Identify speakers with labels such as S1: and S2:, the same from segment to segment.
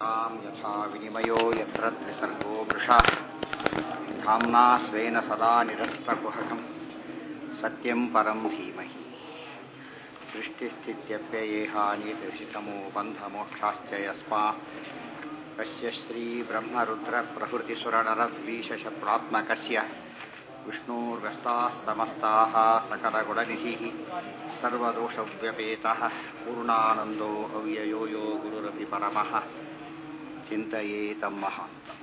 S1: तां यथा विनिमयो यत्र त्रिसर्गो वृषा धाम्ना स्वेन सदा निरस्तकुहकम् सत्यं परं धीमहि सृष्टिस्थित्यप्ययेहानिदर्शितमो बन्धमोक्षाश्च यस्मात् कस्य श्रीब्रह्मरुद्रप्रभृतिसुरनरद्वीशशप्रात्मकस्य विष्णोर्व्यस्ताः समस्ताः सकलगुणनिधिः सर्वदोषव्यपेतः पूर्णानन्दो अव्ययो यो गुरुरपि परमः चिन्तयेतं महान्तम्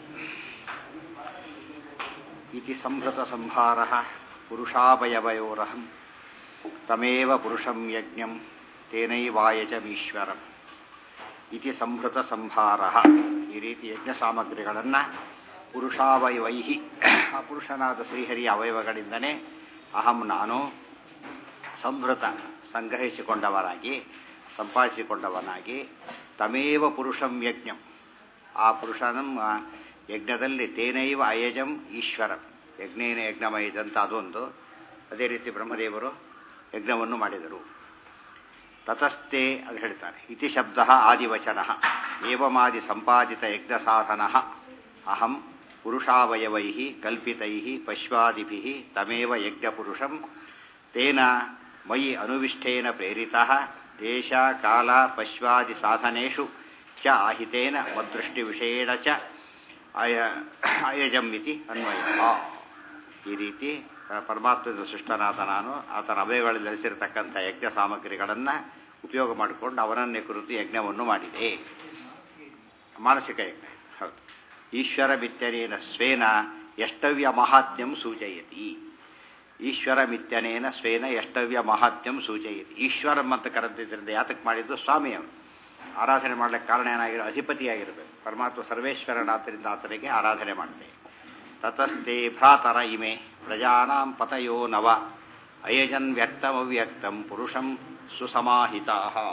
S1: इति संहृतसंहारः पुरुषावयवयोरहम् तमेव पुरुषं यज्ञं ತೇನೈವಾಯಜಮೀಶ್ವರಂ ಇತಿ ಸಂಹೃತ ಸಂಹಾರ ಈ ರೀತಿ ಯಜ್ಞ ಸಾಮಗ್ರಿಗಳನ್ನು ಪುರುಷಾವಯವೈಹಿ ಆ ಪುರುಷನಾದ ಶ್ರೀಹರಿಯ ಅವಯವಗಳಿಂದನೇ ಅಹಂ ನಾನು ಸಂಹೃತ ಸಂಗ್ರಹಿಸಿಕೊಂಡವನಾಗಿ ಸಂಪಾದಿಸಿಕೊಂಡವನಾಗಿ ತಮೇವ ಪುರುಷಂ ಯಜ್ಞಂ ಆ ಪುರುಷನಂ ಯಜ್ಞದಲ್ಲಿ ತೇನೈವ ಅಯಜಂ ಈಶ್ವರಂ ಯಜ್ಞೇನ ಯಜ್ಞಮಯಜಂತ ಅದೊಂದು ಅದೇ ರೀತಿ ಬ್ರಹ್ಮದೇವರು ಯಜ್ಞವನ್ನು ಮಾಡಿದರು ತತಸ್ಥೆ ಅದು ಹೇಳ್ತಾರೆ ಇತಿ ಶಬ್ದ ಆದಿವಚನ ಏವಮಾದಿ ಸಂಪಾದಿತ ಯಜ್ಞ ಸಾಧನ ಅಹಂ ಪುರುಷಾವಯವೈ ಕಲ್ಪಿತೈ ಪಶ್ವಾದಿಭಿ ತಮೇವ ಯಜ್ಞಪುರುಷಂ ತೇನ ಮಯಿ ಅನುವಿಷ್ಟೇನ ಪ್ರೇರಿತ ದೇಶ ಕಾಲ ಪಶ್ವಾದಿ ಸಾಧನೇಷು ಚ ಆಹಿತೇನ ಮದೃಷ್ಟಿವಿಷೇಣ ಚ ಅಯ ಅಯಜಂ ಇತಿ ಅನ್ವಯ ಈ ರೀತಿ ಪರಮಾತ್ಮದ ಸೃಷ್ಟನಾದ ನಾನು ಆತನ ಅವಯಗಳಲ್ಲಿ ನೆಲೆಸಿರತಕ್ಕಂಥ ಯಜ್ಞ ಸಾಮಗ್ರಿಗಳನ್ನು ಉಪಯೋಗ ಮಾಡಿಕೊಂಡು ಅವನನ್ನೇ ಕುರಿತು ಯಜ್ಞವನ್ನು ಮಾಡಿದೆ ಮಾನಸಿಕ ಯಜ್ಞ ಹೌದು ಈಶ್ವರ ಮಿತ್ಯನೇನ ಸ್ವೇನ ಎಷ್ಟವ್ಯ ಮಹಾತ್ಮ್ಯಂ ಸೂಚಯತಿ ಈಶ್ವರ ಮಿತ್ಯನೇನ ಸ್ವೇನ ಎಷ್ಟವ್ಯ ಮಹಾತ್ಮ್ಯಂ ಸೂಚಯತಿ ಈಶ್ವರಂ ಅಂತ ಕರೆದಿದ್ದರಿಂದ ಯಾತಕ್ಕೆ ಮಾಡಿದ್ದು ಸ್ವಾಮಿ ಅವನು ಆರಾಧನೆ ಮಾಡಲಿಕ್ಕೆ ಕಾರಣ ಏನಾಗಿರೋ ಅಧಿಪತಿಯಾಗಿರಬೇಕು ಪರಮಾತ್ಮ ಸರ್ವೇಶ್ವರನಾದ್ದರಿಂದ ಆತನಿಗೆ ಆರಾಧನೆ ಮಾಡಬೇಕು ತತಸ್ತೆ ಭ್ರಾತರ ಇಮೆ ಪ್ರಜಾನಾಂ ಪತಯೋ ನವ ಅಯಜನ್ ವ್ಯಕ್ತಮವ್ಯಕ್ತಂ ಪುರುಷಂ ಸುಸಮಾಹಿತಾ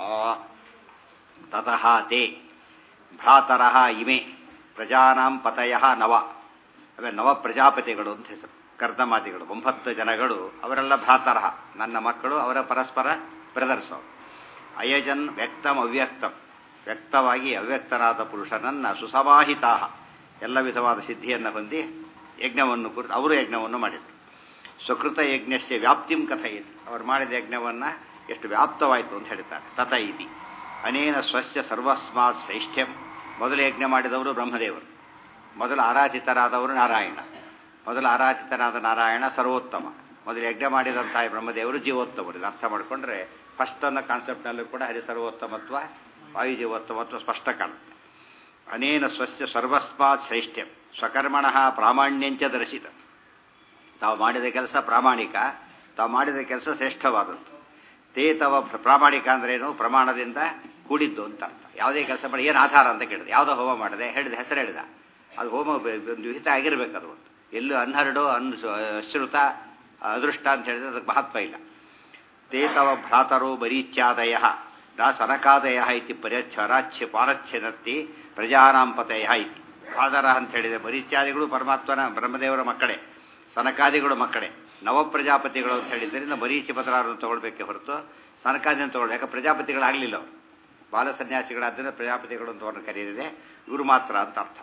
S1: ತತಃ ತೇ ಭ್ರಾತರ ಇಮೆ ಪ್ರಜಾನಾಂ ಪತಯ ನವ ಅವೇ ನವ ಪ್ರಜಾಪತಿಗಳು ಅಂತ ಹೆಸರು ಕರ್ದಮಾತಿಗಳು ಒಂಬತ್ತು ಜನಗಳು ಅವರೆಲ್ಲ ಭ್ರಾತರ ನನ್ನ ಮಕ್ಕಳು ಅವರ ಪರಸ್ಪರ ಬ್ರದರ್ಸ್ ಅವರು ಅಯಜನ್ ವ್ಯಕ್ತಂ ಅವ್ಯಕ್ತಂ ವ್ಯಕ್ತವಾಗಿ ಅವ್ಯಕ್ತನಾದ ಪುರುಷನನ್ನ ಸುಸಮಾಹಿತಾ ಎಲ್ಲ ವಿಧವಾದ ಸಿದ್ಧಿಯನ್ನು ಹೊಂದಿ ಯಜ್ಞವನ್ನು ಕುರಿತು ಅವರು ಯಜ್ಞವನ್ನು ಮಾಡಿದರು ಸುಕೃತ ಯಜ್ಞಸ್ಯ ವ್ಯಾಪ್ತಿಂ ಕಥಯಿತು ಅವರು ಮಾಡಿದ ಯಜ್ಞವನ್ನು ಎಷ್ಟು ವ್ಯಾಪ್ತವಾಯಿತು ಅಂತ ಹೇಳ್ತಾರೆ ತಥ ಇತಿ ಅನೇನ ಸ್ವಸ್ಯ ಸರ್ವಸ್ಮಾತ್ ಶ್ರೇಷ್ಠ್ಯಂ ಮೊದಲು ಯಜ್ಞ ಮಾಡಿದವರು ಬ್ರಹ್ಮದೇವರು ಮೊದಲು ಆರಾಧಿತರಾದವರು ನಾರಾಯಣ ಮೊದಲು ಆರಾಧಿತನಾದ ನಾರಾಯಣ ಸರ್ವೋತ್ತಮ ಮೊದಲು ಯಜ್ಞ ಮಾಡಿದಂತಹ ಬ್ರಹ್ಮದೇವರು ಜೀವೋತ್ತಮರು ಇದು ಅರ್ಥ ಮಾಡಿಕೊಂಡ್ರೆ ಫಸ್ಟ್ ಅನ್ನೋ ಕಾನ್ಸೆಪ್ಟ್ನಲ್ಲೂ ಕೂಡ ಹರಿ ಸರ್ವೋತ್ತಮತ್ವ ವಾಯು ಜೀವೋತ್ತಮತ್ವ ಸ್ಪಷ್ಟ ಕಾಣುತ್ತೆ ಅನೇನ ಸ್ವಸ್ಯ ಸರ್ವಸ್ಮಾತ್ ಶ್ರೇಷ್ಠ್ಯಂ ಸ್ವಕರ್ಮಣ ಪ್ರಾಮಾಣ್ಯಂಚ ದರ್ಶಿತ ತಾವು ಮಾಡಿದ ಕೆಲಸ ಪ್ರಾಮಾಣಿಕ ತಾವು ಮಾಡಿದ ಕೆಲಸ ಶ್ರೇಷ್ಠವಾದದ್ದು ತೇ ತವ ಪ್ರಾಮಾಣಿಕ ಅಂದ್ರೇನು ಪ್ರಮಾಣದಿಂದ ಕೂಡಿದ್ದು ಅಂತ ಅರ್ಥ ಯಾವುದೇ ಕೆಲಸ ಮಾಡಿ ಏನು ಆಧಾರ ಅಂತ ಕೇಳಿದೆ ಯಾವುದೋ ಹೋಮ ಮಾಡಿದೆ ಹೇಳಿದ ಹೆಸರು ಹೇಳಿದ ಅದು ಹೋಮ ಒಂದು ವಿಹಿತ ಆಗಿರ್ಬೇಕು ಅದು ಒಂದು ಎಲ್ಲೂ ಅನ್ಹರಡು ಅನ್ ಅಶ್ರುತ ಅದೃಷ್ಟ ಅಂತ ಹೇಳಿದ್ರೆ ಅದಕ್ಕೆ ಮಹತ್ವ ಇಲ್ಲ ತೇ ತವ ಭ್ರಾತರೋ ಬರೀಚ್ಯಾದಯ ನ ಸನಕಾದಯ ಇತಿ ಪರ್ಯಚ್ಛರಾಚ್ಯ ಪಾರಚ್ಛನತ್ತಿ ಪ್ರಜಾನಾಂ ಪತಯ ಇತಿ ಆಧಾರ ಅಂತ ಹೇಳಿದೆ ಬರೀಚ್ಯಾದಿಗಳು ಪರಮಾತ್ಮನ ಬ್ರಹ್ಮದೇವರ ಮಕ್ಕಳೇ ಸನಕಾದಿಗಳು ಮಕ್ಕಳೇ ನವ ಪ್ರಜಾಪತಿಗಳು ಅಂತ ಹೇಳಿದ್ದರಿಂದ ಮರೀಚಿ ಪದರಾರನ್ನು ತಗೊಳ್ಬೇಕೆ ಹೊರತು ಸನಕಾದಿಯನ್ನು ತಗೊಳ್ಬೇಕು ಯಾಕೆ ಪ್ರಜಾಪತಿಗಳಾಗಲಿಲ್ಲ ಅವರು ಬಾಲ ಸನ್ಯಾಸಿಗಳಾದ್ದರಿಂದ ಪ್ರಜಾಪತಿಗಳು ಅಂತ ಅವ್ರನ್ನ ಕರೆಯಲಿದೆ ಇವರು ಮಾತ್ರ ಅಂತ ಅರ್ಥ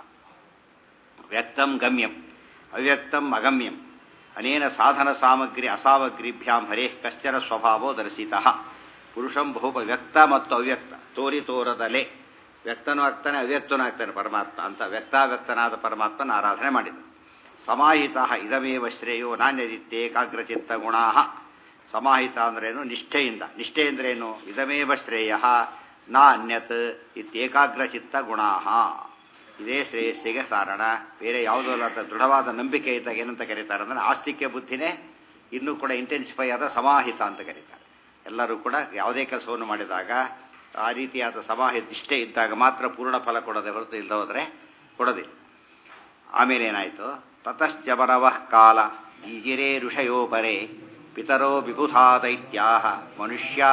S1: ವ್ಯಕ್ತಂ ಗಮ್ಯಂ ಅವ್ಯಕ್ತಂ ಅಗಮ್ಯಂ ಅನೇನ ಸಾಧನ ಸಾಮಗ್ರಿ ಅಸಾಮಗ್ರಿಭ್ಯಾಂ ಹರೇ ಕಶ್ಚನ ಸ್ವಭಾವೋ ದರ್ಶಿತ ಪುರುಷಂ ಬಹುಪ ವ್ಯಕ್ತ ಮತ್ತು ಅವ್ಯಕ್ತ ತೋರಿ ತೋರದಲೆ ವ್ಯಕ್ತನೂ ಆಗ್ತಾನೆ ಅವ್ಯಕ್ತನೂ ಆಗ್ತಾನೆ ಪರಮಾತ್ಮ ಅಂತ ವ್ಯಕ್ತಾವ್ಯಕ್ತನಾದ ಪರಮಾತ್ಮನ ಆರಾಧನೆ ಮಾಡಿದ ಸಮಾಹಿತ ಇದಮೇವ ಶ್ರೇಯೋ ನಾಣ್ಯದಿತ್ಯೇಕಾಗ್ರಚಿತ್ತ ಗುಣಾ ಸಮಾಹಿತ ಅಂದ್ರೇನು ನಿಷ್ಠೆಯಿಂದ ನಿಷ್ಠೆ ಅಂದ್ರೇನು ಇದಮೇವ ಶ್ರೇಯ ನಾ ಅನ್ಯತ್ ಇತ್ಯೇಕಾಗ್ರಚಿತ್ತ ಗುಣಾ ಇದೇ ಶ್ರೇಯಸ್ಸಿಗೆ ಕಾರಣ ಬೇರೆ ಯಾವುದೋ ಅಲ್ಲ ದೃಢವಾದ ನಂಬಿಕೆ ಇದ್ದಾಗ ಏನಂತ ಕರೀತಾರೆ ಅಂದರೆ ಆಸ್ತಿಕ್ಯ ಬುದ್ಧಿನೇ ಇನ್ನೂ ಕೂಡ ಇಂಟೆನ್ಸಿಫೈ ಆದ ಸಮಾಹಿತ ಅಂತ ಕರೀತಾರೆ ಎಲ್ಲರೂ ಕೂಡ ಯಾವುದೇ ಕೆಲಸವನ್ನು ಮಾಡಿದಾಗ ಆ ರೀತಿಯಾದ ಸಮಾಹಿತ ನಿಷ್ಠೆ ಇದ್ದಾಗ ಮಾತ್ರ ಪೂರ್ಣ ಫಲ ಕೊಡದೆ ಹೊರತು ಇಲ್ಲದ ಹೋದರೆ ಕೊಡೋದಿಲ್ಲ ಆಮೇಲೆ ಏನಾಯಿತು ತತಶ್ಚ ಬರವ ಕಾಲ ಈಜಿರೇ ಋಷಯೋ ಪರೇ ಪಿತರೋ ವಿಬುಧಾ ದೈತ್ಯಾ ಮನುಷ್ಯಾ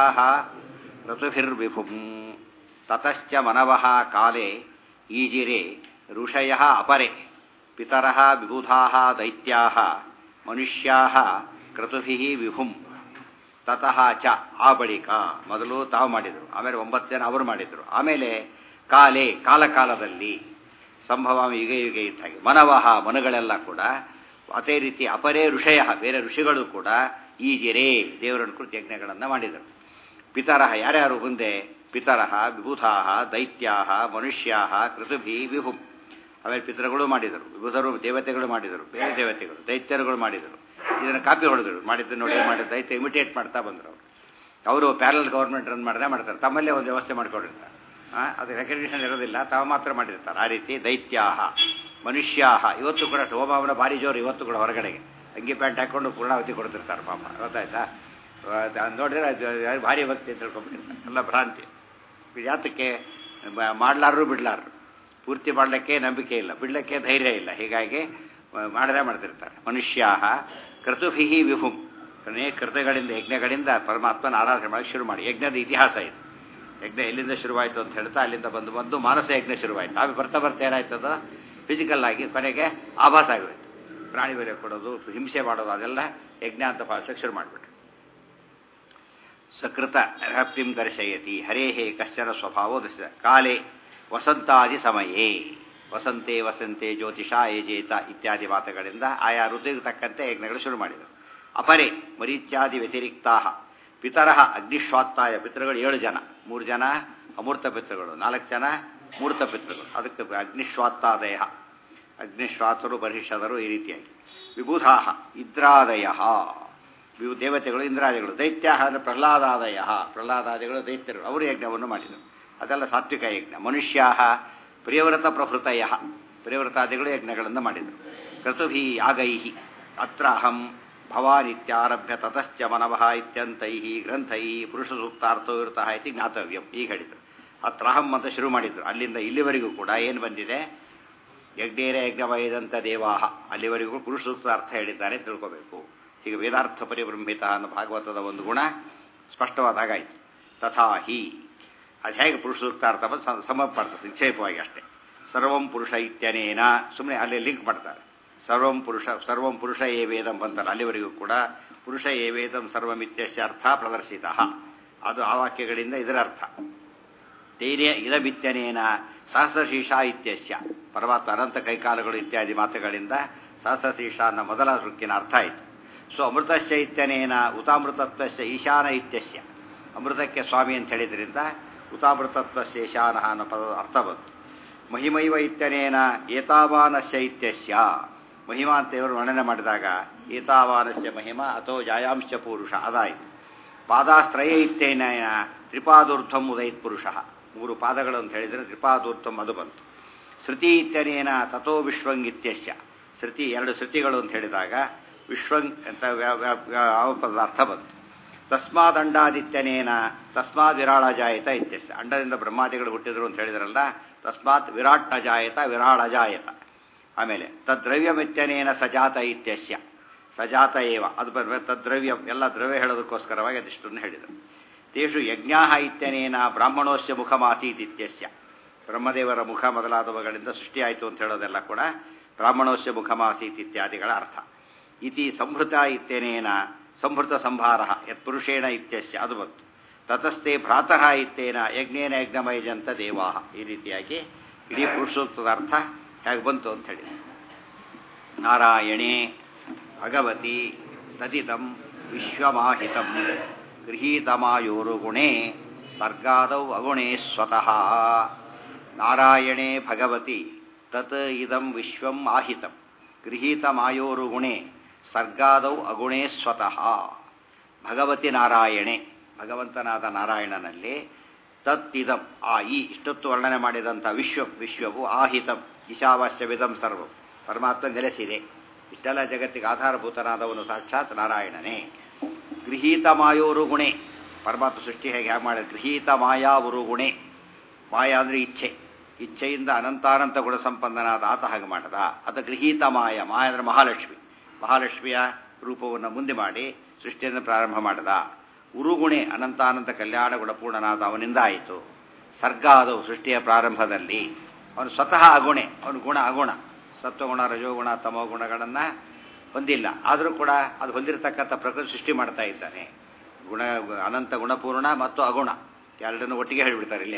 S1: ಋತುಭಿರ್ವಿಭುಂ ತತಶ್ಚ ಮನವಃ ಕಾಲೇ ಈಜಿರೆ ಋಷಯ ಅಪರೆ ಪಿತರ ವಿಬುಧಾ ದೈತ್ಯಾ ಮನುಷ್ಯಾ ಕ್ರತುಭಿ ವಿಭುಂ ತತಃ ಚ ಆ ಬಳಿಕ ಮೊದಲು ತಾವು ಮಾಡಿದರು ಆಮೇಲೆ ಒಂಬತ್ತು ಜನ ಅವರು ಮಾಡಿದರು ಆಮೇಲೆ ಕಾಲೇ ಕಾಲಕಾಲದಲ್ಲಿ ಸಂಭವಾಮಿ ಯುಗ ಯುಗ ಇದ್ದ ಹಾಗೆ ಮನವಹ ಮನಗಳೆಲ್ಲ ಕೂಡ ಅದೇ ರೀತಿ ಅಪರೇ ಋಷಯ ಬೇರೆ ಋಷಿಗಳು ಕೂಡ ಈಜಿರೇ ದೇವರನ್ನು ಕುರಿತು ಯಜ್ಞಗಳನ್ನು ಮಾಡಿದರು ಪಿತರಹ ಯಾರ್ಯಾರು ಮುಂದೆ ಪಿತರಹ ವಿಭೂತಾ ದೈತ್ಯಾ ಮನುಷ್ಯಾ ಕೃತುಭಿ ವಿಭುಂ ಆಮೇಲೆ ಪಿತೃಗಳು ಮಾಡಿದರು ವಿಭುಧರು ದೇವತೆಗಳು ಮಾಡಿದರು ಬೇರೆ ದೇವತೆಗಳು ದೈತ್ಯರುಗಳು ಮಾಡಿದರು ಇದನ್ನು ಕಾಪಿ ಹೊಡೆದರು ಮಾಡಿದ್ದು ನೋಡಿ ಮಾಡಿದ ದೈತ್ಯ ಇಮಿಟೇಟ್ ಮಾಡ್ತಾ ಬಂದರು ಅವರು ಅವರು ಪ್ಯಾರಲ್ ಗೌರ್ಮೆಂಟ್ ರನ್ ಮಾಡದೆ ಮಾಡ್ತಾರೆ ತಮ್ಮಲ್ಲೇ ಒಂದು ವ್ಯವಸ್ಥೆ ಮಾಡ್ಕೊಂಡಿರ್ತಾರೆ ಅದು ರೆಕಗ್ನಿಷನ್ ಇರೋದಿಲ್ಲ ತಾವು ಮಾತ್ರ ಮಾಡಿರ್ತಾರೆ ಆ ರೀತಿ ದೈತ್ಯಾಹ ಮನುಷ್ಯಾಹ ಇವತ್ತು ಕೂಡ ಹೋಮವನ ಭಾರಿ ಜೋರು ಇವತ್ತು ಕೂಡ ಹೊರಗಡೆಗೆ ಅಂಗಿ ಪ್ಯಾಂಟ್ ಹಾಕೊಂಡು ಪೂರ್ಣಾವತಿ ಕೊಡ್ತಿರ್ತಾರೆ ಪಾಪ ಗೊತ್ತಾಯ್ತಾ ಅದ್ ನೋಡಿದ್ರೆ ಅದು ಭಾರಿ ಭಕ್ತಿ ಅಂತ ತಿಳ್ಕೊಂಡ್ಬಿಟ್ಟಿರ್ತಾರೆ ಎಲ್ಲ ಭ್ರಾಂತಿ ಯಾತಕ್ಕೆ ಮಾಡ್ಲಾರು ಬಿಡ್ಲಾರು ಪೂರ್ತಿ ಮಾಡಲಿಕ್ಕೆ ನಂಬಿಕೆ ಇಲ್ಲ ಬಿಡಲಿಕ್ಕೆ ಧೈರ್ಯ ಇಲ್ಲ ಹೀಗಾಗಿ ಮಾಡದೇ ಮಾಡ್ತಿರ್ತಾರೆ ಮನುಷ್ಯಾಹ ಕೃತುಭಿ ವಿಭುಂ ಅನೇಕ ಕೃತಗಳಿಂದ ಯಜ್ಞಗಳಿಂದ ಪರಮಾತ್ಮನ ಆರಾಧನೆ ಮಾಡಿ ಶುರು ಮಾಡಿ ಯಜ್ಞದ ಇತಿಹಾಸ ಇದು ಯಜ್ಞ ಎಲ್ಲಿಂದ ಶುರುವಾಯಿತು ಅಂತ ಹೇಳ್ತಾ ಅಲ್ಲಿಂದ ಬಂದು ಬಂದು ಮಾನಸ ಯಜ್ಞ ಶುರುವಾಯಿತು ಆಮೇಲೆ ಬರ್ತಾ ಬರ್ತಾ ಏನಾಯ್ತದ ಫಿಸಿಕಲ್ ಆಗಿ ಕೊನೆಗೆ ಆಭಾಸ ಆಗಿರೋಯ್ತು ಪ್ರಾಣಿ ಬೆಲೆ ಕೊಡೋದು ಹಿಂಸೆ ಮಾಡೋದು ಅದೆಲ್ಲ ಯಜ್ಞ ಅಂತ ಭಾಷೆಗೆ ಶುರು ಮಾಡಿಬಿಟ್ರು ಸಕೃತ ವ್ಯಾಪ್ತಿಂ ದರ್ಶಯತಿ ಹರೇಹೇ ಕಶ್ಚನ ಸ್ವಭಾವೋ ದರ್ಶ ಕಾಲೇ ವಸಂತಾದಿ ಸಮಯೇ ವಸಂತೆ ವಸಂತೆ ಜ್ಯೋತಿಷ ಏಜೇತ ಇತ್ಯಾದಿ ಮಾತುಗಳಿಂದ ಆಯಾ ಋತುವಿಗೆ ತಕ್ಕಂತೆ ಯಜ್ಞಗಳು ಶುರು ಮಾಡಿದರು ಅಪರೆ ಮರೀತ್ಯಾದಿ ವ್ಯತಿರಿಕ್ತಾ ಪಿತರಹ ಅಗ್ನಿಶ್ವಾತ್ತಾಯ ಪಿತೃಗಳು ಏಳು ಜನ ಮೂರು ಜನ ಅಮೂರ್ತ ಪಿತೃಗಳು ನಾಲ್ಕು ಜನ ಮೂರ್ತ ಪಿತೃಗಳು ಅದಕ್ಕೆ ಅಗ್ನಿಶ್ವಾತ್ತಾದಯ ಅಗ್ನಿಶ್ವಾತರು ಬಹಿಷದರು ಈ ರೀತಿಯಾಗಿ ವಿಬುಧಾ ಇದ್ರಾದಯ ವಿವು ದೇವತೆಗಳು ಇಂದ್ರಾದಿಗಳು ದೈತ್ಯ ಅಂದರೆ ಪ್ರಹ್ಲಾದಾದಯ ಪ್ರಹ್ಲಾದಾದಿಗಳು ದೈತ್ಯರು ಅವರು ಯಜ್ಞವನ್ನು ಮಾಡಿದರು ಅದೆಲ್ಲ ಸಾತ್ವಿಕ ಯಜ್ಞ ಮನುಷ್ಯಾ ಪ್ರಿಯವ್ರತ ಪ್ರಭೃತಯ ಪ್ರಿಯವ್ರತಾದಿಗಳು ಯಜ್ಞಗಳನ್ನು ಮಾಡಿದರು ಕ್ರತುಭಿ ಆಗೈ ಅತ್ರ ಅಹಂ ಭವಾನಿತ್ಯಾರಭ್ಯ ತತಶ್ಚ ಮನವಃ ಇತ್ಯಂತೈ ಗ್ರಂಥೈ ಪುರುಷ ಸೂಕ್ತಾರ್ಥೋ ಇರ್ತಃ ಇತಿ ಜ್ಞಾತವ್ಯಂ ಈಗ ಹೇಳಿದರು ಅತ್ರ ಅಹಂ ಅಂತ ಶುರು ಮಾಡಿದ್ರು ಅಲ್ಲಿಂದ ಇಲ್ಲಿವರೆಗೂ ಕೂಡ ಏನು ಬಂದಿದೆ ಯಜ್ಞೇರ ಯಜ್ಞವಯದಂತ ದೇವಾಹ ಅಲ್ಲಿವರೆಗೂ ಪುರುಷ ಸೂಕ್ತ ಅರ್ಥ ಹೇಳಿದ್ದಾರೆ ತಿಳ್ಕೋಬೇಕು ಹೀಗೆ ವೇದಾರ್ಥ ಪರಿಬ್ರಹ್ಮಿತ ಅನ್ನೋ ಭಾಗವತದ ಒಂದು ಗುಣ ಸ್ಪಷ್ಟವಾದಾಗಾಯಿತು ತಥಾ ಹಿ ಅದು ಹೇಗೆ ಪುರುಷ ಸೂಕ್ತಾರ್ಥ ಸಮರ್ಪಡ್ತದೆ ಸಂಕ್ಷೇಪವಾಗಿ ಅಷ್ಟೇ ಸರ್ವಂ ಪುರುಷ ಇತ್ಯನೇನ ಸುಮ್ಮನೆ ಅಲ್ಲಿ ಲಿಂಕ್ ಮಾಡ್ತಾರೆ ಸರ್ವಂ ಪುರುಷ ಸರ್ವಂ ಪುರುಷ ಏ ವೇದಂ ಬಂತಾರೆ ಅಲ್ಲಿವರೆಗೂ ಕೂಡ ಪುರುಷ ಏ ವೇದಂ ಸರ್ವಮಿತ್ಯಸ್ಯ ಅರ್ಥ ಪ್ರದರ್ಶಿತ ಅದು ಆ ವಾಕ್ಯಗಳಿಂದ ಇದರ ಅರ್ಥ ಧೈರ್ಯ ಇದಮಿತ್ಯನೇನ ಸಹಸ್ರಶೀಷ ಇತ್ಯಸ್ಯ ಪರಮಾತ್ಮ ಅನಂತ ಕೈಕಾಲುಗಳು ಇತ್ಯಾದಿ ಮಾತುಗಳಿಂದ ಸಹಸ್ರಶೀಷ ಅನ್ನೋ ಮೊದಲ ಋಕ್ಕಿನ ಅರ್ಥ ಆಯಿತು ಸೊ ಅಮೃತಸ್ಯ ಇತ್ಯನೇನ ಉತಾಮೃತತ್ವಸ್ಯ ಈಶಾನ ಇತ್ಯಸ್ಯ ಅಮೃತಕ್ಕೆ ಸ್ವಾಮಿ ಅಂತ ಹೇಳಿದ್ರಿಂದ ಉತಾಮೃತತ್ವಸ್ಯ ಈಶಾನ ಅನ್ನೋ ಪದದ ಅರ್ಥ ಬಂತು ಮಹಿಮೈವ ಇತ್ಯನೇನ ಏತಾವಾನಸ್ಯ ಇತ್ಯಸ್ಯ ಮಹಿಮಾ ಅಂತ ಇವರು ವರ್ಣನೆ ಮಾಡಿದಾಗ ಏತಾವಾನಸ್ಯ ಮಹಿಮಾ ಅಥೋ ಜಾಯಾಂಶ ಪುರುಷ ಅದಾಯಿತು ಪಾದಾಸ್ತ್ರಯ ಇತ್ಯನೇನ ತ್ರಿಪಾದೂರ್ಧ್ವಂ ಉದಯಿತ್ ಪುರುಷ ಮೂರು ಪಾದಗಳು ಅಂತ ಹೇಳಿದರೆ ತ್ರಿಪಾದೂರ್ಧ್ವಂ ಅದು ಬಂತು ಶ್ರುತಿ ಇತ್ಯನೇನ ತಥೋ ವಿಶ್ವಂಗಿತ್ಯಸ್ಯ ಶ್ರುತಿ ಎರಡು ಶ್ರುತಿಗಳು ಅಂತ ಹೇಳಿದಾಗ ವಿಶ್ವಂ ಅಂತ ಪದದ ಅರ್ಥ ಬಂತು ತಸ್ಮಾದ್ ಅಂಡಾದಿತ್ಯನೇನ ತಸ್ಮಾತ್ ವಿರಾಳ ಜಾಯತ ಇತ್ಯಸ್ಯ ಅಂಡದಿಂದ ಬ್ರಹ್ಮಾದಿಗಳು ಹುಟ್ಟಿದ್ರು ಅಂತ ಹೇಳಿದ್ರಲ್ಲ ತಸ್ಮಾತ್ ವಿರಾಟ್ ನ ಜಾಯತ ವಿರಾಳ ಜಾಯತ ಆಮೇಲೆ ತದ್ರವ್ಯಮಿತ್ಯನೇನ ಸಜಾತ ಇತ್ಯಸ್ಯ ಸಜಾತ ಏವ ಅದು ಬರ್ ತದ್ರವ್ಯಂ ಎಲ್ಲ ದ್ರವ್ಯ ಹೇಳೋದಕ್ಕೋಸ್ಕರವಾಗಿ ಅದಿಷ್ಟನ್ನು ಹೇಳಿದರು ತೇಷು ಯಜ್ಞಾ ಇತ್ಯನೇನ ಬ್ರಾಹ್ಮಣೋಸ್ಯ ಮುಖಮಾಸೀತ್ ಇತ್ಯಸ್ಯ ಬ್ರಹ್ಮದೇವರ ಮುಖ ಮೊದಲಾದವುಗಳಿಂದ ಸೃಷ್ಟಿಯಾಯಿತು ಅಂತ ಹೇಳೋದೆಲ್ಲ ಕೂಡ ಬ್ರಾಹ್ಮಣೋಸ್ಯ ಮುಖಮಾಸೀತ್ ಇತ್ಯಾದಿಗಳ ಅರ್ಥ ಇತಿ ಸಂಹೃತ ಇತ್ಯನೇನ ಸಂಹೃತ ಸಂಭಾರ ಯತ್ಪುರುಷೇಣ ಇತ್ಯಸ್ಯ ಅದು ಬಂತು ತತಸ್ಥೆ ಭ್ರಾತಃ ಇತ್ತೇನ ಯಜ್ಞೇನ ಯಜ್ಞಮಯಜಂತ ದೇವಾಹ ಈ ರೀತಿಯಾಗಿ ಇಡೀ ಪುರುಷೋಕ್ತದ ಅರ್ಥ ಹೇಗೆ ಬಂತು ಅಂತ ಹೇಳಿ ನಾರಾಯಣೇ ಭಗವತಿ ತದಿತಂ ವಿಶ್ವಮಾಹಿತಂ ಗೃಹೀತಮಾಯೋರುಗುಣೇ ಸರ್ಗಾದೌ ಅಗುಣೇ ಸ್ವತಃ ನಾರಾಯಣೇ ಭಗವತಿ ತತ್ ಇದಂ ವಿಶ್ವಂ ಆಹಿತಂ ಗೃಹೀತಮಾಯೋರುಗುಣೇ ಸರ್ಗಾದೌ ಅಗುಣೇ ಸ್ವತಃ ಭಗವತಿ ನಾರಾಯಣೆ ಭಗವಂತನಾದ ನಾರಾಯಣನಲ್ಲಿ ತತ್ತಿದಂ ಆ ಈ ಇಷ್ಟೊತ್ತು ವರ್ಣನೆ ಮಾಡಿದಂಥ ವಿಶ್ವ ವಿಶ್ವವು ಆಹಿತಂ ಈಶಾವಾಸ್ಯವಿದಂ ಸರ್ವಂ ಪರಮಾತ್ಮ ನೆಲೆಸಿದೆ ಇಷ್ಟೆಲ್ಲ ಜಗತ್ತಿಗೆ ಆಧಾರಭೂತನಾದವನು ಸಾಕ್ಷಾತ್ ನಾರಾಯಣನೇ ಗೃಹೀತ ಮಾಯೋರು ಗುಣೆ ಪರಮಾತ್ಮ ಸೃಷ್ಟಿ ಹೇಗೆ ಹೇಗೆ ಮಾಡಿದ ಗೃಹೀತ ಮಾಯಾವರು ಗುಣೆ ಮಾಯಾ ಅಂದರೆ ಇಚ್ಛೆ ಇಚ್ಛೆಯಿಂದ ಅನಂತಾನಂತ ಗುಣ ಸಂಪನ್ನನಾದ ಆತ ಹಾಗೆ ಮಾಡದ ಅತ ಗೃಹೀತ ಮಾಯ ಮಾಯ ಅಂದರೆ ಮಹಾಲಕ್ಷ್ಮಿ ಮಹಾಲಕ್ಷ್ಮಿಯ ರೂಪವನ್ನು ಮುಂದೆ ಮಾಡಿ ಸೃಷ್ಟಿಯನ್ನು ಪ್ರಾರಂಭ ಮಾಡದ ಉರುಗುಣೆ ಅನಂತಾನಂತ ಕಲ್ಯಾಣ ಗುಣಪೂರ್ಣನಾದ ಅವನಿಂದ ಆಯಿತು ಸರ್ಗ ಆದವು ಸೃಷ್ಟಿಯ ಪ್ರಾರಂಭದಲ್ಲಿ ಅವನು ಸ್ವತಃ ಅಗುಣೆ ಅವನು ಗುಣ ಅಗುಣ ಸತ್ವಗುಣ ರಜೋಗುಣ ತಮೋ ಗುಣಗಳನ್ನು ಹೊಂದಿಲ್ಲ ಆದರೂ ಕೂಡ ಅದು ಹೊಂದಿರತಕ್ಕಂಥ ಪ್ರಕೃತಿ ಸೃಷ್ಟಿ ಮಾಡ್ತಾ ಇದ್ದಾನೆ ಗುಣ ಅನಂತ ಗುಣಪೂರ್ಣ ಮತ್ತು ಅಗುಣ ಎರಡನ್ನು ಒಟ್ಟಿಗೆ ಹೇಳಿಬಿಡ್ತಾರೆ ಇಲ್ಲೇನೆ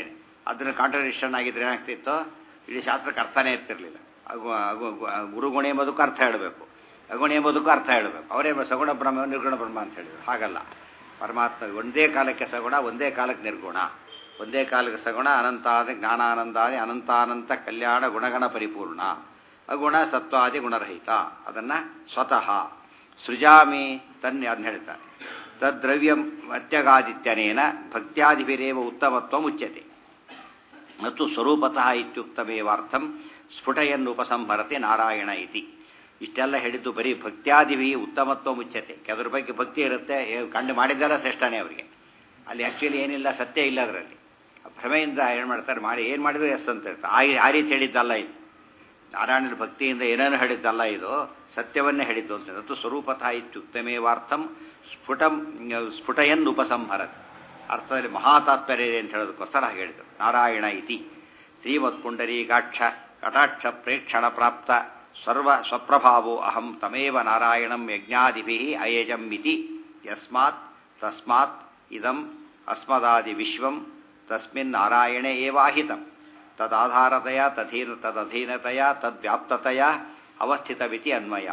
S1: ಅದನ್ನು ಕಾಂಟ್ರಡಿಕ್ಷನ್ ಆಗಿದ್ರೆ ಏನಾಗ್ತಿತ್ತು ಇಡೀ ಶಾಸ್ತ್ರಕ್ಕೆ ಅರ್ಥನೇ ಇರ್ತಿರ್ಲಿಲ್ಲ ಅಗು ಅಗು ಗುರುಗುಣ ಎಂಬುದಕ್ಕೂ ಅರ್ಥ ಹೇಳಬೇಕು ಅಗುಣ ಎಂಬುದಕ್ಕೂ ಅರ್ಥ ಹೇಳಬೇಕು ಅವರೇ ಸಗುಣ ಬ್ರಹ್ಮ ನಿರ್ಗುಣ ಬ್ರಹ್ಮ ಅಂತ ಹೇಳಿದ್ರು ಹಾಗಲ್ಲ ಪರಮಾತ್ಮ ಒಂದೇ ಕಾಲಕ್ಕೆ ಸಗುಣ ಒಂದೇ ಕಾಲಕ್ಕೆ ನಿರ್ಗುಣ ಒಂದೇ ಕಾಲಕ್ಕೆ ಸಗುಣ ಅನಂತಾದಿ ಜ್ಞಾನಾನಂದಾದಿ ಅನಂತಾನಂತ ಕಲ್ಯಾಣ ಗುಣಗಣ ಪರಿಪೂರ್ಣ ಅಗುಣ ಸತ್ವಾದಿ ಗುಣರಹಿತ ಅದನ್ನು ಸ್ವತಃ ಸೃಜಾಮಿ ತನ್ನೆ ಅದನ್ನ ಹೇಳ್ತಾರೆ ತದ್ದ್ರವ್ಯಂ ಅತ್ಯಗಾದಿತ್ಯನೇನ ಭಕ್ತ್ಯಾದಿಭಿರೇವ ಉತ್ತಮತ್ವ ಮುಚ್ಯತೆ ಮತ್ತು ಸ್ವರೂಪತಃ ಇತ್ಯುಕ್ತಮೇವಾರ್ಥಂ ಸ್ಫುಟಯನ್ನುಪಸಂಹರತೆ ನಾರಾಯಣ ಇತಿ ಇಷ್ಟೆಲ್ಲ ಹೇಳಿದ್ದು ಬರೀ ಭಕ್ತ್ಯಾದಿಭಿ ಉತ್ತಮತ್ವ ಮುಚ್ಚತೆ ಅದ್ರ ಬಗ್ಗೆ ಭಕ್ತಿ ಇರುತ್ತೆ ಕಂಡು ಮಾಡಿದ್ದೆಲ್ಲ ಶ್ರೇಷ್ಠನೇ ಅವರಿಗೆ ಅಲ್ಲಿ ಆ್ಯಕ್ಚುಲಿ ಏನಿಲ್ಲ ಸತ್ಯ ಇಲ್ಲ ಅದರಲ್ಲಿ ಭ್ರಮೆಯಿಂದ ಏನು ಮಾಡ್ತಾರೆ ಮಾಡಿ ಏನು ಮಾಡಿದ್ರು ಎಸ್ ಅಂತ ಇರ್ತಾರೆ ಆ ಆ ರೀತಿ ಹೇಳಿದ್ದಲ್ಲ ಇದು ನಾರಾಯಣನ ಭಕ್ತಿಯಿಂದ ಏನೇನು ಹೇಳಿದ್ದಲ್ಲ ಇದು ಸತ್ಯವನ್ನೇ ಹೇಳಿದ್ದು ಅಂತ ಮತ್ತು ಸ್ವರೂಪತಃ ಇತ್ಯುಕ್ತಮೇವಾರ್ಥಂ ಸ್ಫುಟಂ ಸ್ಫುಟಯನ್ ಉಪಸಂಹರತ್ ಅರ್ಥದಲ್ಲಿ ಮಹಾತಾತ್ಪರ್ಯ ಇದೆ ಅಂತ ಹೇಳೋದಕ್ಕೋಸ್ಕರ ಹಾಗೆ ಹೇಳಿದರು ನಾರಾಯಣ ಇತಿ ಶ್ರೀಮತ್ ಪುಂಡರೀಕಾಕ್ಷ ಕಟಾಕ್ಷ ಪ್ರೇಕ್ಷಣ ಪ್ರಾಪ್ತ ಸರ್ವ ಸ್ವಪ್ರಭಾವೋ ಅಹಂ ತಮೇವ ನಾರಾಯಣಂ ಯಜ್ಞಾದಿಭಿ ಅಯಜಂ ಇತಿ ಯಸ್ಮಾತ್ ತಸ್ಮಾತ್ ಇದಂ ಅಸ್ಮದಾದಿ ವಿಶ್ವಂ ತಸ್ಮಿನ್ ನಾರಾಯಣೆ ಏವಾಹಿತಂ ತದಾಧಾರತೆಯ ತಧೀನ ತದಧೀನತೆಯ ತದ್ವ್ಯಾಪ್ತತೆಯ ಅವಸ್ಥಿತವಿತಿ ಅನ್ವಯ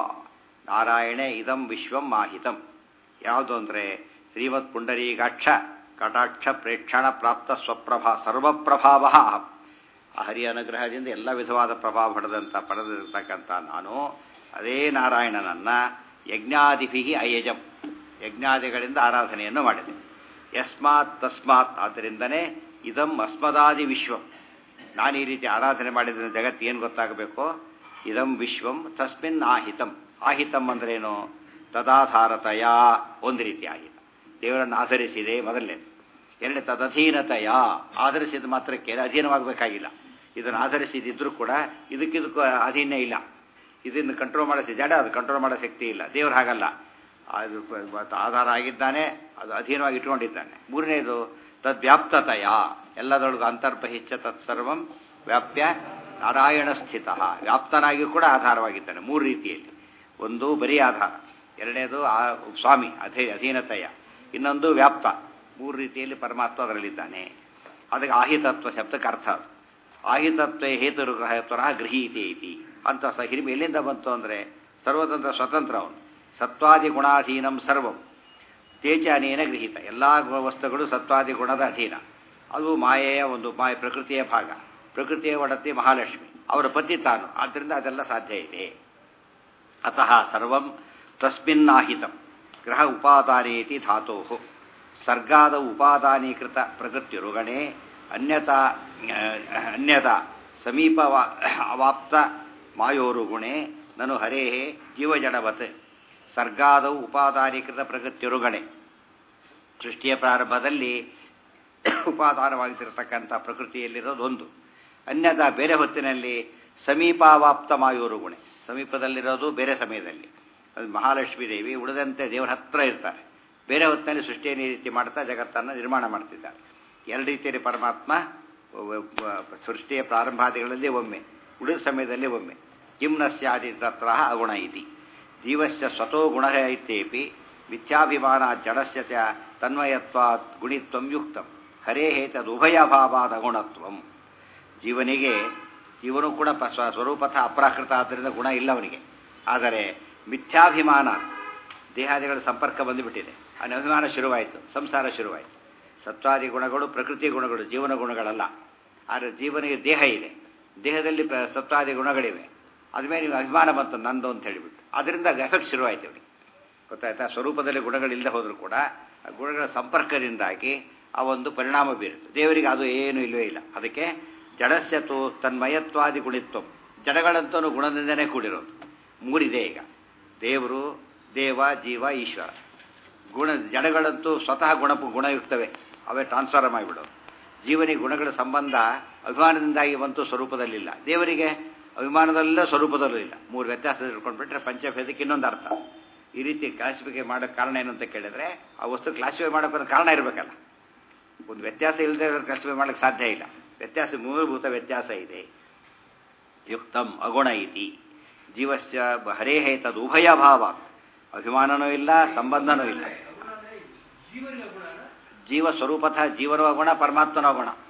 S1: ನಾರಾಯಣೆ ಇದಂ ವಿಶ್ವಂ ಮಾಹಿತಂ ಯಾವುದು ಅಂದರೆ ಶ್ರೀಮತ್ ಪುಂಡರೀಕಾಕ್ಷ ಕಟಾಕ್ಷ ಪ್ರೇಕ್ಷಣ ಪ್ರಾಪ್ತ ಸ್ವಪ್ರಭಾ ಸರ್ವಪ್ರಭಾವ ಅಹಂ ಆ ಹರಿಯ ಅನುಗ್ರಹದಿಂದ ಎಲ್ಲ ವಿಧವಾದ ಪ್ರಭಾವ ಪಡೆದಂಥ ಪಡೆದಿರ್ತಕ್ಕಂಥ ನಾನು ಅದೇ ನಾರಾಯಣನನ್ನ ಯಜ್ಞಾದಿಭಿ ಅಯಜಂ ಯಜ್ಞಾದಿಗಳಿಂದ ಆರಾಧನೆಯನ್ನು ಮಾಡಿದೆ ಯಸ್ಮಾತ್ ತಸ್ಮಾತ್ ಆದ್ದರಿಂದನೇ ಇದಂ ಅಸ್ಮದಾದಿ ವಿಶ್ವಂ ನಾನು ಈ ರೀತಿ ಆರಾಧನೆ ಮಾಡಿದ ಜಗತ್ತು ಏನು ಗೊತ್ತಾಗಬೇಕು ಇದಂ ವಿಶ್ವಂ ತಸ್ಮಿನ್ ಆಹಿತಂ ಆಹಿತಂ ಅಂದ್ರೇನು ತದಾಧಾರತಯ ಒಂದು ರೀತಿ ಆಹಿತ ದೇವರನ್ನು ಆಧರಿಸಿದೆ ಮೊದಲನೇದು ಎರಡನೇ ತದಧೀನತೆಯ ಆಧರಿಸಿದ ಮಾತ್ರಕ್ಕೆ ಅಧೀನವಾಗಬೇಕಾಗಿಲ್ಲ ಇದನ್ನು ಆಧರಿಸಿದಿದ್ರೂ ಕೂಡ ಇದಕ್ಕಿದಕ್ಕೂ ಅಧೀನ ಇಲ್ಲ ಇದನ್ನು ಕಂಟ್ರೋಲ್ ಮಾಡೋ ಜಡ ಅದು ಕಂಟ್ರೋಲ್ ಮಾಡೋ ಶಕ್ತಿ ಇಲ್ಲ ದೇವ್ರು ಹಾಗಲ್ಲ ಅದು ಆಧಾರ ಆಗಿದ್ದಾನೆ ಅದು ಅಧೀನವಾಗಿ ಇಟ್ಕೊಂಡಿದ್ದಾನೆ ಮೂರನೇದು ತದ್ವ್ಯಾಪ್ತತೆಯ ಎಲ್ಲದರೊಳಗೂ ಅಂತರ್ಬಹಿಚ್ಚ ತತ್ಸರ್ವಂ ವ್ಯಾಪ್ಯ ನಾರಾಯಣ ಸ್ಥಿತ ವ್ಯಾಪ್ತನಾಗಿ ಕೂಡ ಆಧಾರವಾಗಿದ್ದಾನೆ ಮೂರು ರೀತಿಯಲ್ಲಿ ಒಂದು ಬರೀ ಆಧಾರ ಎರಡನೇದು ಆ ಸ್ವಾಮಿ ಅಧೀ ಅಧೀನತೆಯ ಇನ್ನೊಂದು ವ್ಯಾಪ್ತ ಮೂರು ರೀತಿಯಲ್ಲಿ ಪರಮಾತ್ಮ ಅದರಲ್ಲಿದ್ದಾನೆ ಅದಕ್ಕೆ ಆಹಿತತ್ವ ಶಬ್ದಕ್ಕೆ ಅರ್ಥ ಅದು ಆಹಿತತ್ವ ಹೇತುರು ಹೇತುರಃ ಗೃಹೀತೆ ಇತಿ ಅಂತ ಸ ಹಿರಿಮೆ ಎಲ್ಲಿಂದ ಬಂತು ಅಂದರೆ ಸರ್ವತಂತ್ರ ಸ್ವತಂತ್ರ ಅವನು ಸತ್ವಾದಿ ಗುಣಾಧೀನಂ ಸರ್ವಂ ತೇಜ ಅನೇನ ಗೃಹೀತ ಎಲ್ಲ ವಸ್ತುಗಳು ಸತ್ವಾದಿ ಗುಣದ ಅಧೀನ ಅದು ಮಾಯೆಯ ಒಂದು ಮಾಯ ಪ್ರಕೃತಿಯ ಭಾಗ ಪ್ರಕೃತಿಯ ಒಡತಿ ಮಹಾಲಕ್ಷ್ಮಿ ಅವರ ಪತಿ ತಾನು ಆದ್ದರಿಂದ ಅದೆಲ್ಲ ಸಾಧ್ಯ ಇದೆ ಅತಃ ಸರ್ವಂ ತಸ್ಮಿನ್ನಾಹಿತಂ ಗ್ರಹ ಉಪಾದಾನೇತಿ ಧಾತೋ ಸರ್ಗಾದ ಉಪಾದಾನೀಕೃತ ಪ್ರಕೃತಿರುಗಣೆ ಅನ್ಯತಾ ಅನ್ಯತಾ ಸಮೀಪ ಅವಾಪ್ತ ಮಾಯೋರುಗುಣೆ ನನು ಹರೇ ಜೀವಜಡವತ್ ಸರ್ಗಾದವು ಉಪಾದಾನೀಕೃತ ಪ್ರಕೃತಿರುಗಣೆ ಸೃಷ್ಟಿಯ ಪ್ರಾರಂಭದಲ್ಲಿ ಉಪಾದಾನವಾಗಿಸಿರತಕ್ಕಂಥ ಪ್ರಕೃತಿಯಲ್ಲಿರೋದು ಒಂದು ಅನ್ಯದ ಬೇರೆ ಹೊತ್ತಿನಲ್ಲಿ ಸಮೀಪಾವಾಪ್ತ ಮಾಯೂರುಗುಣೆ ಸಮೀಪದಲ್ಲಿರೋದು ಬೇರೆ ಸಮಯದಲ್ಲಿ ಅದು ಮಹಾಲಕ್ಷ್ಮೀ ದೇವಿ ಉಳಿದಂತೆ ದೇವರ ಹತ್ರ ಇರ್ತಾರೆ ಬೇರೆ ಹೊತ್ತಿನಲ್ಲಿ ಸೃಷ್ಟಿಯನ್ನು ಈ ರೀತಿ ಮಾಡ್ತಾ ಜಗತ್ತನ್ನು ನಿರ್ಮಾಣ ಮಾಡ್ತಿದ್ದಾರೆ ಎರಡು ರೀತಿಯಲ್ಲಿ ಪರಮಾತ್ಮ ಸೃಷ್ಟಿಯ ಪ್ರಾರಂಭಾದಿಗಳಲ್ಲಿ ಒಮ್ಮೆ ಉಳಿದ ಸಮಯದಲ್ಲಿ ಒಮ್ಮೆ ಕಿಮ್ನಸ್ಯಾದಿ ತತ್ರ ಅಗುಣ ಇತಿ ಜೀವಸ್ಯ ಸ್ವತೋ ಗುಣ ಇತ್ಯೇಪಿ ಮಿಥ್ಯಾಭಿಮಾನ ಜಡಸ್ಯ ಚ ತನ್ಮಯತ್ವಾತ್ ಗುಣಿತ್ವಂ ಯುಕ್ತಂ ಹರೇ ತದುಭಯಭಾವಾದ ಅಗುಣತ್ವಂ ಜೀವನಿಗೆ ಜೀವನು ಕೂಡ ಸ್ವರೂಪಥ ಅಪ್ರಾಕೃತ ಆದ್ದರಿಂದ ಗುಣ ಇಲ್ಲ ಅವನಿಗೆ ಆದರೆ ಮಿಥ್ಯಾಭಿಮಾನ ದೇಹಾದಿಗಳ ಸಂಪರ್ಕ ಬಂದುಬಿಟ್ಟಿದೆ ಅವನ ಅಭಿಮಾನ ಶುರುವಾಯಿತು ಸಂಸಾರ ಶುರುವಾಯಿತು ಸತ್ವಾದಿ ಗುಣಗಳು ಪ್ರಕೃತಿ ಗುಣಗಳು ಜೀವನ ಗುಣಗಳಲ್ಲ ಆದರೆ ಜೀವನಿಗೆ ದೇಹ ಇದೆ ದೇಹದಲ್ಲಿ ಸತ್ವಾದಿ ಗುಣಗಳಿವೆ ಅದ್ಮೇಲೆ ನೀವು ಅಭಿಮಾನ ಬಂತು ನಂದು ಅಂತ ಹೇಳಿಬಿಟ್ಟು ಅದರಿಂದ ಎಫೆಕ್ಟ್ ಶುರುವಾಯಿತು ಅವನಿಗೆ ಗೊತ್ತಾಯ್ತಾ ಸ್ವರೂಪದಲ್ಲಿ ಗುಣಗಳಿಲ್ಲದೆ ಹೋದರೂ ಕೂಡ ಆ ಗುಣಗಳ ಸಂಪರ್ಕದಿಂದಾಗಿ ಆ ಒಂದು ಪರಿಣಾಮ ಬೀರುತ್ತೆ ದೇವರಿಗೆ ಅದು ಏನೂ ಇಲ್ಲವೇ ಇಲ್ಲ ಅದಕ್ಕೆ ಜಡಸ್ಯತು ತನ್ಮಯತ್ವಾದಿ ಗುಣಿತ್ವ ಜಡಗಳಂತೂ ಗುಣದಿಂದನೇ ಕೂಡಿರೋದು ಮೂರಿದೆ ಈಗ ದೇವರು ದೇವ ಜೀವ ಈಶ್ವರ ಗುಣ ಜಡಗಳಂತೂ ಸ್ವತಃ ಗುಣ ಗುಣಯುಕ್ತವೇ ಅವೇ ಟ್ರಾನ್ಸ್ಫರ್ ಮಾಡಿಬಿಡೋದು ಜೀವನಿಗೆ ಗುಣಗಳ ಸಂಬಂಧ ಅಭಿಮಾನದಿಂದಾಗಿ ಬಂತು ಸ್ವರೂಪದಲ್ಲಿಲ್ಲ ದೇವರಿಗೆ ಅಭಿಮಾನದಲ್ಲ ಸ್ವರೂಪದಲ್ಲೂ ಇಲ್ಲ ಮೂರು ವ್ಯತ್ಯಾಸ ತಿಳ್ಕೊಂಡ್ಬಿಟ್ರೆ ಪಂಚಭೇದಕ್ಕೆ ಇನ್ನೊಂದು ಅರ್ಥ ಈ ರೀತಿ ಕ್ಲಾಸಿಫಿಕೈ ಮಾಡೋಕ್ಕೆ ಕಾರಣ ಏನು ಅಂತ ಕೇಳಿದ್ರೆ ಆ ವಸ್ತು ಕ್ಲಾಸಿಫೈ ಮಾಡೋಕ್ಕೆ ಕಾರಣ ಇರಬೇಕಲ್ಲ ಒಂದು ವ್ಯತ್ಯಾಸ ಇಲ್ಲದೆ ಕ್ಲಾಸಿಫೈ ಮಾಡೋಕ್ಕೆ ಸಾಧ್ಯ ಇಲ್ಲ ವ್ಯತ್ಯಾಸ ಮೂಲಭೂತ ವ್ಯತ್ಯಾಸ ಇದೆ ಯುಕ್ತಂ ಅಗುಣ ಇತಿ ಜೀವಸ್ಯ ಹರೇಹೇ ತದು ಉಭಯ ಭಾವಾತ್ ಅಭಿಮಾನನೂ ಇಲ್ಲ ಸಂಬಂಧನೂ ಇಲ್ಲ ಜೀವ ಸ್ವರೂಪತಃ ಜೀವನವ ಗುಣ ಪರಮಾತ್ಮನ ಗುಣ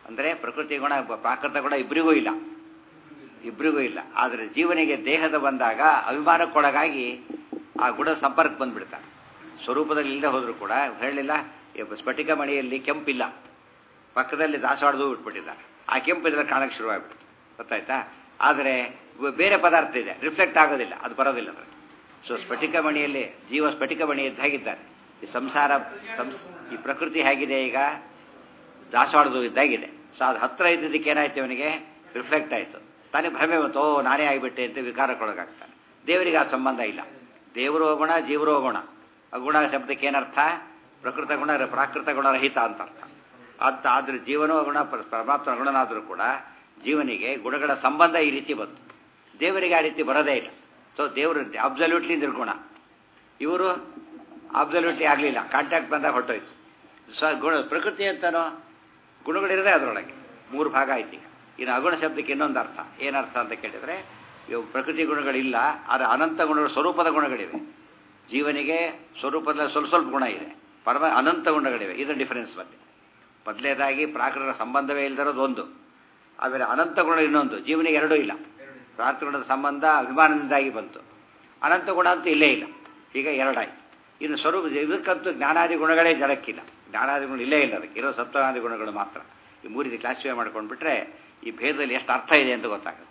S1: ಅಂದರೆ ಪ್ರಕೃತಿ ಗುಣ ಪ್ರಾಕೃತ ಗುಣ ಇಬ್ಬರಿಗೂ ಇಲ್ಲ ಇಬ್ಬರಿಗೂ ಇಲ್ಲ ಆದರೆ ಜೀವನಿಗೆ ದೇಹದ ಬಂದಾಗ ಅಭಿಮಾನಕ್ಕೊಳಗಾಗಿ ಆ ಗುಣ ಸಂಪರ್ಕ ಬಂದ್ಬಿಡ್ತಾರೆ ಸ್ವರೂಪದಲ್ಲಿ ಇಲ್ಲದೆ ಹೋದರೂ ಕೂಡ ಹೇಳಲಿಲ್ಲ ಸ್ಫಟಿಕ ಮಣಿಯಲ್ಲಿ ಕೆಂಪಿಲ್ಲ ಪಕ್ಕದಲ್ಲಿ ದಾಸವಾಡದು ಬಿಟ್ಬಿಟ್ಟಿದ್ದಾರೆ ಆ ಕೆಂಪು ಇದ್ರೆ ಕಾಣಕ್ಕೆ ಶುರುವಾಗ್ಬಿಡ್ತು ಗೊತ್ತಾಯ್ತಾ ಆದರೆ ಬೇರೆ ಪದಾರ್ಥ ಇದೆ ರಿಫ್ಲೆಕ್ಟ್ ಆಗೋದಿಲ್ಲ ಅದು ಬರೋದಿಲ್ಲ ಅದರಲ್ಲಿ ಸೊ ಸ್ಫಟಿಕ ಮಣಿಯಲ್ಲಿ ಜೀವ ಸ್ಫಟಿಕ ಮಣಿ ಇದ್ದಾಗಿದ್ದಾನೆ ಈ ಸಂಸಾರ ಸಂಸ್ ಈ ಪ್ರಕೃತಿ ಹೇಗಿದೆ ಈಗ ದಾಸವಾಡದು ಇದ್ದಾಗಿದೆ ಸೊ ಅದು ಹತ್ರ ಇದ್ದಿದ್ದಕ್ಕೆ ಏನಾಯ್ತು ಅವನಿಗೆ ರಿಫ್ಲೆಕ್ಟ್ ಆಯಿತು ತಾನೇ ಭ್ರಮೆ ಬಂತು ಓ ನಾನೇ ಆಗಿಬಿಟ್ಟೆ ಅಂತ ವಿಕಾರಕ್ಕೊಳಗಾಗ್ತಾನೆ ದೇವರಿಗೆ ಆ ಸಂಬಂಧ ಇಲ್ಲ ದೇವರೋ ಗುಣ ಜೀವರೋ ಗುಣ ಗುಣ ಶಬ್ದಕ್ಕೆ ಏನರ್ಥ ಪ್ರಕೃತ ಗುಣ ಪ್ರಾಕೃತ ಗುಣರಹಿತ ಅಂತ ಅರ್ಥ ಅಂತ ಆದ್ರೆ ಜೀವನೋ ಗುಣ ಪರಮಾತ್ಮ ಗುಣನಾದರೂ ಕೂಡ ಜೀವನಿಗೆ ಗುಣಗಳ ಸಂಬಂಧ ಈ ರೀತಿ ಬಂತು ದೇವರಿಗೆ ಆ ರೀತಿ ಬರೋದೇ ಇಲ್ಲ ಸೊ ದೇವರು ಅಬ್ಸಲ್ಯೂಟ್ಲಿ ನಿರ್ಗುಣ ಇವರು ಅಬ್ಸಲ್ಯೂಟ್ಲಿ ಆಗಲಿಲ್ಲ ಕಾಂಟ್ಯಾಕ್ಟ್ ಬಂದಾಗ ಹೊರಟೋಯ್ತು ಸೊ ಗುಣ ಪ್ರಕೃತಿ ಅಂತನೋ ಗುಣಗಳಿರದೆ ಅದರೊಳಗೆ ಮೂರು ಭಾಗ ಆಯ್ತು ಈಗ ಇನ್ನು ಅಗುಣ ಶಬ್ದಕ್ಕೆ ಇನ್ನೊಂದು ಅರ್ಥ ಏನರ್ಥ ಅಂತ ಕೇಳಿದರೆ ಇವು ಪ್ರಕೃತಿ ಗುಣಗಳಿಲ್ಲ ಆದರೆ ಅನಂತ ಗುಣಗಳು ಸ್ವರೂಪದ ಗುಣಗಳಿವೆ ಜೀವನಿಗೆ ಸ್ವರೂಪದ ಸ್ವಲ್ಪ ಸ್ವಲ್ಪ ಗುಣ ಇದೆ ಪರಮ ಅನಂತ ಗುಣಗಳಿವೆ ಇದರ ಡಿಫರೆನ್ಸ್ ಮತ್ತೆ ಮೊದಲೇದಾಗಿ ಪ್ರಾಕೃತ ಸಂಬಂಧವೇ ಇಲ್ಲದಿರೋದು ಒಂದು ಆಮೇಲೆ ಅನಂತ ಗುಣ ಇನ್ನೊಂದು ಜೀವನಿಗೆ ಎರಡೂ ಇಲ್ಲ ಪ್ರಾಕೃತ ಗುಣದ ಸಂಬಂಧ ಅಭಿಮಾನದಿಂದಾಗಿ ಬಂತು ಅನಂತ ಗುಣ ಅಂತೂ ಇಲ್ಲೇ ಇಲ್ಲ ಈಗ ಎರಡಾಯ್ತು ಇನ್ನು ಸ್ವರೂಪ ಇದಕ್ಕಂತೂ ಜ್ಞಾನಾದಿ ಗುಣಗಳೇ ಜಡಕ್ಕಿಲ್ಲ ಜ್ಞಾನಾದಿ ಗುಣ ಇಲ್ಲೇ ಇಲ್ಲ ಅದಕ್ಕೆ ಇರೋ ಸತ್ವಾದಿ ಗುಣಗಳು ಮಾತ್ರ ಈ ಮೂರಿದ ಕ್ಲಾಸಿಫೈ ಮಾಡ್ಕೊಂಡ್ಬಿಟ್ರೆ ಈ ಭೇದದಲ್ಲಿ ಎಷ್ಟು ಅರ್ಥ ಇದೆ ಅಂತ ಗೊತ್ತಾಗುತ್ತೆ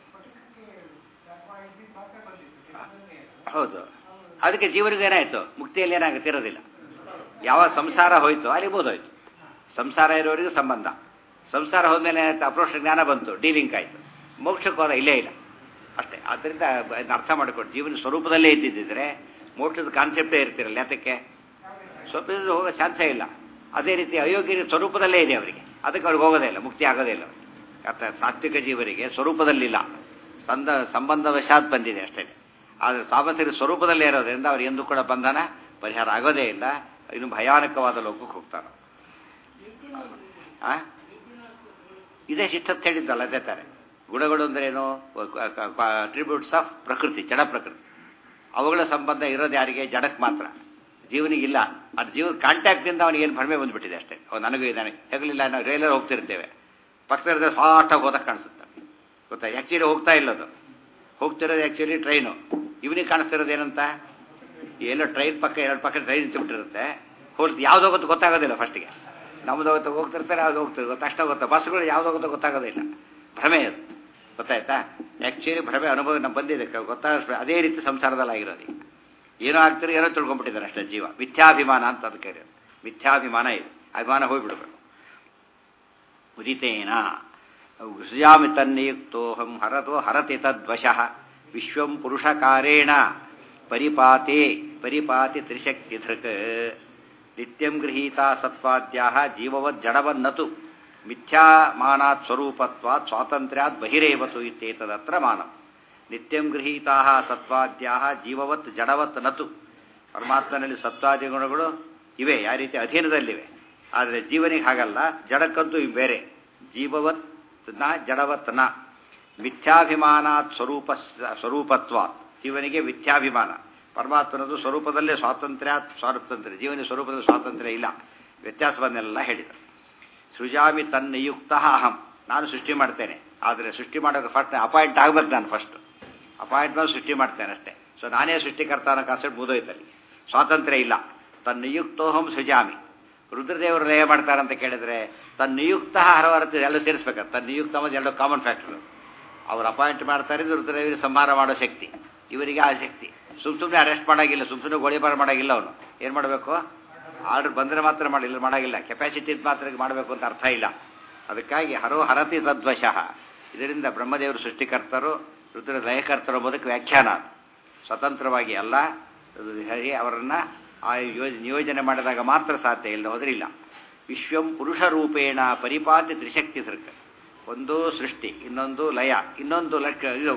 S1: ಹೌದು ಅದಕ್ಕೆ ಜೀವನಿಗೆ ಏನಾಯಿತು ಮುಕ್ತಿಯಲ್ಲಿ ಏನಾಗುತ್ತೆ ಇರೋದಿಲ್ಲ ಯಾವ ಸಂಸಾರ ಹೋಯ್ತು ಅಲ್ಲಿ ಬೋಧೋಯ್ತು ಸಂಸಾರ ಇರೋರಿಗೆ ಸಂಬಂಧ ಸಂಸಾರ ಹೋದ್ಮೇಲೆ ಏನಾಯ್ತು ಅಪ್ರೋಷ ಜ್ಞಾನ ಬಂತು ಡೀಲಿಂಕ್ ಆಯಿತು ಮೋಕ್ಷಕ್ಕೆ ಹೋದ ಇಲ್ಲೇ ಇಲ್ಲ ಅಷ್ಟೇ ಆದ್ದರಿಂದ ಅರ್ಥ ಮಾಡಿಕೊಂಡು ಜೀವನ ಸ್ವರೂಪದಲ್ಲೇ ಇದ್ದಿದ್ದರೆ ಮೋಕ್ಷದ ಕಾನ್ಸೆಪ್ಟೇ ಇರ್ತಿರಲ್ಲ ಯಾತಕ್ಕೆ ಸ್ವರೂಪದಲ್ಲಿ ಹೋಗೋ ಚಾನ್ಸೇ ಇಲ್ಲ ಅದೇ ರೀತಿ ಅಯೋಗ್ಯ ಸ್ವರೂಪದಲ್ಲೇ ಇದೆ ಅವರಿಗೆ ಅದಕ್ಕೆ ಅವ್ರಿಗೆ ಹೋಗೋದೇ ಇಲ್ಲ ಮುಕ್ತಿ ಆಗೋದೇ ಇಲ್ಲ ಅರ್ಥ ಸಾತ್ವಿಕ ಜೀವರಿಗೆ ಸ್ವರೂಪದಲ್ಲಿಲ್ಲ ಸಂದ ಸಂಬಂಧವಶಾತ್ ಬಂದಿದೆ ಅಷ್ಟೇ ಆದರೆ ಸಾಮಸರಿ ಸ್ವರೂಪದಲ್ಲೇ ಇರೋದ್ರಿಂದ ಅವ್ರು ಎಂದೂ ಕೂಡ ಬಂಧನ ಪರಿಹಾರ ಆಗೋದೇ ಇಲ್ಲ ಇನ್ನು ಭಯಾನಕವಾದ ಲೋಕಕ್ಕೆ ಹೋಗ್ತಾರೆ ಇದೇ ಶಿಷ್ಟತ್ ಹೇಳಿದ್ದಲ್ಲ ಅದೇ ತಾರೆ ಗುಣಗಳು ಅಂದ್ರೇನು ಅಟ್ರಿಬ್ಯೂಟ್ಸ್ ಆಫ್ ಪ್ರಕೃತಿ ಜಡ ಪ್ರಕೃತಿ ಅವುಗಳ ಸಂಬಂಧ ಇರೋದು ಯಾರಿಗೆ ಜಡಕ್ಕೆ ಮಾತ್ರ ಜೀವನಿಗಿಲ್ಲ ಅದು ಜೀವನ ಕಾಂಟ್ಯಾಕ್ಟಿಂದ ಅವನಿಗೆ ಏನು ಭ್ರಮೆ ಬಂದುಬಿಟ್ಟಿದೆ ಅಷ್ಟೇ ಅವ್ನು ನನಗೂ ಇದ್ದಾನೆ ಹೇಗಲಿಲ್ಲ ನಾವು ರೈಲಲ್ಲಿ ಹೋಗ್ತಿರ್ತೇವೆ ಪಕ್ಕದ ಫಾಸ್ಟಾಗಿ ಹೋದಾಗ ಕಾಣಿಸುತ್ತೆ ಗೊತ್ತಾ ಆ್ಯಕ್ಚುಲಿ ಹೋಗ್ತಾ ಇಲ್ಲದು ಹೋಗ್ತಿರೋದು ಆ್ಯಕ್ಚುಲಿ ಟ್ರೈನು ಇವನಿಗೆ ಕಾಣಿಸ್ತಿರೋದು ಏನಂತ ಎಲ್ಲೋ ಟ್ರೈನ್ ಪಕ್ಕ ಎರಡು ಪಕ್ಕ ಟ್ರೈನ್ ನಿಂತುಬಿಟ್ಟಿರುತ್ತೆ ಹೋಗ್ತು ಯಾವ್ದು ಹೋಗುತ್ತೆ ಗೊತ್ತಾಗೋದಿಲ್ಲ ಫಸ್ಟಿಗೆ ನಮ್ದು ಹೋಗುತ್ತೆ ಹೋಗ್ತಿರ್ತಾರೆ ಯಾವ್ದು ಹೋಗ್ತಿರ್ತಾರೆ ತಕ್ಷಣ ಗೊತ್ತಾ ಬಸ್ಗಳು ಯಾವ್ದು ಹೋಗುತ್ತೋ ಗೊತ್ತಾಗೋದಿಲ್ಲ ಭ್ರಮೆ ಅದು ಗೊತ್ತಾಯ್ತಾ ಆ್ಯಕ್ಚುಲಿ ಭ್ರಮೆ ಅನುಭವ ನಮ್ಮ ಬಂದಿದೆ ಗೊತ್ತಾಗ ಅದೇ ರೀತಿ ಸಂಸಾರದಲ್ಲಿ ಆಗಿರೋದು ಈಗ ಏನೋ ಆಗ್ತಾರೆ ಏನೋ ತಿಳ್ಕೊಂಡ್ಬಿಟ್ಟಿದ್ದಾರೆ ಅಷ್ಟೇ ಜೀವ ಮಿಥ್ಯಾಭಿಮಾನ ಅಂತ ಅದಕ್ಕೆ ಮಿಥ್ಯಾಭಿಮಾನ ಇದೆ ಅಭಿಮಾನ ಹೋಗ್ಬಿಡ್ಬೇಕು ಉದಿತೇನ ಸೃಜಾಮಿ ತನ್ನಿಯುಕ್ತೋಹಂ ಹರತೋ ಹರತಿ ತದ್ವಶಃ ವಿಶ್ವಂ ಪುರುಷಕಾರೇಣ ಪರಿಪಾತೆ ಪರಿಪಾತಿ ತ್ರಿಶಕ್ತಿ ಧೃಕ್ ನಿತ್ಯಂ ಗೃಹೀತಾ ಸತ್ವಾದ್ಯಾ ಜೀವವದ್ ಜಡವನ್ನತು ಮಿಥ್ಯಾಮಾನಾತ್ ಸ್ವರೂಪತ್ವಾತ್ ಸ್ವಾತಂತ್ರ್ಯಾತ್ ಬಹಿರೇವತು ಇತ್ಯೇತದತ್ರ ಮಾನಂ ನಿತ್ಯಂ ಗೃಹೀತಾ ಸತ್ವಾದ್ಯಾ ಜೀವವತ್ ಜಡವತ್ ನತು ಪರಮಾತ್ಮನಲ್ಲಿ ಸತ್ವಾದಿ ಗುಣಗಳು ಇವೆ ಯಾವ ರೀತಿ ಅಧೀನದಲ್ಲಿವೆ ಆದರೆ ಜೀವನಿಗೆ ಹಾಗಲ್ಲ ಜಡಕ್ಕಂತೂ ಇವು ಬೇರೆ ಜೀವವತ್ ನ ಜಡವತ್ ನ ಮಿಥ್ಯಾಭಿಮಾನಾತ್ ಸ್ವರೂಪ ಸ್ವರೂಪತ್ವಾತ್ ಜೀವನಿಗೆ ಮಿಥ್ಯಾಭಿಮಾನ ಪರಮಾತ್ಮನದು ಸ್ವರೂಪದಲ್ಲೇ ಸ್ವಾತಂತ್ರ್ಯ ಸ್ವಾತಂತ್ರ್ಯ ಜೀವನ ಸ್ವರೂಪದಲ್ಲಿ ಸ್ವಾತಂತ್ರ್ಯ ಇಲ್ಲ ವ್ಯತ್ಯಾಸವನ್ನೆಲ್ಲ ಹೇಳಿದರು ಸೃಜಾಮಿ ತನ್ನಿಯುಕ್ತ ಅಹಂ ನಾನು ಸೃಷ್ಟಿ ಮಾಡ್ತೇನೆ ಆದರೆ ಸೃಷ್ಟಿ ಮಾಡೋಕೆ ಫಸ್ಟ್ ಅಪಾಯಿಂಟ್ ಆಗ್ಬೇಕು ನಾನು ಫಸ್ಟ್ ಅಪಾಯಿಂಟ್ ಮೇಲೆ ಸೃಷ್ಟಿ ಮಾಡ್ತೇನೆ ಅಷ್ಟೇ ಸೊ ನಾನೇ ಸೃಷ್ಟಿಕರ್ತ ಅನ್ನೋ ಕಾನ್ಸೆಪ್ಟ್ ಮುದೋಯ್ತಲ್ಲಿ ಸ್ವಾತಂತ್ರ್ಯ ಇಲ್ಲ ತನ್ನಿಯುಕ್ತೋಹಂ ಸೃಜಾಮಿ ರುದ್ರದೇವರು ಲಯ ಮಾಡ್ತಾರಂತ ಕೇಳಿದ್ರೆ ತನ್ನ ನಿಯುಕ್ತ ಹರವರತಿ ಎಲ್ಲ ಸೇರಿಸ್ಬೇಕು ತನ್ನ ನಿಯುಕ್ತ ಮತ್ತು ಎರಡು ಕಾಮನ್ ಫ್ಯಾಕ್ಟರ್ ಅವ್ರು ಅಪಾಯಿಂಟ್ ಮಾಡ್ತಾರೆ ರುದ್ರದೇವರಿಗೆ ಸಂಹಾರ ಮಾಡೋ ಶಕ್ತಿ ಇವರಿಗೆ ಆ ಶಕ್ತಿ ಸುಮ್ ಸುಮ್ಮನೆ ಅರೆಸ್ಟ್ ಮಾಡೋಗಿಲ್ಲ ಸುಮ್ ಸುಮ್ಮನೆ ಗೋಳಿಬಾರ ಮಾಡೋಗಿಲ್ಲ ಅವನು ಏನು ಮಾಡಬೇಕು ಆರ್ಡರ್ ಬಂದರೆ ಮಾತ್ರ ಮಾಡಿಲ್ಲ ಮಾಡೋಗಿಲ್ಲ ಕೆಪಾಸಿಟಿ ಮಾತ್ರ ಮಾಡಬೇಕು ಅಂತ ಅರ್ಥ ಇಲ್ಲ ಅದಕ್ಕಾಗಿ ಹರೋ ಹರತಿ ತದ್ವಶಃ ಇದರಿಂದ ಬ್ರಹ್ಮದೇವರು ಸೃಷ್ಟಿಕರ್ತರು ರುದ್ರ ಲಯಕರ್ತರು ಎಂಬುದಕ್ಕೆ ವ್ಯಾಖ್ಯಾನ ಸ್ವತಂತ್ರವಾಗಿ ಅಲ್ಲ ಹರಿ ಅವರನ್ನು ಆ ನಿಯೋಜನೆ ಮಾಡಿದಾಗ ಮಾತ್ರ ಸಾಧ್ಯ ಇಲ್ಲ ಹೋದ್ರೆ ಇಲ್ಲ ವಿಶ್ವಂ ಪುರುಷ ರೂಪೇಣ ಪರಿಪಾತಿ ತ್ರಿಶಕ್ತಿ ದೃಕ್ ಒಂದು ಸೃಷ್ಟಿ ಇನ್ನೊಂದು ಲಯ ಇನ್ನೊಂದು ಲಕ್ಷ ಇದು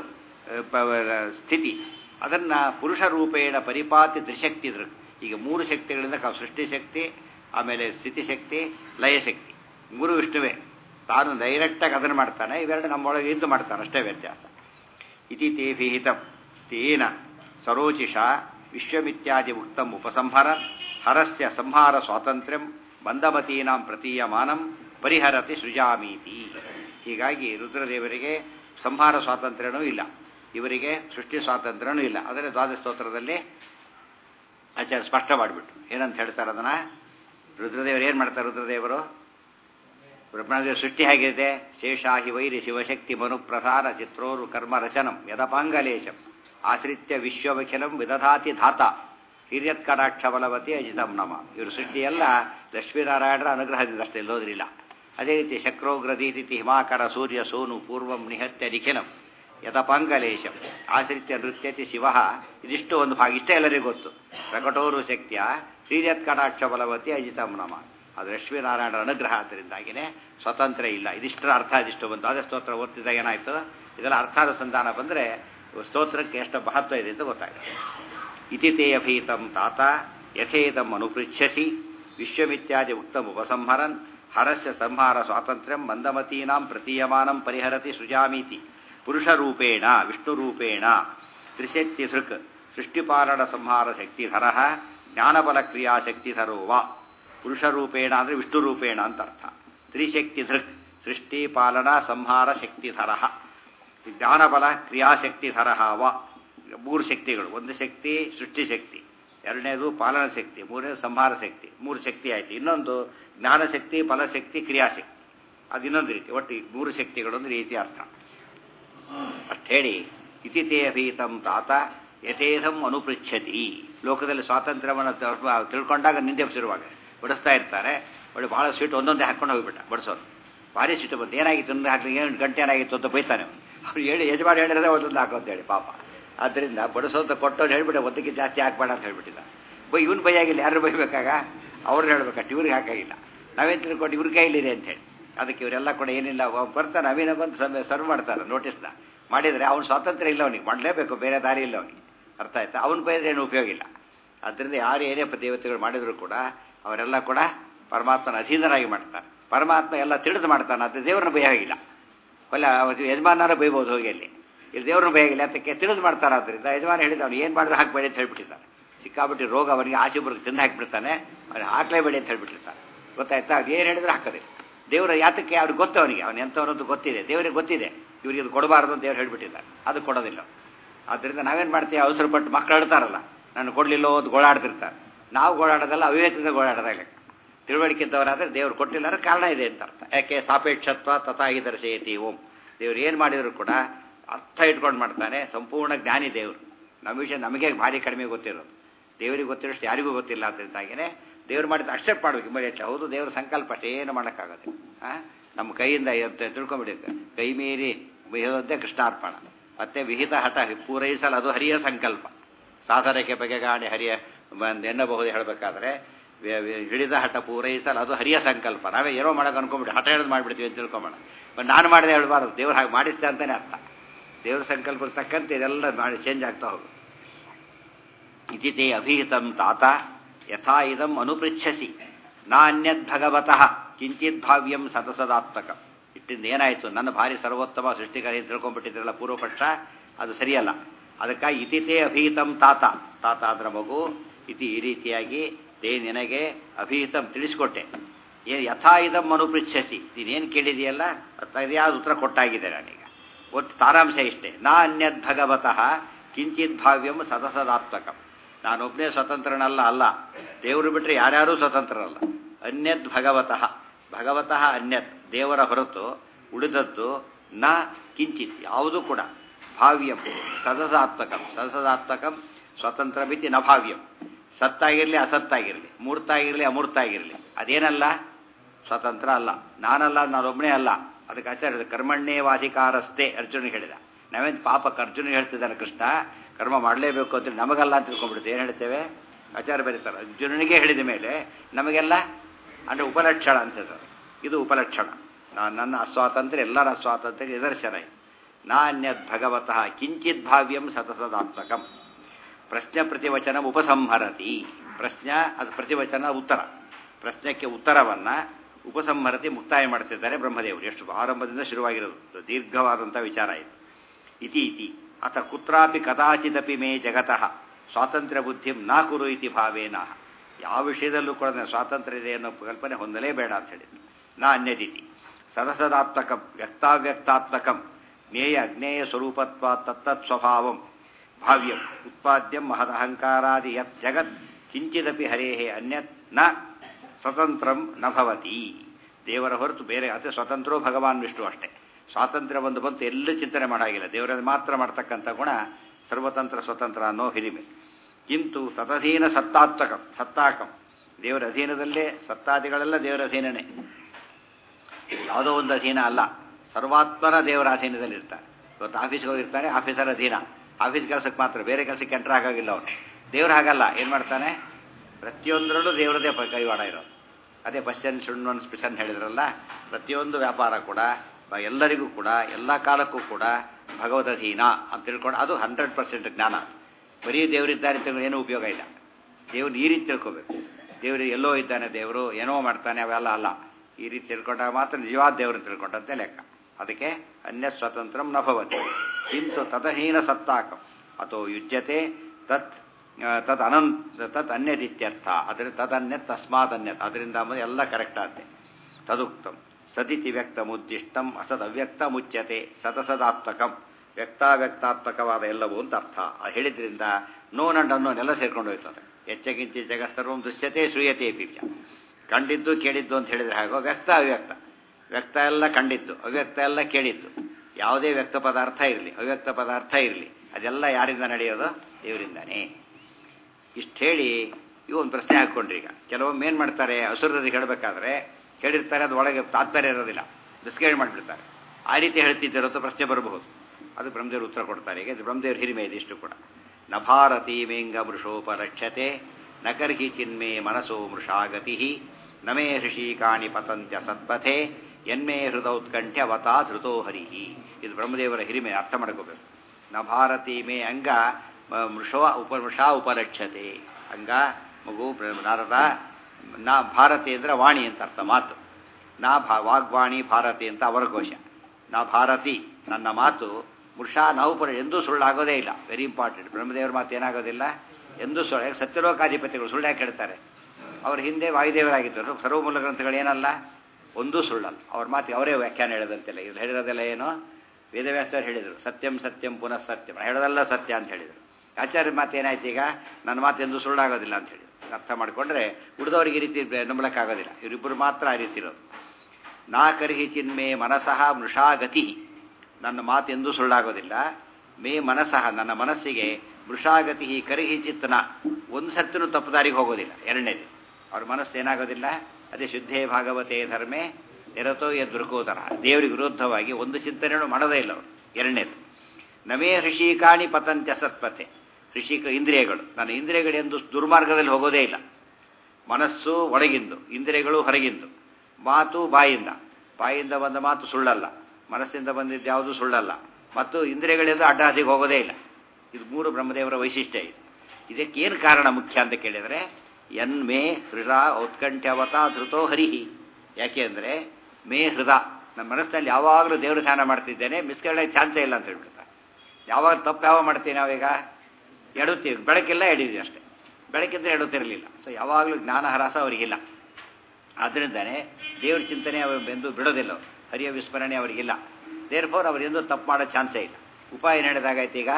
S1: ಸ್ಥಿತಿ ಅದನ್ನು ಪುರುಷ ರೂಪೇಣ ಪರಿಪಾತಿ ತ್ರಿಶಕ್ತಿ ದೃಕ್ ಈಗ ಮೂರು ಶಕ್ತಿಗಳಿಂದ ಸೃಷ್ಟಿ ಶಕ್ತಿ ಆಮೇಲೆ ಸ್ಥಿತಿ ಶಕ್ತಿ ಲಯ ಶಕ್ತಿ ಮೂರು ವಿಷ್ಣುವೇ ತಾನು ಡೈರೆಕ್ಟಾಗಿ ಅದನ್ನು ಮಾಡ್ತಾನೆ ಇವೆರಡು ನಮ್ಮೊಳಗೆ ಇದ್ದು ಮಾಡ್ತಾನೆ ಅಷ್ಟೇ ವ್ಯತ್ಯಾಸ ಇತಿ ತೇಭಿಹಿತ ತೇನ ಸರೋಚಿಷ ವಿಶ್ವಮಿತ್ಯಾದಿ ಉಕ್ತಂ ಉಪಸಂಹರ ಹರಸ್ಯ ಸಂಹಾರ ಸ್ವಾತಂತ್ರ್ಯಂ ಮಂದಮತೀನಾಂ ಪ್ರತೀಯಮಾನಂ ಪರಿಹರತಿ ಸೃಜಾಮೀತಿ ಹೀಗಾಗಿ ರುದ್ರದೇವರಿಗೆ ಸಂಹಾರ ಸ್ವಾತಂತ್ರ್ಯನೂ ಇಲ್ಲ ಇವರಿಗೆ ಸೃಷ್ಟಿ ಸ್ವಾತಂತ್ರ್ಯನೂ ಇಲ್ಲ ಆದರೆ ದ್ವಾದಶ ಸ್ತೋತ್ರದಲ್ಲಿ ಆಚಾರ್ಯ ಸ್ಪಷ್ಟ ಮಾಡಿಬಿಟ್ಟು ಏನಂತ ಹೇಳ್ತಾರೆ ಅದನ್ನ ರುದ್ರದೇವರು ಏನು ಮಾಡ್ತಾರೆ ರುದ್ರದೇವರು ಬ್ರಹ್ಮದೇವ ಸೃಷ್ಟಿ ಹೇಗಿದೆ ಶೇಷಾಹಿ ವೈರಿ ಶಿವಶಕ್ತಿ ಮನುಪ್ರಧಾನ ಚಿತ್ರೋರು ಕರ್ಮ ರಚನಂ ಯದಪಾಂಗಲೇಶಂ ಆಶ್ರಿತ್ಯ ವಿಶ್ವವಖಿಲಂ ವಿದಧಾತಿ ಧಾತ ಹಿರಿಯತ್ ಕಟಾಕ್ಷ ಬಲವತಿ ಅಜಿತಂ ನಮ ಇವರು ಸೃಷ್ಟಿಯೆಲ್ಲ ಲಕ್ಷ್ಮೀನಾರಾಯಣರ ಅನುಗ್ರಹದಿಂದ ಅಷ್ಟೇ ಎಲ್ಲೋದ್ರಿಲ್ಲ ಅದೇ ರೀತಿ ಶಕ್ರೋಗ್ರದೀತಿ ಹಿಮಾಕರ ಸೂರ್ಯ ಸೋನು ಪೂರ್ವಂ ನಿಹತ್ಯ ನಿಖಿಲಂ ಯತಪಾಂಗಲೇಶಂ ಆಶ್ರಿತ್ಯ ನೃತ್ಯತಿ ಶಿವ ಇದಿಷ್ಟು ಒಂದು ಭಾಗ ಇಷ್ಟೇ ಎಲ್ಲರಿಗೂ ಗೊತ್ತು ಪ್ರಕಟೋರು ಶಕ್ತಿಯ ಹಿರಿಯತ್ ಕಟಾಕ್ಷ ಬಲವತಿ ಅಜಿತಂ ನಮ ಅದು ಲಕ್ಷ್ಮೀನಾರಾಯಣರ ಅನುಗ್ರಹ ಆದ್ದರಿಂದಾಗಿನೇ ಸ್ವತಂತ್ರ ಇಲ್ಲ ಇದಿಷ್ಟರ ಅರ್ಥ ಇದಿಷ್ಟು ಬಂತು ಅದೇ ಸ್ತೋತ್ರ ಓದ್ತಿದ್ದಾಗ ಏನಾಯ್ತು ಇದೆಲ್ಲ ಅರ್ಥಾನುಸಂಧಾನ ಬಂದರೆ ಸ್ತೋತ್ರಕ್ಕೆ ಎಷ್ಟು ಮಹತ್ವ ಇದೆ ಅಂತ ಗೊತ್ತಾಗುತ್ತೆ ಇತಿ ತೇ ಅಭೀತಂ ತಾತ ಯಥೇದಂ ಅನುಪೃಚ್ಛಸಿ ವಿಶ್ವಮಿತ್ಯಾದಿ ಉಕ್ತಂ ಉಪಸಂಹರನ್ ಹರಸ್ಯ ಸಂಹಾರ ಸ್ವಾತಂತ್ರ್ಯಂ ಮಂದಮತೀನಾಂ ಪ್ರತೀಯಮಾನಂ ಪರಿಹರತಿ ಸೃಜಾಮೀತಿ ಪುರುಷರೂಪೇಣ ವಿಷ್ಣುರೂಪೇಣ ತ್ರಿಶಕ್ತಿ ಧೃಕ್ ಸೃಷ್ಟಿಪಾಲನ ಸಂಹಾರ ಶಕ್ತಿಧರ ಜ್ಞಾನಬಲ ಕ್ರಿಯಾಶಕ್ತಿಧರೋ ವಾ ಪುರುಷರೂಪೇಣ ಅಂದರೆ ವಿಷ್ಣುರೂಪೇಣ ಅಂತ ಅರ್ಥ ತ್ರಿಶಕ್ತಿ ಧೃಕ್ ಸೃಷ್ಟಿ ಪಾಲನ ಸಂಹಾರ ಶಕ್ತಿಧರ ಜ್ಞಾನಬಲ ಕ್ರಿಯಾಶಕ್ತಿಧರ ವ ಮೂರು ಶಕ್ತಿಗಳು ಒಂದು ಶಕ್ತಿ ಸೃಷ್ಟಿ ಶಕ್ತಿ ಎರಡನೇದು ಪಾಲನ ಶಕ್ತಿ ಮೂರನೇದು ಸಂಹಾರ ಶಕ್ತಿ ಮೂರು ಶಕ್ತಿ ಆಯಿತು ಇನ್ನೊಂದು ಜ್ಞಾನಶಕ್ತಿ ಫಲಶಕ್ತಿ ಕ್ರಿಯಾಶಕ್ತಿ ಅದು ಇನ್ನೊಂದು ರೀತಿ ಒಟ್ಟು ಈ ಮೂರು ಶಕ್ತಿಗಳು ಒಂದು ರೀತಿ ಅರ್ಥ ಅಷ್ಟು ಹೇಳಿ ಇತಿ ತೇ ಅಭೀತಂ ತಾತ ಯಥೇಧಂ ಅನುಪೃಚ್ಛತಿ ಲೋಕದಲ್ಲಿ ಸ್ವಾತಂತ್ರ್ಯವನ್ನು ತ- ತಿಳ್ಕೊಂಡಾಗ ನಿಂದೆ ಶುರುವಾಗ ಬಡಿಸ್ತಾ ಇರ್ತಾರೆ ಒಳ್ಳೆ ಭಾಳ ಸ್ವೀಟ್ ಒಂದೊಂದೇ ಹಾಕೊಂಡು ಹೋಗ್ಬಿಟ್ಟ ಬಡಿಸೋದು ಭಾರಿ ಸಿಟ್ಟು ಬಂತು ಏನಾಗಿತ್ತು ಅಂದ್ರೆ ಹಾಕಿ ಏನು ಗಂಟೆ ಏನಾಗಿತ್ತು ಅಂತ ಬೈತಾನೆ ಅವ್ನು. ಅವ್ರು ಹೇಳಿ ಯಜಮಾನ್ ಹೇಳಿದ್ರೆ ಒಂದೊಂದು ಹಾಕೋ ಅಂತ ಹೇಳಿ ಪಾಪ ಆದ್ದರಿಂದ ಬಡಿಸೋಂತ ಕೊಟ್ಟವ್ರು ಹೇಳ್ಬಿಟ್ಟೆ ಒಂದಕ್ಕೆ ಜಾಸ್ತಿ ಹಾಕ್ಬೇಡ ಅಂತ ಹೇಳ್ಬಿಟ್ಟಿದ್ದ ಬೈ ಇವ್ನು ಬೈಯಾಗಿಲ್ಲ ಯಾರು ಬೈಬೇಕಾಗ ಅವ್ರು ಹೇಳ್ಬೇಕಟ್ಟು ಇವ್ರಿಗೆ ಹಾಕಾಗಿಲ್ಲ ನಾವೇನು ತಿಳ್ಕೊಂಡು ಇವ್ರ ಕೈಲಿದೆ ಅಂತ ಹೇಳಿ ಅದಕ್ಕೆ ಇವರೆಲ್ಲ ಕೂಡ ಏನಿಲ್ಲ ಅವ ಬರ್ತಾನೆ ಅವಿನ ಬಂದು ಸಮ ಸರ್ವ್ ಮಾಡ್ತಾರೆ ನೋಟಿಸ್ನ ಮಾಡಿದರೆ ಅವ್ನು ಸ್ವಾತಂತ್ರ್ಯ ಇಲ್ಲ ಅವನಿಗೆ ಮಾಡಲೇಬೇಕು ಬೇರೆ ದಾರಿ ಇಲ್ಲ ಅವನಿಗೆ ಅರ್ಥ ಆಯ್ತಾ ಅವನ ಬೈದ್ರೆ ಏನು ಉಪಯೋಗ ಇಲ್ಲ ಅದರಿಂದ ಯಾರು ಏನೇ ದೇವತೆಗಳು ಮಾಡಿದ್ರು ಕೂಡ ಅವರೆಲ್ಲ ಕೂಡ ಪರಮಾತ್ಮನ ಅಧೀನರಾಗಿ ಮಾಡ್ತಾರೆ ಪರಮಾತ್ಮ ಎಲ್ಲ ತಿಳಿದು ಮಾಡ್ತಾನೆ ಅದು ದೇವ್ರನ್ನ ಬೈಯಾಗಿಲ್ಲ ಒಲ್ಲ ಅವತ್ತು ಯಜಮಾನರ ಬೈಬೋದು ಹೋಗಿ ಅಲ್ಲಿ ಇಲ್ಲಿ ದೇವ್ರನ್ನ ಬೈಯಾಗಿಲ್ಲ ಅದಕ್ಕೆ ತಿಳಿದು ಮಾಡ್ತಾರೆ ಆದ್ದರಿಂದ ಯಜಮಾನ ಹೇಳಿದ ಅವ್ನು ಏನು ಮಾಡಿದ್ರೆ ಹಾಕಬೇಡಿ ಅಂತ ಹೇಳ್ಬಿಟ್ಟಿದ್ದಾನೆ ಸಿಕ್ಕಾಬಿಟ್ಟು ರೋಗ ಅವನಿಗೆ ಆಸೆ ಬರೋದು ತಿಂದು ಹಾಕಿಬಿಡ್ತಾನೆ ಅವ್ನು ಹಾಕ್ಲೇಬೇಡಿ ಅಂತ ಹೇಳ್ಬಿಟ್ಟಿರ್ತಾನೆ ಗೊತ್ತಾಯ್ತಾ ಅದು ಏನು ಹೇಳಿದ್ರೆ ಹಾಕೋದಿಲ್ಲ ದೇವರ ಯಾತಕ್ಕೆ ಅವ್ರಿಗೆ ಗೊತ್ತು ಅವನಿಗೆ ಅವನು ಎಂಥವನಂತ ಗೊತ್ತಿದೆ ದೇವರಿಗೆ ಗೊತ್ತಿದೆ ಇವ್ರಿಗೆ ಇದು ಕೊಡಬಾರ್ದು ಅಂತ ದೇವ್ರು ಹೇಳ್ಬಿಟ್ಟಿದ್ದಾರೆ ಅದು ಕೊಡೋದಿಲ್ಲ ಆದ್ದರಿಂದ ನಾವೇನು ಮಾಡ್ತೀವಿ ಅವಸರಪಟ್ಟು ಮಕ್ಕಳು ಹೇಳ್ತಾರಲ್ಲ ನಾನು ಕೊಡಲಿಲ್ಲ ಅಂತ ಗೋಳಾಡ್ತಿರ್ತಾರೆ ನಾವು ಗೋಳಾಡೋದಲ್ಲ ಅವಿವೇಕದಿಂದ ಗೋಳಾಡೋದಾಗಲಿ ತಿಳುವಳಿಕೆ ಇದ್ದವರಾದರೆ ದೇವ್ರು ಕೊಟ್ಟಿಲ್ಲ ಅಂದ್ರೆ ಕಾರಣ ಇದೆ ಅಂತ ಅರ್ಥ ಯಾಕೆ ಸಾಪೇಕ್ಷತ್ವ ತಥಾಗಿ ದರ್ಶಯತಿ ಓಂ ದೇವ್ರು ಏನು ಮಾಡಿದ್ರು ಕೂಡ ಅರ್ಥ ಇಟ್ಕೊಂಡು ಮಾಡ್ತಾನೆ ಸಂಪೂರ್ಣ ಜ್ಞಾನಿ ದೇವರು ನಮ್ಮ ವಿಷಯ ನಮಗೆ ಭಾರಿ ಕಡಿಮೆ ಗೊತ್ತಿರೋದು ದೇವರಿಗೆ ಗೊತ್ತಿರೋಷ್ಟು ಯಾರಿಗೂ ಗೊತ್ತಿಲ್ಲ ಅದರಿಂದಾಗಿನೇ ದೇವ್ರು ಮಾಡಿದ ಅಕ್ಸೆಪ್ಟ್ ಮಾಡ್ಬೇಕು ಇಮಿಡಿಯೇಟ್ ಹೌದು ದೇವ್ರ ಸಂಕಲ್ಪ ಅಷ್ಟೇ ಏನು ಮಾಡೋಕ್ಕಾಗೋದಿಲ್ಲ ಆ? ನಮ್ಮ ಕೈಯಿಂದ ಅಂತ ತಿಳ್ಕೊಂಬಿಡುತ್ತೆ ಕೈ ಮೀರಿ ವಿಹಿತದ್ದೇ ಕೃಷ್ಣಾರ್ಪಣ ಮತ್ತೆ ವಿಹಿತ ಹಠ ಪೂರೈಸಲು ಅದು ಹರಿಯ ಸಂಕಲ್ಪ ಸಾಧನಕ್ಕೆ ಬಗೆಗಾಣಿ ಹರಿಯ ಬಂದ್ ಎನ್ನಬಹುದು ಹೇಳಬೇಕಾದ್ರೆ ಹಿಡಿದ ಹಠ ಪೂರೈಸಲು ಅದು ಹರಿಯ ಸಂಕಲ್ಪ ನಾವೇ ಏನೋ ಮಾಡೋಕೆ ಅನ್ಕೊಂಬಿಟ್ಟು ಹಠ ಹಿಡಿದು ಮಾಡಿಬಿಡ್ತೀವಿ ಅಂತ ತಿಳ್ಕೊಂಬೋಣ ಬಟ್ ನಾನು ಮಾಡಿದೆ ಹೇಳ್ಬಾರ್ದು ದೇವ್ರು ಹಾಗೆ ಮಾಡಿಸ್ತೆ ಅಂತಾನೆ ಅರ್ಥ ದೇವ್ರ ಸಂಕಲ್ಪಕ್ಕೆ ತಕ್ಕಂತೆ ಇದೆಲ್ಲ ಮಾಡಿ ಚೇಂಜ್ ಆಗ್ತಾ ಹೋಗುತ್ತೆ ಇತಿ ತೇ ಅಭಿಹಿತಂ ತಾತ ಯಥಾ ಇದಂ ಅನುಪೃಚ್ಛಸಿ ನಾನ್ಯದ್ ಭಗವತಃ ಕಿಂಚಿತ್ ಭಾವ್ಯಂ ಸತಸದಾತ್ಮಕ ಇಟ್ಟಿಂದ ಏನಾಯಿತು ನನ್ನ ಭಾರಿ ಸರ್ವೋತ್ತಮ ಸೃಷ್ಟಿಕಾರಿ ಅಂತ ತಿಳ್ಕೊಂಡ್ಬಿಟ್ಟಿದ್ರಲ್ಲ ಪೂರ್ವಪಕ್ಷ ಅದು ಸರಿಯಲ್ಲ ಅದಕ್ಕಾಗಿ ಇತಿ ತೇ ಅಭಿಹಿತಂ ತಾತ ತಾತ ಅದರ ಮಗು ಇತಿ ಈ ರೀತಿಯಾಗಿ ತೇ ನಿನಗೆ ಅಭಿಹಿತಂ ತಿಳಿಸ್ಕೊಟ್ಟೆ ಏನು ಯಥಾ ಇದಂ ಅನುಪೃಚ್ಛಸಿ ನೀನೇನು ಕೇಳಿದೆಯಲ್ಲ ಸರಿಯಾದ ಉತ್ತರ ಕೊಟ್ಟಾಗಿದೆ ನಾನೀಗ ಒಟ್ಟು ತಾರಾಂಶ ಇಷ್ಟೇ ನಾ ಅನ್ಯದ್ ಭಗವತಃ ಕಿಂಚಿತ್ ಭಾವ್ಯಂ ಸದಸದಾತ್ಮಕಂ ನಾನೊಬ್ಬನೇ ಸ್ವತಂತ್ರನಲ್ಲ ಅಲ್ಲ ದೇವರು ಬಿಟ್ಟರೆ ಯಾರ್ಯಾರೂ ಸ್ವತಂತ್ರರಲ್ಲ ಅನ್ಯದ್ ಭಗವತಃ ಭಗವತಃ ಅನ್ಯತ್ ದೇವರ ಹೊರತು ಉಳಿದದ್ದು ನ ಕಿಂಚಿತ್ ಯಾವುದೂ ಕೂಡ ಭಾವ್ಯಂ ಸದಸಾತ್ಮಕಂ ಸದಸದಾತ್ಮಕಂ ಸ್ವತಂತ್ರ ಮಿತಿ ನ ಭಾವ್ಯಂ ಸತ್ತಾಗಿರಲಿ ಅಸತ್ತಾಗಿರಲಿ ಮೂರ್ತಾಗಿರಲಿ ಅಮೂರ್ತಾಗಿರಲಿ ಅದೇನಲ್ಲ ಸ್ವತಂತ್ರ ಅಲ್ಲ ನಾನಲ್ಲ ನಾನೊಬ್ಬನೇ ಅಲ್ಲ ಅದಕ್ಕೆ ಆಚಾರ್ಯ ಕರ್ಮಣ್ಯೇವಾಧಿಕಾರಸ್ಥೆ ಅರ್ಜುನಿಗೆ ಹೇಳಿದ ನಾವೇನು ಪಾಪಕ್ಕೆ ಅರ್ಜುನಿಗೆ ಹೇಳ್ತಿದ್ದಾನೆ ಕೃಷ್ಣ ಕರ್ಮ ಮಾಡಲೇಬೇಕು ಅಂತ ನಮಗಲ್ಲ ಅಂತ ತಿಳ್ಕೊಂಡ್ಬಿಡುತ್ತೆ ಏನು ಹೇಳ್ತೇವೆ ಆಚಾರ್ಯ ಬರೀತಾರೆ ಅರ್ಜುನನಿಗೆ ಹೇಳಿದ ಮೇಲೆ ನಮಗೆಲ್ಲ ಅಂದರೆ ಉಪಲಕ್ಷಣ ಅಂತ ಹೇಳ್ತಾರೆ ಇದು ಉಪಲಕ್ಷಣ ನಾನು ನನ್ನ ಅಸ್ವಾತಂತ್ರ್ಯ ಎಲ್ಲರ ಅಸ್ವಾತಂತ್ರ್ಯ ನಿದರ್ಶನ ಇದು ನಾನ್ಯದ್ ಭಗವತಃ ಕಿಂಚಿತ್ ಭಾವ್ಯಂ ಸತಸದಾತ್ಮಕಂ ಪ್ರಶ್ನೆ ಪ್ರತಿವಚನ ಉಪಸಂಹರತಿ ಪ್ರಶ್ನೆ ಅದು ಪ್ರತಿವಚನ ಉತ್ತರ ಪ್ರಶ್ನೆಗೆ ಉತ್ತರವನ್ನ ಉಪಸಂಹರತಿ ಮುಕ್ತಾಯ ಮಾಡ್ತಿದ್ದಾರೆ ಬ್ರಹ್ಮದೇವರು ಎಷ್ಟು ಆರಂಭದಿಂದ ಶುರುವಾಗಿರೋದು ದೀರ್ಘವಾದಂಥ ವಿಚಾರ ಇದು ಇತಿ ಇತಿ ಅಥ ಕುತ್ರಾಪಿ ಕದಾಚಿದಪಿ ಮೇ ಜಗತಃ ಸ್ವಾತಂತ್ರ್ಯ ಬುದ್ಧಿಂ ನಾ ಕುರು ಇತಿ ಭಾವೇನ ಯಾವ ವಿಷಯದಲ್ಲೂ ಕೂಡ ನಾನು ಸ್ವಾತಂತ್ರ್ಯ ಇದೆ ಅನ್ನೋ ಕಲ್ಪನೆ ಹೊಂದಲೇಬೇಡ ಅಂತ ಹೇಳಿದ್ರು ನ ಅನ್ಯದಿತಿ ಸದಸದಾತ್ಮಕಂ ವ್ಯಕ್ತಾವ್ಯಕ್ತಾತ್ಮಕಂ ಜ್ಞೇಯ ಅಜ್ಞೇಯ ಸ್ವರೂಪತ್ವ ತತ್ತತ್ ಸ್ವಭಾವಂ ಭಾವ್ಯಂ ಉತ್ಪಾದ್ಯಂ ಮಹದಹಂಕಾರಾದಿ ಯತ್ ಜಗತ್ ಕಿಂಚಿದಪಿ ಹರೇಹೇ ಅನ್ಯತ್ ನ ಸ್ವತಂತ್ರಂ ನ ಭವತಿ ದೇವರ ಹೊರತು ಬೇರೆ ಅದೇ ಸ್ವತಂತ್ರೋ ಭಗವಾನ್ ವಿಷ್ಣು ಅಷ್ಟೇ ಸ್ವಾತಂತ್ರ್ಯ ಒಂದು ಬಂತು ಎಲ್ಲೂ ಚಿಂತನೆ ಮಾಡಾಗಿಲ್ಲ ದೇವರಲ್ಲಿ ಮಾತ್ರ ಮಾಡ್ತಕ್ಕಂಥ ಗುಣ ಸರ್ವತಂತ್ರ ಸ್ವತಂತ್ರ ಅನ್ನೋ ಹಿರಿಮೆ ಕಿಂತು ತದಧೀನ ಸತ್ತಾತ್ಮಕಂ ಸತ್ತಾಕಂ ದೇವರ ಅಧೀನದಲ್ಲೇ ಸತ್ತಾದಿಗಳೆಲ್ಲ ದೇವರ ಅಧೀನನೇ ಯಾವುದೋ ಒಂದು ಅಧೀನ ಅಲ್ಲ ಸರ್ವಾತ್ಮನ ದೇವರ ಅಧೀನದಲ್ಲಿ ಇರ್ತಾರೆ ಇವತ್ತು ಆಫೀಸ್ಗೆ ಹೋಗಿರ್ತಾನೆ ಆಫೀಸರ್ ಅಧೀನ ಆಫೀಸ್ ಕೆಲಸಕ್ಕೆ ಮಾತ್ರ ಬೇರೆ ಕೆಲಸಕ್ಕೆ ಎಂಟ್ರ್ ಆಗಾಗಿಲ್ಲ ಅವನು ದೇವ್ರು ಹಾಗಲ್ಲ ಏನು ಮಾಡ್ತಾನೆ ಪ್ರತಿಯೊಂದರಲ್ಲೂ ದೇವರದೇ ಪ- ಕೈವಾಡ ಇರೋದು ಅದೇ ಪಶ್ಚನ್ ಶುಣ್ವನ್ ಸ್ಪಿಸನ್ ಹೇಳಿದ್ರಲ್ಲ ಪ್ರತಿಯೊಂದು ವ್ಯಾಪಾರ ಕೂಡ ಬ- ಎಲ್ಲರಿಗೂ ಕೂಡ ಎಲ್ಲ ಕಾಲಕ್ಕೂ ಕೂಡ ಭಗವದಧೀನ ಅಂತ ತಿಳ್ಕೊಂಡು ಅದು ಹಂಡ್ರೆಡ್ ಪರ್ಸೆಂಟ್ ಜ್ಞಾನ ಬರೀ ದೇವರಿದ್ದಾರೆ ತಿಳ್ಕೊಂಡು ಏನೂ ಉಪಯೋಗ ಇಲ್ಲ ದೇವ್ರು ಈ ರೀತಿ ತಿಳ್ಕೋಬೇಕು ದೇವರು ಎಲ್ಲೋ ಇದ್ದಾನೆ ದೇವರು ಏನೋ ಮಾಡ್ತಾನೆ ಅವೆಲ್ಲ ಅಲ್ಲ ಈ ರೀತಿ ತಿಳ್ಕೊಂಡಾಗ ಮಾತ್ರ ನಿಜವಾದ ದೇವರನ್ನು ತಿಳ್ಕೊಂಡಂತೆ ಲೆಕ್ಕ ಅದಕ್ಕೆ ಅನ್ಯ ಸ್ವತಂತ್ರಂ ನ ಭವತಿ ಕಿಂತು ತದಹೀನ ಸತ್ತಾಕಂ ಅಥೋ ಯುಜ್ಯತೆ ತತ್ ಆ, ತದ್ ಅನಂತ ತತ್ ಅನ್ಯದಿತ್ಯರ್ಥ ಅದ್ರ ತದನ್ಯ ತಸ್ಮಾತ್ ಅನ್ಯತ್ ಅದರಿಂದ ಆಮೇಲೆ ಎಲ್ಲ ಕರೆಕ್ಟ್ ಆಗುತ್ತೆ ತದುಕ್ತಂ ಸದಿತಿ ವ್ಯಕ್ತಮುದ್ದಿಷ್ಟಂ ಅಸದ್ ಅವ್ಯಕ್ತ ಮುಚ್ಯತೆ ಸತಸದಾತ್ಮಕಂ ವ್ಯಕ್ತಾವ್ಯಕ್ತಾತ್ಮಕವಾದ ಎಲ್ಲವೂ ಅಂತ ಅರ್ಥ ಅದು ಹೇಳಿದ್ರಿಂದ ನೋನ್ ಅಂಡ್ ಅನ್ನೋನ್ ಎಲ್ಲ ಸೇರ್ಕೊಂಡು ಹೋಯ್ತದೆ ಹೆಚ್ಚಗಿಂಚಿ ಜಗಸ್ತರ್ವಂ ದುಶ್ಯತೆ ಶ್ರೂಯತೆ ಪಿರ್ಯ ಕಂಡಿದ್ದು ಕೇಳಿದ್ದು ಅಂತ ಹೇಳಿದ್ರೆ ಹಾಗೋ ವ್ಯಕ್ತ ಅವ್ಯಕ್ತ ವ್ಯಕ್ತ ಎಲ್ಲ ಕಂಡಿದ್ದು ಅವ್ಯಕ್ತ ಎಲ್ಲ ಕೇಳಿದ್ದು ಯಾವುದೇ ವ್ಯಕ್ತ ಪದಾರ್ಥ ಇರಲಿ ಅವ್ಯಕ್ತ ಪದಾರ್ಥ ಇರಲಿ ಅದೆಲ್ಲ ಯಾರಿಂದ ನಡೆಯೋದು ದೇವರಿಂದಾನೇ ಇಷ್ಟು ಹೇಳಿ ಇವು ಒಂದು ಪ್ರಶ್ನೆ ಹಾಕ್ಕೊಂಡ್ರಿ ಈಗ ಕೆಲವೊಮ್ಮೆ ಏನು ಮಾಡ್ತಾರೆ ಹಸುರರಿಗೆ ಹೇಳಬೇಕಾದ್ರೆ ಹೇಳಿರ್ತಾರೆ ಅದು ಒಳಗೆ ತಾತ್ಪರ್ಯ ಇರೋದಿಲ್ಲ ಡಿಸ್ಕೈಡ್ ಮಾಡಿಬಿಡ್ತಾರೆ ಆ ರೀತಿ ಹೇಳ್ತಿದ್ದರು ಅಂತ ಪ್ರಶ್ನೆ ಬರಬಹುದು ಅದು ಬ್ರಹ್ಮದೇವರು ಉತ್ತರ ಕೊಡ್ತಾರೆ ಈಗ ಇದು ಬ್ರಹ್ಮದೇವ್ರ ಹಿರಿಮೆ ಇದೆ ಇಷ್ಟು ಕೂಡ ನ ಭಾರತೀ ಮೇಂಗ ಮೃಷೋಪರಕ್ಷತೆ ನ ಕರ್ಹಿ ಚಿನ್ಮೇ ಮನಸೋ ಮೃಷಾಗತಿ ನ ಮೇ ಹೃಷೀಕಾಣಿ ಪತಂತ್ಯ ಸತ್ಪಥೆ ಎನ್ಮೇ ಹೃದೌತ್ಕಂಠ್ಯವತಾ ಧೃತೋ ಹರಿಹಿ ಇದು ಬ್ರಹ್ಮದೇವರ ಹಿರಿಮೆ ಅರ್ಥ ಮಾಡ್ಕೋಬೇಕು ನ ಭಾರತಿ ಮೇ ಅಂಗ ಮ- ಮೃಷೋ ಉಪ ಮೃಷಾ ಉಪಲಕ್ಷ್ಯತೆ ಅಂಗ ಮಗು ಪ್ರ- ನಾರದ ನಾ ಭಾರತಿ ಅಂದರೆ ವಾಣಿ ಅಂತ ಅರ್ಥ ಮಾತು ನಾ ಭಾ ವಾಗ್ವಾಣಿ ಭಾರತಿ ಅಂತ ಅವರ ಕೋಶ ನಾ ಭಾರತಿ ನನ್ನ ಮಾತು ಮೃಷಾ ನೌಪರ ಎಂದೂ ಸುಳ್ಳಾಗೋದೇ ಇಲ್ಲ ವೆರಿ ಇಂಪಾರ್ಟೆಂಟ್ ಬ್ರಹ್ಮದೇವರ ಮಾತು ಏನಾಗೋದಿಲ್ಲ ಎಂದೂ ಸುಳ್ಳು ಯಾಕೆ ಸತ್ಯಲೋಕಾಧಿಪತಿಗಳು ಸುಳ್ಳು ಯಾಕೆ ಹೇಳ್ತಾರೆ ಅವ್ರ ಹಿಂದೆ ವಾಯುದೇವರಾಗಿದ್ದರು ಸರ್ವಮೂಲ ಗ್ರಂಥಗಳು ಏನಲ್ಲ ಒಂದೂ ಸುಳ್ಳಲ್ಲ ಅವ್ರ ಮಾತಿಗೆ ಅವರೇ ವ್ಯಾಖ್ಯಾನ ಹೇಳೋದಂತೆಲ್ಲ ಇದು ಹೇಳಿರೋದೆಲ್ಲ ಏನು ವೇದವ್ಯಾಸರು ಹೇಳಿದರು ಸತ್ಯಂ ಸತ್ಯಂ ಪುನಃ ಸತ್ಯಂ ಹೇಳೋದೆಲ್ಲ ಸತ್ಯ ಅಂತ ಹೇಳಿದರು ಆಚಾರ್ಯ ಮಾತು ಏನಾಯ್ತು ಈಗ ನನ್ನ ಮಾತು ಎಂದೂ ಸುಳ್ಳಾಗೋದಿಲ್ಲ ಅಂತ ಹೇಳಿ ಅರ್ಥ ಮಾಡಿಕೊಂಡ್ರೆ ಉಳಿದವರಿಗೆ ಈ ರೀತಿ ನಂಬಲಕ್ಕಾಗೋದಿಲ್ಲ ಇವರಿಬ್ಬರು ಮಾತ್ರ ಆ ರೀತಿ ಇರೋದು ನಾ ಕರ್ಹಿ ಚಿನ್ಮೇ ಮನಸಃ ಮೃಷಾಗತಿ ನನ್ನ ಮಾತು ಎಂದೂ ಸುಳ್ಳಾಗೋದಿಲ್ಲ ಮೇ ಮನಸಃ ನನ್ನ ಮನಸ್ಸಿಗೆ ಮೃಷಾಗತಿ ಕರಿಹಿ ಚಿತ್ತನ ಒಂದು ಸತ್ತಿನೂ ತಪ್ಪುದಾರಿಗೆ ಹೋಗೋದಿಲ್ಲ ಎರಡನೇದು ಅವ್ರ ಮನಸ್ಸು ಏನಾಗೋದಿಲ್ಲ ಅದೇ ಶುದ್ಧೇ ಭಾಗವತೆ ಧರ್ಮೇ ನಿರತೋ ಎದುರುಕೋತರ ದೇವರಿಗೆ ವಿರುದ್ಧವಾಗಿ ಒಂದು ಚಿಂತನೆಯನ್ನು ಮಾಡೋದೇ ಇಲ್ಲ ಅವರು ಎರಡನೇದು ನಮೇ ಋಷಿಕಾಣಿ ಪತಂತ್ಯ ಸತ್ಪಥೆ ಋಷಿಕ ಇಂದ್ರಿಯಗಳು ನನ್ನ ಇಂದ್ರಿಯಗಳೆಂದು ದುರ್ಮಾರ್ಗದಲ್ಲಿ ಹೋಗೋದೇ ಇಲ್ಲ ಮನಸ್ಸು ಒಳಗಿಂದು ಇಂದ್ರಿಯಗಳು ಹೊರಗಿಂದು ಮಾತು ಬಾಯಿಂದ ಬಾಯಿಂದ ಬಂದ ಮಾತು ಸುಳ್ಳಲ್ಲ ಮನಸ್ಸಿಂದ ಬಂದಿದ್ದು ಯಾವುದು ಸುಳ್ಳಲ್ಲ ಮತ್ತು ಇಂದ್ರಿಯಗಳಿಂದ ಅಡ್ಡ ಹಾದಿಗೆ ಹೋಗೋದೇ ಇಲ್ಲ ಇದು ಮೂರು ಬ್ರಹ್ಮದೇವರ ವೈಶಿಷ್ಟ್ಯ ಇದೆ ಇದಕ್ಕೇನು ಕಾರಣ ಮುಖ್ಯ ಅಂತ ಕೇಳಿದರೆ ಎನ್ ಮೇ ಹೃದ ಔತ್ಕಂಠ್ಯವತ ಧೃತೋ ಹರಿಹಿ ಯಾಕೆ ಅಂದರೆ ಮೇ ಹೃದ ನನ್ನ ಮನಸ್ಸಿನಲ್ಲಿ ಯಾವಾಗಲೂ ದೇವರು ಧ್ಯಾನ ಮಾಡ್ತಿದ್ದೇನೆ ಮಿಸ್ಗಳೇ ಚಾನ್ಸೇ ಇಲ್ಲ ಅಂತ ಹೇಳ್ಬಿಡ್ತಾರೆ ಯಾವಾಗ ತಪ್ಪು ಯಾವಾಗ ಮಾಡ್ತೀವಿ ನಾವೀಗ ಎಡುತ್ತೀವಿ ಬೆಳಕಿಲ್ಲ ಎಡೀವಿ ಅಷ್ಟೇ ಬೆಳಕಿದ್ರೆ ಎಡುತ್ತಿರಲಿಲ್ಲ ಸೊ ಯಾವಾಗಲೂ ಜ್ಞಾನ ಹರಾಸ ಅವರಿಗಿಲ್ಲ ಆದ್ದರಿಂದನೇ ದೇವ್ರ ಚಿಂತನೆ ಅವರು ಎಂದು ಬಿಡೋದಿಲ್ಲ ಅವರು ಹರಿಯ ವಿಸ್ಮರಣೆ ಅವರಿಗಿಲ್ಲ ದೇರ್ ಫೋರ್ ಅವ್ರು ಎಂದೂ ತಪ್ಪು ಮಾಡೋ ಚಾನ್ಸೇ ಇಲ್ಲ ಉಪಾಯ ನಡೆದಾಗೈತೆ ಈಗ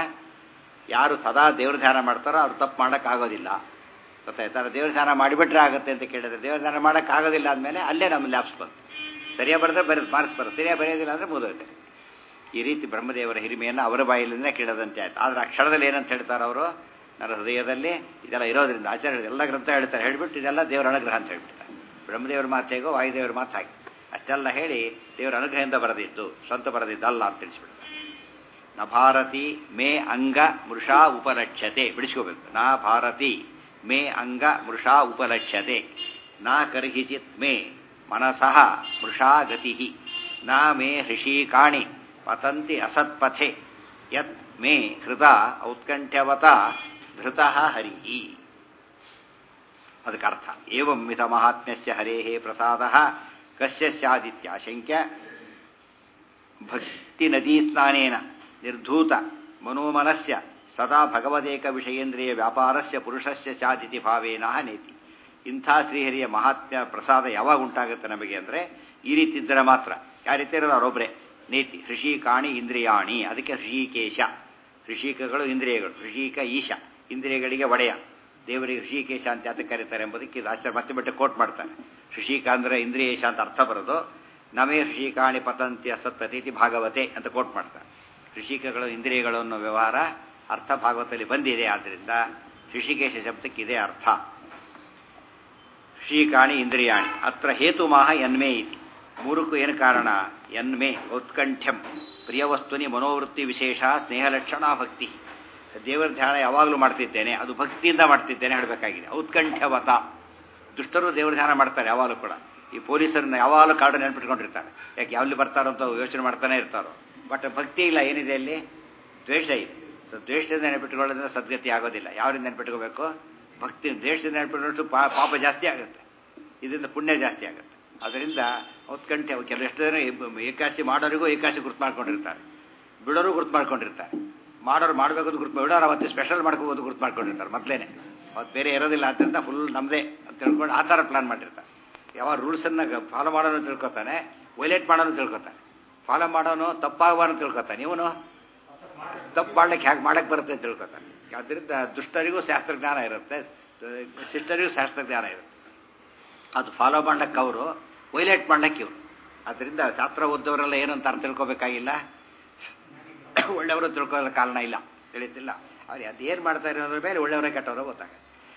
S1: ಯಾರು ಸದಾ ದೇವ್ರ ಧ್ಯಾನ ಮಾಡ್ತಾರೋ ಅವ್ರು ತಪ್ಪು ಮಾಡೋಕ್ಕಾಗೋದಿಲ್ಲ ಗೊತ್ತಾಯ್ತಾರೆ ದೇವ್ರ ಧ್ಯಾನ ಮಾಡಿಬಿಟ್ರೆ ಆಗುತ್ತೆ ಅಂತ ಕೇಳಿದ್ರೆ ದೇವ್ರ ಧ್ಯಾನ ಮಾಡೋಕ್ಕಾಗೋದಿಲ್ಲ ಅಂದಮೇಲೆ ಅಲ್ಲೇ ನಮ್ಮ ಲ್ಯಾಬ್ಸ್ ಬಂತು ಸರಿಯಾಗಿ ಬರೆದ್ರೆ ಬರೆದು ಮಾರ್ಕ್ಸ್ ಬರುತ್ತೆ ಸರಿಯಾಗಿ ಬರೆಯೋದಿಲ್ಲ ಅಂದರೆ ಮುಗಿದೋಯ್ತೆ ಈ ರೀತಿ ಬ್ರಹ್ಮದೇವರ ಹಿರಿಮೆಯನ್ನು ಅವರ ಬಾಯಿಲಿಂದ ಕೇಳದಂತೆ ಆಯ್ತು ಆದರೆ ಆ ಕ್ಷಣದಲ್ಲಿ ಏನಂತ ಹೇಳ್ತಾರೆ ಅವರು ನನ್ನ ಹೃದಯದಲ್ಲಿ ಇದೆಲ್ಲ ಇರೋದ್ರಿಂದ ಆಚಾರ್ಯ ಎಲ್ಲ ಗ್ರಂಥ ಹೇಳ್ತಾರೆ ಹೇಳ್ಬಿಟ್ಟು ಇದೆಲ್ಲ ದೇವರ ಅನುಗ್ರಹ ಅಂತ ಹೇಳ್ಬಿಡ್ತಾರೆ ಬ್ರಹ್ಮದೇವರ ಮಾತು ಹೇಗೋ ವಾಯುದೇವರ ಮಾತು ಹಾಗೆ ಅಷ್ಟೆಲ್ಲ ಹೇಳಿ ದೇವರ ಅನುಗ್ರಹದಿಂದ ಬರೆದಿದ್ದು ಸ್ವಂತ ಬರೆದಿದ್ದಲ್ಲ ಅಂತ ತಿಳಿಸ್ಬಿಡ್ತಾರೆ ನ ಭಾರತಿ ಮೇ ಅಂಗ ಮೃಷಾ ಉಪಲಕ್ಷ್ಯತೆ ಬಿಡಿಸ್ಕೋಬೇಕು ನಾ ಭಾರತಿ ಮೇ ಅಂಗ ಮೃಷಾ ಉಪಲಕ್ಷ್ಯತೆ ನಾ ಕರ್ಹಿಚಿತ್ ಮೇ ಮನಸಃ ಮೃಷಾ ಗತಿ ನಾ ಮೇ ಹೃಷೀಕಾಣಿ ಪತಂತಿ ಅಸತ್ಪಥೆ ಯತ್ ಮೇ ಹೃದ ಔತ್ಕಂಠ್ಯವತ ಧೃತಃ ಹರಿಹಿ ಅದಕ್ಕೆ ಅರ್ಥ ಏವಂ ಮಿತ ಮಹಾತ್ಮ್ಯಸ್ಯ ಹರೇಃ ಪ್ರಸಾದಃ ಕಸ್ಯ ಸ್ಯಾದಿತ್ಯಾಶಂಕ್ಯ ಭಕ್ತಿ ನದೀ ಸ್ನಾನೇನ ನಿರ್ಧೂತ ಮನೋಮನಸ್ಯ ಸದಾ ಭಗವದೇಕ ವಿಷಯೇಂದ್ರಿಯ ವ್ಯಾಪಾರಸ್ಯ ಪುರುಷಸ್ಯ ಸ್ಯಾದಿತಿ ಭಾವೇನ ನೇತಿ ಇಂಥ ಶ್ರೀಹರಿಯ ಮಹಾತ್ಮ್ಯ ಪ್ರಸಾದ ಯಾವಾಗ ಉಂಟಾಗುತ್ತೆ ನಮಗೆ ಅಂದರೆ ಈ ರೀತಿ ಇದ್ದರೆ ಮಾತ್ರ ಯಾವ ರೀತಿ ಇರೋದು ಅವರೊಬ್ಬರೇ ನೀತಿ ಋಷಿಕಾಣಿ ಇಂದ್ರಿಯಾಣಿ ಅದಕ್ಕೆ ಋಷಿಕೇಶ ಋಷಿಕಗಳು ಇಂದ್ರಿಯಗಳು ಋಷಿಕ ಈಶ ಇಂದ್ರಿಯಗಳಿಗೆ ಒಡೆಯ ದೇವರಿಗೆ ಋಷಿಕೇಶ ಅಂತ ಯಾತಕ್ಕೆ ಕರೀತಾರೆ ಎಂಬುದಕ್ಕೆ ಇದು ಆಚಾರ್ಯ ಮತ್ತೆ ಬಿಟ್ಟು ಕೋಟ್ ಮಾಡ್ತಾರೆ ಋಷಿಕ ಅಂದರೆ ಇಂದ್ರಿಯೇಶ ಅಂತ ಅರ್ಥ ಬರೋದು ನಮೇ ಋಷಿಕಾಣಿ ಪತಂತಿ ಅಸತ್ಪ್ರತೀತಿ ಭಾಗವತೆ ಅಂತ ಕೋಟ್ ಮಾಡ್ತಾರೆ ಋಷಿಕಗಳು ಇಂದ್ರಿಯಗಳು ಅನ್ನೋ ವ್ಯವಹಾರ ಅರ್ಥ ಭಾಗವತದಲ್ಲಿ ಬಂದಿದೆ ಆದ್ದರಿಂದ ಋಷಿಕೇಶ ಶಬ್ದಕ್ಕೆ ಇದೇ ಅರ್ಥ ಶ್ರೀಕಾಣಿ ಇಂದ್ರಿಯಾಣಿ ಅತ್ರ ಹೇತುಮಾಹ ಯನ್ಮೇ ಇತಿ ಮೂರಕ್ಕೂ ಏನು ಕಾರಣ ಯನ್ಮೇ ಉತ್ಕಂಠ್ಯಂ ಪ್ರಿಯವಸ್ತುನಿ ಮನೋವೃತ್ತಿ ವಿಶೇಷ ಸ್ನೇಹಲಕ್ಷಣ ಭಕ್ತಿ ದೇವರ ಧ್ಯಾನ ಯಾವಾಗಲೂ ಮಾಡ್ತಿದ್ದೇನೆ ಅದು ಭಕ್ತಿಯಿಂದ ಮಾಡ್ತಿದ್ದೇನೆ ಹೇಳಬೇಕಾಗಿದೆ ಔತ್ಕಂಠ್ಯವತ ದುಷ್ಟರು ದೇವರ ಧ್ಯಾನ ಮಾಡ್ತಾರೆ ಯಾವಾಗಲೂ ಕೂಡ ಈ ಪೊಲೀಸರನ್ನ ಯಾವಾಗಲೂ ಕಾಡು ನೆನ್ಪಿಟ್ಕೊಂಡಿರ್ತಾರೆ ಯಾಕೆ ಯಾವಲ್ಲಿ ಬರ್ತಾರೋ ಅಂತ ಯೋಚನೆ ಮಾಡ್ತಾನೆ ಇರ್ತಾರೋ ಬಟ್ ಭಕ್ತಿ ಇಲ್ಲ ಏನಿದೆ ಅಲ್ಲಿ ದ್ವೇಷ ಇದೆ ಸೊ ದ್ವೇಷದಿಂದ ನೆನಪಿಟ್ಕೊಳ್ಳೋದ್ರಿಂದ ಸದ್ಗತಿ ಆಗೋದಿಲ್ಲ ಯಾವ್ರಿಂದ ನೆನಪಿಟ್ಕೋಬೇಕು ಭಕ್ತಿ ದ್ವೇಷದಿಂದ ನೆನಪಿಟ್ಕೊಳ್ಳೋಷ್ಟು ಪಾಪ ಜಾಸ್ತಿ ಆಗುತ್ತೆ ಇದರಿಂದ ಪುಣ್ಯ ಜಾಸ್ತಿ ಆಗುತ್ತೆ ಅದರಿಂದ ಉತ್ಕಂಠೆ ಕೆಲವು ಎಷ್ಟು ಜನ ಏಕಾಶಿ ಮಾಡೋರಿಗೂ ಏಕಾಶಿ ಗುರ್ತು ಮಾಡ್ಕೊಂಡಿರ್ತಾರೆ ಬಿಡೋರು ಗುರ್ತು ಮಾಡ್ಕೊಂಡಿರ್ತಾರೆ ಮಾಡೋರು ಮಾಡಬೇಕು ಗುರ್ತು ಬಿಡೋರು ಅವತ್ತು ಸ್ಪೆಷಲ್ ಮಾಡ್ಕೋಬೋದು ಗುರ್ತು ಮಾಡ್ಕೊಂಡಿರ್ತಾರೆ ಮೊದಲೇನೆ ಅವತ್ತು ಬೇರೆ ಇರೋದಿಲ್ಲ ಆದ್ದರಿಂದ ಫುಲ್ ನಮ್ಮದೇ ಅಂತ ತಿಳ್ಕೊಂಡು ಆ ಥರ ಪ್ಲಾನ್ ಮಾಡಿರ್ತಾರೆ ಯಾವ ರೂಲ್ಸನ್ನು ಫಾಲೋ ಮಾಡೋನು ತಿಳ್ಕೊತಾನೆ ವೈಲೇಟ್ ಮಾಡೋನು ತಿಳ್ಕೊತಾನೆ ಫಾಲೋ ಮಾಡೋನು ತಪ್ಪಾಗಬಾರ್ದು ತಿಳ್ಕೊತಾನೆ ಇವನು ತಪ್ಪು ಮಾಡ್ಲಿಕ್ಕೆ ಹೇಗೆ ಮಾಡಕ್ಕೆ ಬರುತ್ತೆ ಅಂತ ತಿಳ್ಕೊತಾನೆ ಆದ್ದರಿಂದ ದುಷ್ಟರಿಗೂ ಶಾಸ್ತ್ರಜ್ಞಾನ ಇರುತ್ತೆ ಶಿಷ್ಟರಿಗೂ ಶಾಸ್ತ್ರಜ್ಞಾನ ಇರುತ್ತೆ ಅದು ಫಾಲೋ ಮಾಡ್ಲಿಕ್ಕೆ ಅವರು ವೈಲೇಟ್ ಮಾಡ್ಲಿಕ್ಕೆ ಇವರು ಆದ್ದರಿಂದ ಶಾಸ್ತ್ರ ಓದ್ದವರೆಲ್ಲ ಏನಂತ ಅರ್ಥ ತಿಳ್ಕೊಬೇಕಾಗಿಲ್ಲ ಒಳ್ಳೆಯವರು ತಿಳ್ಕೊಳ್ಳೋ ಕಾರಣ ಇಲ್ಲ ತಿಳಿತಿಲ್ಲ ಅವ್ರು ಅದೇನು ಮಾಡ್ತಾ ಇರೋದ್ರ ಮೇಲೆ ಒಳ್ಳೆಯವರೇ ಕೆಟ್ಟವರು ಗೊತ್ತಾಗ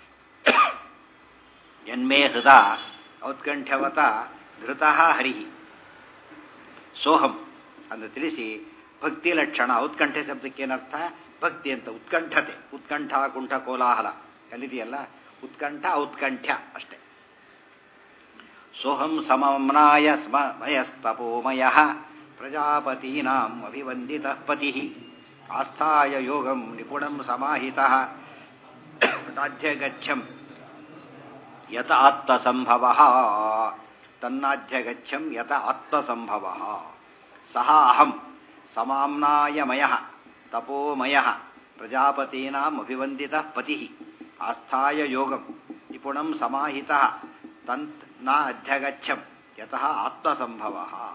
S1: ಜನ್ಮೇ ಹೃದ ಔತ್ಕಂಠ್ಯವತ ಧೃತಃ ಹರಿ ಸೋಹಂ ಅಂತ ತಿಳಿಸಿ ಭಕ್ತಿ ಲಕ್ಷಣ ಉತ್ಕಂಠೆ ಶಬ್ದಕ್ಕೆ ಏನರ್ಥ ಭಕ್ತಿ ಅಂತ ಉತ್ಕಂಠತೆ ಉತ್ಕಂಠ ಕುಂಠ ಕೋಲಾಹಲ ಎಲ್ಲಿದೆಯಲ್ಲ ಉತ್ಕಂಠ ಔತ್ಕಂಠ್ಯ ಅಷ್ಟೇ ಸೋಹಂ ಸಮಮ್ನಾಯ ಸ್ಮಯಸ್ತಪೋಮಯ ಪ್ರಜಾಪತೀನಾಂ ಅಭಿವಂದಿತ ಪತಿ ಆಸ್ಥಾಯ ಯೋಗಂ ನಿಪುಣಂ ಸಮಾಹಿತ ನಾಧ್ಯಗಚ್ಚಂ ಯತ ಆತ್ಮಸಂಭವ ತನ್ನಾಧ್ಯಗಚ್ಚಂ ಯತ ಆತ್ಮಸಂಭವ ಸಹ ಅಹಂ ಸಮಾಮ್ನಾಯಮಯ ತಪೋಮಯ ಪ್ರಜಾಪತೀನಾಂ ಅಭಿವಂದಿತ ಪತಿ ಆಸ್ಥಾಯ ಯೋಗಂ ನಿಪುಣಂ ಸಮಾಹಿತ ತಂತ್ ನ ಅಧ್ಯಗಚ್ಚಂ ಯತಃ ಆತ್ಮಸಂಭವ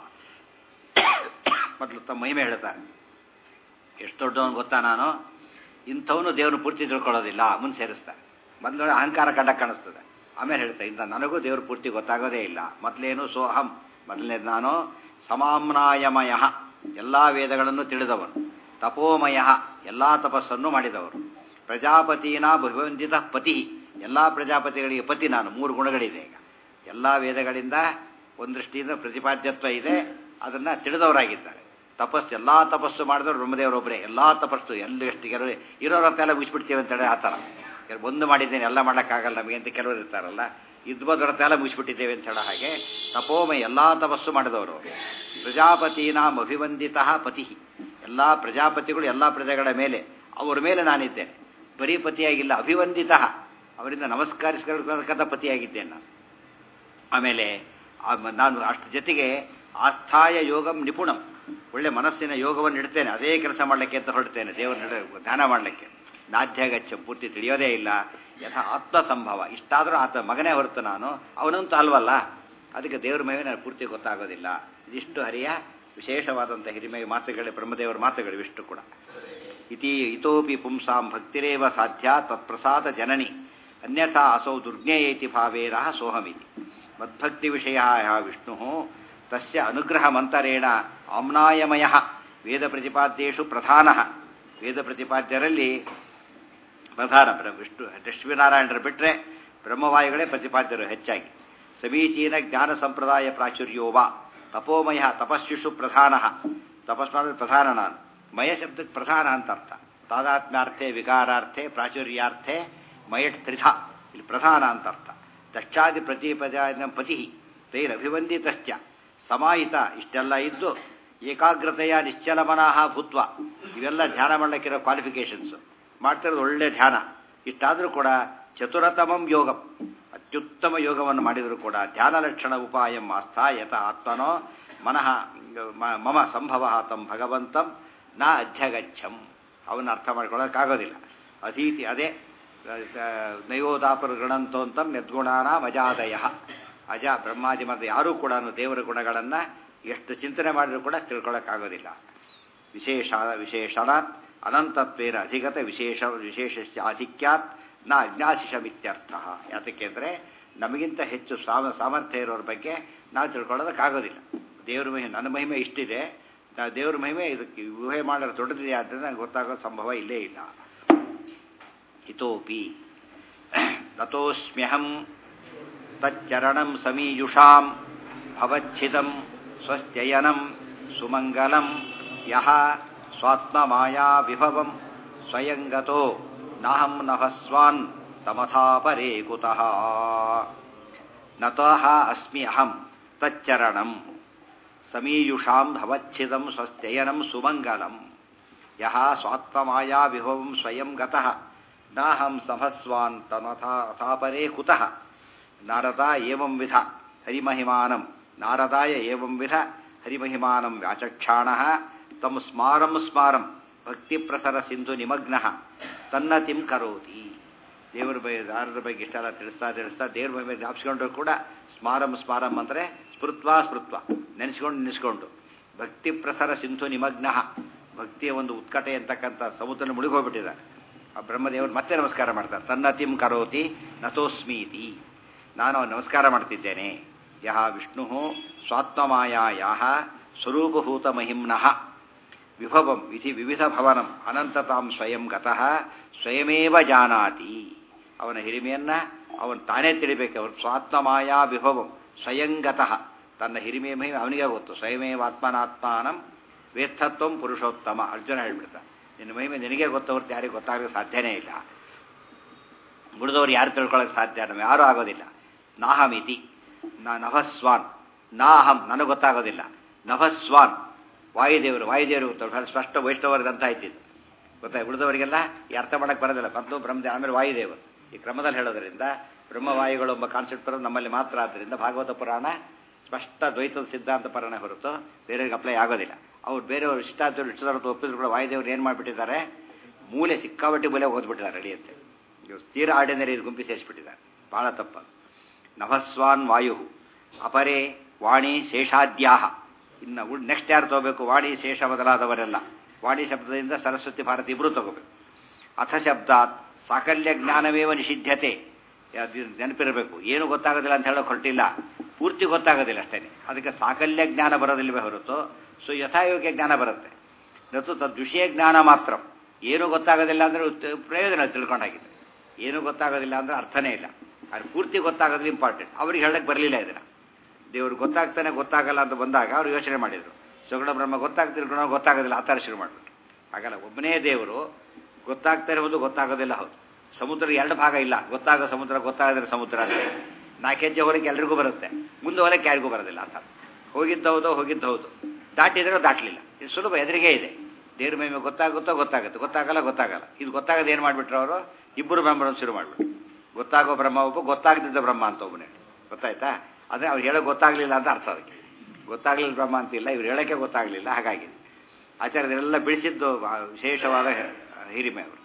S1: ಮೊದಲು ತಮ್ಮ ಮಹಿಮೆ ಹೇಳ್ತಾರೆ ಎಷ್ಟು ದೊಡ್ಡವನು ಗೊತ್ತಾ ನಾನು ಇಂಥವನು ದೇವ್ರನ್ನ ಪೂರ್ತಿ ತಿಳ್ಕೊಳ್ಳೋದಿಲ್ಲ ಮುಂದೆ ಸೇರಿಸ್ತಾರೆ ಮೊದಲು ಅಹಂಕಾರ ಕಂಡ ಕಾಣಿಸ್ತದೆ ಆಮೇಲೆ ಹೇಳ್ತಾರೆ ಇಂಥ ನನಗೂ ದೇವ್ರ ಪೂರ್ತಿ ಗೊತ್ತಾಗೋದೇ ಇಲ್ಲ ಮೊದಲೇನು ಸೋಹಂ ಮೊದಲನೇದು ನಾನು ಸಮಾಮ್ನಾಯಮಯ ಎಲ್ಲ ವೇದಗಳನ್ನು ತಿಳಿದವನು ತಪೋಮಯ ಎಲ್ಲ ತಪಸ್ಸನ್ನು ಮಾಡಿದವರು ಪ್ರಜಾಪತಿನ ಭಗವಂತಿತ ಪತಿ ಎಲ್ಲ ಪ್ರಜಾಪತಿಗಳಿಗೆ ಪತಿ ನಾನು ಮೂರು ಗುಣಗಳಿದೆ ಈಗ ಎಲ್ಲ ವೇದಗಳಿಂದ ಒಂದು ದೃಷ್ಟಿಯಿಂದ ಪ್ರತಿಪಾದ್ಯತ್ವ ಇದೆ ಅದನ್ನ ತಿಳಿದವರಾಗಿದ್ದಾರೆ ತಪಸ್ಸು ಎಲ್ಲ ತಪಸ್ಸು ಮಾಡಿದವರು ಬ್ರಹ್ಮದೇವರೊಬ್ಬರೇ ಎಲ್ಲ ತಪಸ್ಸು ಎಲ್ಲ ಎಷ್ಟು ಕೆಲವರು ಇರೋರ ಎಲ್ಲ ಮುಗಿಸ್ಬಿಡ್ತೀವಿ ಅಂತೇಳಿ ಆ ಥರ ಕೆಲವು ಒಂದು ಮಾಡಿದ್ದೇನೆ ಎಲ್ಲ ಮಾಡೋಕ್ಕಾಗಲ್ಲ ನಮಗೆ ಅಂತ ಕೆಲವರು ಇರ್ತಾರಲ್ಲ ಇದ್ಬೋದರ ತಲೆ ಮುಗಿಸ್ಬಿಟ್ಟಿದ್ದೇವೆ ಅಂತ ಹೇಳೋ ಹಾಗೆ ತಪೋಮಯ ಎಲ್ಲ ತಪಸ್ಸು ಮಾಡಿದವರು ಪ್ರಜಾಪತಿನಾಂ ಅಭಿವಂದಿತ ಪತಿ ಎಲ್ಲ ಪ್ರಜಾಪತಿಗಳು ಎಲ್ಲ ಪ್ರಜೆಗಳ ಮೇಲೆ ಅವರ ಮೇಲೆ ನಾನಿದ್ದೇನೆ ಬರೀ ಪತಿಯಾಗಿಲ್ಲ ಅಭಿವಂದಿತ ಅವರಿಂದ ನಮಸ್ಕರಿಸಿಕೊಳ್ಳತಕ್ಕಂಥ ಪತಿಯಾಗಿದ್ದೇನೆ ನಾನು ಆಮೇಲೆ ನಾನು ಅಷ್ಟು ಜೊತೆಗೆ ಆಸ್ಥಾಯ ಯೋಗಂ ನಿಪುಣಂ ಒಳ್ಳೆ ಮನಸ್ಸಿನ ಯೋಗವನ್ನು ಇಡ್ತೇನೆ ಅದೇ ಕೆಲಸ ಮಾಡಲಿಕ್ಕೆ ಅಂತ ಹೊರಡ್ತೇನೆ ದೇವರ ಧ್ಯಾನ ಮಾಡಲಿಕ್ಕೆ ನಾಧ್ಯಾಗಚ್ಚ ಪೂರ್ತಿ ತಿಳಿಯೋದೇ ಇಲ್ಲ ಯಥ ಆತ್ಮ ಸಂಭವ ಇಷ್ಟಾದರೂ ಆತ ಮಗನೇ ಹೊರತು ನಾನು ಅವನಂತೂ ಅಲ್ವಲ್ಲ ಅದಕ್ಕೆ ದೇವ್ರ ಮೇಲೆ ನನಗೆ ಪೂರ್ತಿ ಗೊತ್ತಾಗೋದಿಲ್ಲ ಇದಿಷ್ಟು ಹರಿಯ ವಿಶೇಷವಾದಂಥ ಹಿರಿಮೆಯ ಮಾತುಗಳೇ ಬ್ರಹ್ಮದೇವರ ಮಾತುಗಳು ಇಷ್ಟು ಕೂಡ ಇತಿ ಇತೋಪಿ ಪುಂಸಾಂ ಭಕ್ತಿರೇವ ಸಾಧ್ಯ ತತ್ಪ್ರಸಾದ ಜನನಿ ಅನ್ಯಥಾ ಅಸೌ ದುರ್ಜ್ಞೇಯೇತಿ ಭಾವೇನ ಸೋಹಮಿತಿ ಮದ್ಭಕ್ತಿ ವಿಷಯ ವಿಷ್ಣು ತಸ್ಯ ಅನುಗ್ರಹ ಮಂತರೇಣ ಆಮ್ನಾಯಮಯ ವೇದ ಪ್ರತಿಪಾದ್ಯೇಷು ಪ್ರಧಾನ ವೇದ ಪ್ರತಿಪಾದ್ಯರಲ್ಲಿ ಪ್ರಧಾನ ವಿಷ್ಣು ಲಕ್ಷ್ಮೀನಾರಾಯಣರು ಬಿಟ್ಟರೆ ಬ್ರಹ್ಮವಾಯುಗಳೇ ಪ್ರತಿಪಾದ್ಯರು ಹೆಚ್ಚಾಗಿ ಸಮೀಚೀನ ಜ್ಞಾನ ಸಂಪ್ರದಾಯ ಪ್ರಾಚುರ್ಯೋವ ತಪೋಮಯ ತಪಸ್ವಿಷು ಪ್ರಧಾನ ತಪಸ್ ಮಾಡೋದು ಪ್ರಧಾನ ನಾನು ಮಯ ಶಬ್ದಕ್ಕೆ ಪ್ರಧಾನ ಅಂತ ಅರ್ಥ ತಾದಾತ್ಮ್ಯಾರ್ಥೆ ವಿಕಾರಾರ್ಥೆ ಪ್ರಾಚುರ್ಯಾರ್ಥೆ ಮಯಟ್ ತ್ರಿಧ ಇಲ್ಲಿ ಪ್ರಧಾನ ಅಂತ ಅರ್ಥ ದಕ್ಷಾದಿ ಪ್ರತಿಪದ ಪತಿ ತೈರಭಿವಂದಿತಶ್ಚ ಸಮಾಹಿತ ಇಷ್ಟೆಲ್ಲ ಇದ್ದು ಏಕಾಗ್ರತೆಯ ನಿಶ್ಚಲಮನಃ ಭೂತ್ವ ಇವೆಲ್ಲ ಧ್ಯಾನ ಮಾಡಲಿಕ್ಕಿರೋ ಕ್ವಾಲಿಫಿಕೇಶನ್ಸ್ ಮಾಡ್ತಿರೋದು ಒಳ್ಳೆ ಧ್ಯಾನ ಇಷ್ಟಾದರೂ ಕೂಡ ಚತುರತಮಂ ಯೋಗಂ ಅತ್ಯುತ್ತಮ ಯೋಗವನ್ನು ಮಾಡಿದರೂ ಕೂಡ ಧ್ಯಾನ ಲಕ್ಷಣ ಉಪಾಯಂ ಆಸ್ಥಾಯತ ಆತ್ಮನೋ ಮನಃ ಮಮ ಸಂಭವ ತಂ ಭಗವಂತಂ ನ ಅಧ್ಯಗಚ್ಚಂ ಅವನ್ನ ಅರ್ಥ ಮಾಡ್ಕೊಳ್ಳೋಕ್ಕಾಗೋದಿಲ್ಲ ಅಧೀತಿ ಅದೇ ನಯೋದಾಪರ ಗಣಂತೋಂತಂ ಯದ್ಗುಣಾನ ಮಜಾದಯ ಅಜ ಬ್ರಹ್ಮಾದಿ ಮತ್ತು ಯಾರೂ ಕೂಡ ದೇವರ ಗುಣಗಳನ್ನು ಎಷ್ಟು ಚಿಂತನೆ ಮಾಡಿದರೂ ಕೂಡ ತಿಳ್ಕೊಳ್ಳೋಕ್ಕಾಗೋದಿಲ್ಲ ವಿಶೇಷ ವಿಶೇಷಣಾತ್ ಅನಂತತ್ವೇನ ಅಧಿಗತ ವಿಶೇಷ ವಿಶೇಷ ಆಧಿಕ್ಯಾತ್ ನ ಅಜ್ಞಾಶಿಷಮಿತ್ಯರ್ಥ ಯಾತಕ್ಕೆ ಅಂದರೆ ನಮಗಿಂತ ಹೆಚ್ಚು ಸಾಮ ಸಾಮರ್ಥ್ಯ ಇರೋರ ಬಗ್ಗೆ ನಾವು ತಿಳ್ಕೊಳ್ಳೋದಕ್ಕಾಗೋದಿಲ್ಲ ದೇವ್ರ ಮಹಿಮೆ ನನ್ನ ಮಹಿಮೆ ಇಷ್ಟಿದೆ ನಾವು ದೇವ್ರ ಮಹಿಮೆ ಇದಕ್ಕೆ ಊಹೆ ಮಾಡೋದು ದೊಡ್ಡದಿದೆ ಆದ್ದರಿಂದ ನನಗೆ ಗೊತ್ತಾಗೋ ಸಂಭವ ಇಲ್ಲೇ ಇಲ್ಲ ಇತೋಪಿ ತತೋಸ್ಮ್ಯಹಂ ತಚ್ಚರಣಂ ಸಮೀಯುಷಾಂ ಭವಚ್ಛಿದಂ ಸ್ವಸ್ತ್ಯಯನಂ ಸುಮಂಗಲಂ ಯಹ ಸ್ವಾತ್ಮಮಾಯಾ ವಿಭವಂ ಸ್ವಯಂಗತೋ ನಾಹಂ ನಭಸ್ವಾನ್ ತಮಥಾಪರೇ ಕುತಃ ನತಃ ಅಸ್ಮಿ ಅಹಂ ತಚ್ಚರಣಂ ಸಮೀಯುಷಾಂ ಭವಚ್ಛಿದಂ ಸ್ವಸ್ತ್ಯಯನಂ ಸುಮಂಗಲಂ ಯಹ ಸ್ವಾತ್ಮಮಾಯಾ ವಿಭವಂ ಸ್ವಯಂ ಗತಃ ನಾಹಂ ಸಮಸ್ವಾನ್ ತಮಥಾಪರೇ ಕುತಃ ನಾರದ ಏವಂ ವಿಧ ಹರಿಮಹಿಮಾನಂ ನಾರದಾಯ ಏವಂ ವಿಧ ಹರಿಮಹಿಮಾನಂ ವ್ಯಾಚಕ್ಷಾಣ ತಮ್ಮ ಸ್ಮಾರಂ ಸ್ಮಾರಂ ಭಕ್ತಿ ಪ್ರಸರ ಸಿಂಧು ನಿಮಗ್ನ ತನ್ನತಿಂ ಕರೋತಿ ದೇವರ ಬಗ್ಗೆ ನಾರದ ಬಗ್ಗೆ ಇಷ್ಟೆಲ್ಲ ತಿಳಿಸ್ತಾ ತಿಳಿಸ್ತಾ ದೇವ್ರ ಬಗ್ಗೆ ಜ್ಞಾಪಿಸ್ಕೊಂಡ್ರು ಕೂಡ ಸ್ಮಾರಂ ಸ್ಮಾರಂ ಅಂದರೆ ಸ್ಮೃತ್ವ ಸ್ಮೃತ್ವ ನೆನೆಸ್ಕೊಂಡು ನೆನೆಸ್ಕೊಂಡು ಭಕ್ತಿ ಪ್ರಸರ ಸಿಂಧು ನಿಮಗ್ನ ಭಕ್ತಿಯ ಒಂದು ಉತ್ಕಟೆ ಅಂತಕ್ಕಂಥ ಸಮುದ್ರ ಮುಳುಗೋಗ್ಬಿಟ್ಟಿದ್ದಾರೆ ಆ ಬ್ರಹ್ಮದೇವರು ಮತ್ತೆ ನಮಸ್ಕಾರ ಮಾಡ್ತಾರೆ ತನ್ನತಿಂ ಕರೋತಿ ನತೋಸ್ಮೀತಿ ನಾನು ನಮಸ್ಕಾರ ಮಾಡ್ತಿದ್ದೇನೆ ಯಹ ವಿಷ್ಣು ಸ್ವಾತ್ಮಮಾಯಾ ಯಾಹ ಸ್ವರೂಪಭೂತ ಮಹಿಮ್ನಃ ವಿಭವಂ ವಿಧಿ ವಿವಿಧ ಭವನಂ ಅನಂತತಾಂ ಸ್ವಯಂ ಗತಃ ಸ್ವಯಮೇವ ಜಾನಾತಿ ಅವನ ಹಿರಿಮೆಯನ್ನ ಅವನು ತಾನೇ ತಿಳಿಬೇಕು ಅವನು ಸ್ವಾತ್ಮಮಾಯಾ ವಿಭವಂ ಸ್ವಯಂಗತಃ ತನ್ನ ಹಿರಿಮೆಯ ಮಹಿಮೆ ಅವನಿಗೆ ಗೊತ್ತು ಸ್ವಯಮೇವ ಆತ್ಮನಾತ್ಮಾನಂ ವೇತ್ತತ್ವಂ ಪುರುಷೋತ್ತಮ ಅರ್ಜುನ ಹೇಳ್ಬಿಡ್ತಾನೆ ನಿನ್ನ ಮಹಿಮೆ ನಿನಗೆ ಗೊತ್ತವ್ರದ್ದು ಯಾರಿಗೂ ಗೊತ್ತಾಗಲಿಕ್ಕೆ ಸಾಧ್ಯನೇ ಇಲ್ಲ ಉಳಿದವ್ರು ಯಾರು ತಿಳ್ಕೊಳ್ಳೋಕೆ ಸಾಧ್ಯ ನಮ್ಗೆ ಯಾರೂ ಆಗೋದಿಲ್ಲ ನಾಹಮಿತಿ ನಾ ನಭಸ್ವಾನ್ ನಾಹಂ ನನಗೆ ಗೊತ್ತಾಗೋದಿಲ್ಲ ನಭಸ್ವಾನ್ ವಾಯುದೇವರು ವಾಯುದೇವರು ಗೊತ್ತ ಸ್ಪಷ್ಟ ವೈಷ್ಣವರಿಗೆ ಅಂತ ಆಯ್ತಿದ್ದು ಗೊತ್ತಾಯ್ತು ಉಳಿದವರಿಗೆಲ್ಲ ಈ ಅರ್ಥ ಮಾಡಕ್ಕೆ ಬರೋದಿಲ್ಲ ಮೊದಲು ಬ್ರಹ್ಮದೇ ಆಮೇಲೆ ವಾಯುದೇವರು ಈ ಕ್ರಮದಲ್ಲಿ ಹೇಳೋದ್ರಿಂದ ಬ್ರಹ್ಮವಾಯುಗಳು ಎಂಬ ಕಾನ್ಸೆಪ್ಟ್ ಬರೋದು ನಮ್ಮಲ್ಲಿ ಮಾತ್ರ ಆದ್ದರಿಂದ ಭಾಗವತ ಪುರಾಣ ಸ್ಪಷ್ಟ ದ್ವೈತದ ಸಿದ್ಧಾಂತ ಪರಾಣ ಹೊರತು ಬೇರೆಯವ್ರಿಗೆ ಅಪ್ಲೈ ಆಗೋದಿಲ್ಲ ಅವ್ರು ಬೇರೆಯವರು ಇಷ್ಟಾದ್ರು ಇಷ್ಟದವ್ರದ್ದು ಒಪ್ಪಿದ್ರು ಕೂಡ ವಾಯುದೇವರು ಏನು ಮಾಡಿಬಿಟ್ಟಿದ್ದಾರೆ ಮೂಲೆ ಸಿಕ್ಕಾಬಟ್ಟಿ ಮೂಲೆ ಓದ್ಬಿಟ್ಟಿದ್ದಾರೆ ರೆಡಿಯಂತೆ ತೀರಾ ಆರ್ಡಿನರಿ ಗುಂಪಿ ಸೇರಿಸ್ಬಿಟ್ಟಿದ್ದಾರೆ ಭಾಳ ತಪ್ಪ ನಭಸ್ವಾನ್ ವಾಯು ಅಪರೇ ವಾಣಿ ಶೇಷಾದ್ಯಾಹ ಇನ್ನು ನೆಕ್ಸ್ಟ್ ಯಾರು ತಗೋಬೇಕು ವಾಣಿ ಶೇಷ ಮೊದಲಾದವರೆಲ್ಲ ವಾಣಿ ಶಬ್ದದಿಂದ ಸರಸ್ವತಿ ಭಾರತಿ ಇಬ್ಬರು ತಗೋಬೇಕು ಅಥ ಶಬ್ದಾತ್ ಸಾಕಲ್ಯ ಜ್ಞಾನವೇವ ನಿಷಿದ್ಧತೆ ನೆನಪಿರಬೇಕು ಏನು ಗೊತ್ತಾಗೋದಿಲ್ಲ ಅಂತ ಹೇಳೋಕೆ ಹೊರಟಿಲ್ಲ ಪೂರ್ತಿ ಗೊತ್ತಾಗೋದಿಲ್ಲ ಅಷ್ಟೇ ಅದಕ್ಕೆ ಸಾಕಲ್ಯ ಜ್ಞಾನ ಬರೋದಿಲ್ಲವೇ ಹೊರತು ಸೊ ಯಥಾಯೋಗ್ಯ ಜ್ಞಾನ ಬರುತ್ತೆ ನತು ತದ್ವಿಷಯ ಜ್ಞಾನ ಮಾತ್ರ ಏನು ಗೊತ್ತಾಗೋದಿಲ್ಲ ಅಂದರೆ ಪ್ರಯೋಜನ ತಿಳ್ಕೊಂಡಾಗಿದೆ ಏನು ಗೊತ್ತಾಗೋದಿಲ್ಲ ಅಂದರೆ ಅರ್ಥನೇ ಇಲ್ಲ ಅದು ಪೂರ್ತಿ ಗೊತ್ತಾಗೋದು ಇಂಪಾರ್ಟೆಂಟ್ ಅವ್ರಿಗೆ ಹೇಳಕ್ಕೆ ಬರಲಿಲ್ಲ ಇದನ್ನು ದೇವ್ರು ಗೊತ್ತಾಗ್ತಾನೆ ಗೊತ್ತಾಗಲ್ಲ ಅಂತ ಬಂದಾಗ ಅವ್ರು ಯೋಚನೆ ಮಾಡಿದರು ಸಗುಣ ಬ್ರಹ್ಮ ಗೊತ್ತಾಗ್ತಿರ್ಕೊಂಡು ಗೊತ್ತಾಗೋದಿಲ್ಲ ಆ ಥರ ಶುರು ಮಾಡಿಬಿಟ್ರು ಹಾಗಲ್ಲ ಒಬ್ಬನೇ ದೇವರು ಗೊತ್ತಾಗ್ತಾ ಇರೋದು ಗೊತ್ತಾಗೋದಿಲ್ಲ ಹೌದು ಸಮುದ್ರ ಎರಡು ಭಾಗ ಇಲ್ಲ ಗೊತ್ತಾಗೋ ಸಮುದ್ರ ಗೊತ್ತಾಗದಿರೋ ಸಮುದ್ರ ಅಂತ ನಾಲ್ಕು ಹೆಜ್ಜೆ ಹೊರಗೆ ಎಲ್ರಿಗೂ ಬರುತ್ತೆ ಮುಂದೆ ಹೊರಕ್ಕೆ ಯಾರಿಗೂ ಬರೋದಿಲ್ಲ ಅಂತ ಹೋಗಿದ್ದು ಹೌದು ಹೋಗಿದ್ದು ಹೌದು ದಾಟಿದ್ರೆ ದಾಟಲಿಲ್ಲ ಇದು ಸುಲಭ ಎದುರಿಗೆ ಇದೆ ದೇವ್ರ ಮಹಿಮೆ ಗೊತ್ತಾಗುತ್ತೋ ಗೊತ್ತಾಗುತ್ತೆ ಗೊತ್ತಾಗಲ್ಲ ಗೊತ್ತಾಗಲ್ಲ ಇದು ಗೊತ್ತಾಗದೆ ಏನು ಮಾಡಿಬಿಟ್ರು ಅವರು ಇಬ್ಬರು ಬ್ರಹ್ಮರನ್ನು ಶುರು ಮಾಡಿಬಿಟ್ರು ಗೊತ್ತಾಗೋ ಬ್ರಹ್ಮ ಒಬ್ಬ ಗೊತ್ತಾಗದಿದ್ದ ಬ್ರಹ್ಮ ಅಂತ ಒಬ್ಬನೇ ಗೊತ್ತಾಯ್ತಾ ಅದೇ ಅವ್ರು ಹೇಳೋಕೆ ಗೊತ್ತಾಗಲಿಲ್ಲ ಅಂತ ಅರ್ಥ ಅದಕ್ಕೆ ಗೊತ್ತಾಗಲಿಲ್ಲ ಬ್ರಹ್ಮ ಅಂತಿಲ್ಲ ಇವ್ರು ಹೇಳೋಕ್ಕೆ ಗೊತ್ತಾಗಲಿಲ್ಲ ಹಾಗಾಗಿದೆ ಆಚಾರ್ಯರೆಲ್ಲ ಬಿಡಿಸಿದ್ದು ವಿಶೇಷವಾದ ಹಿರಿಮೆ ಅವರು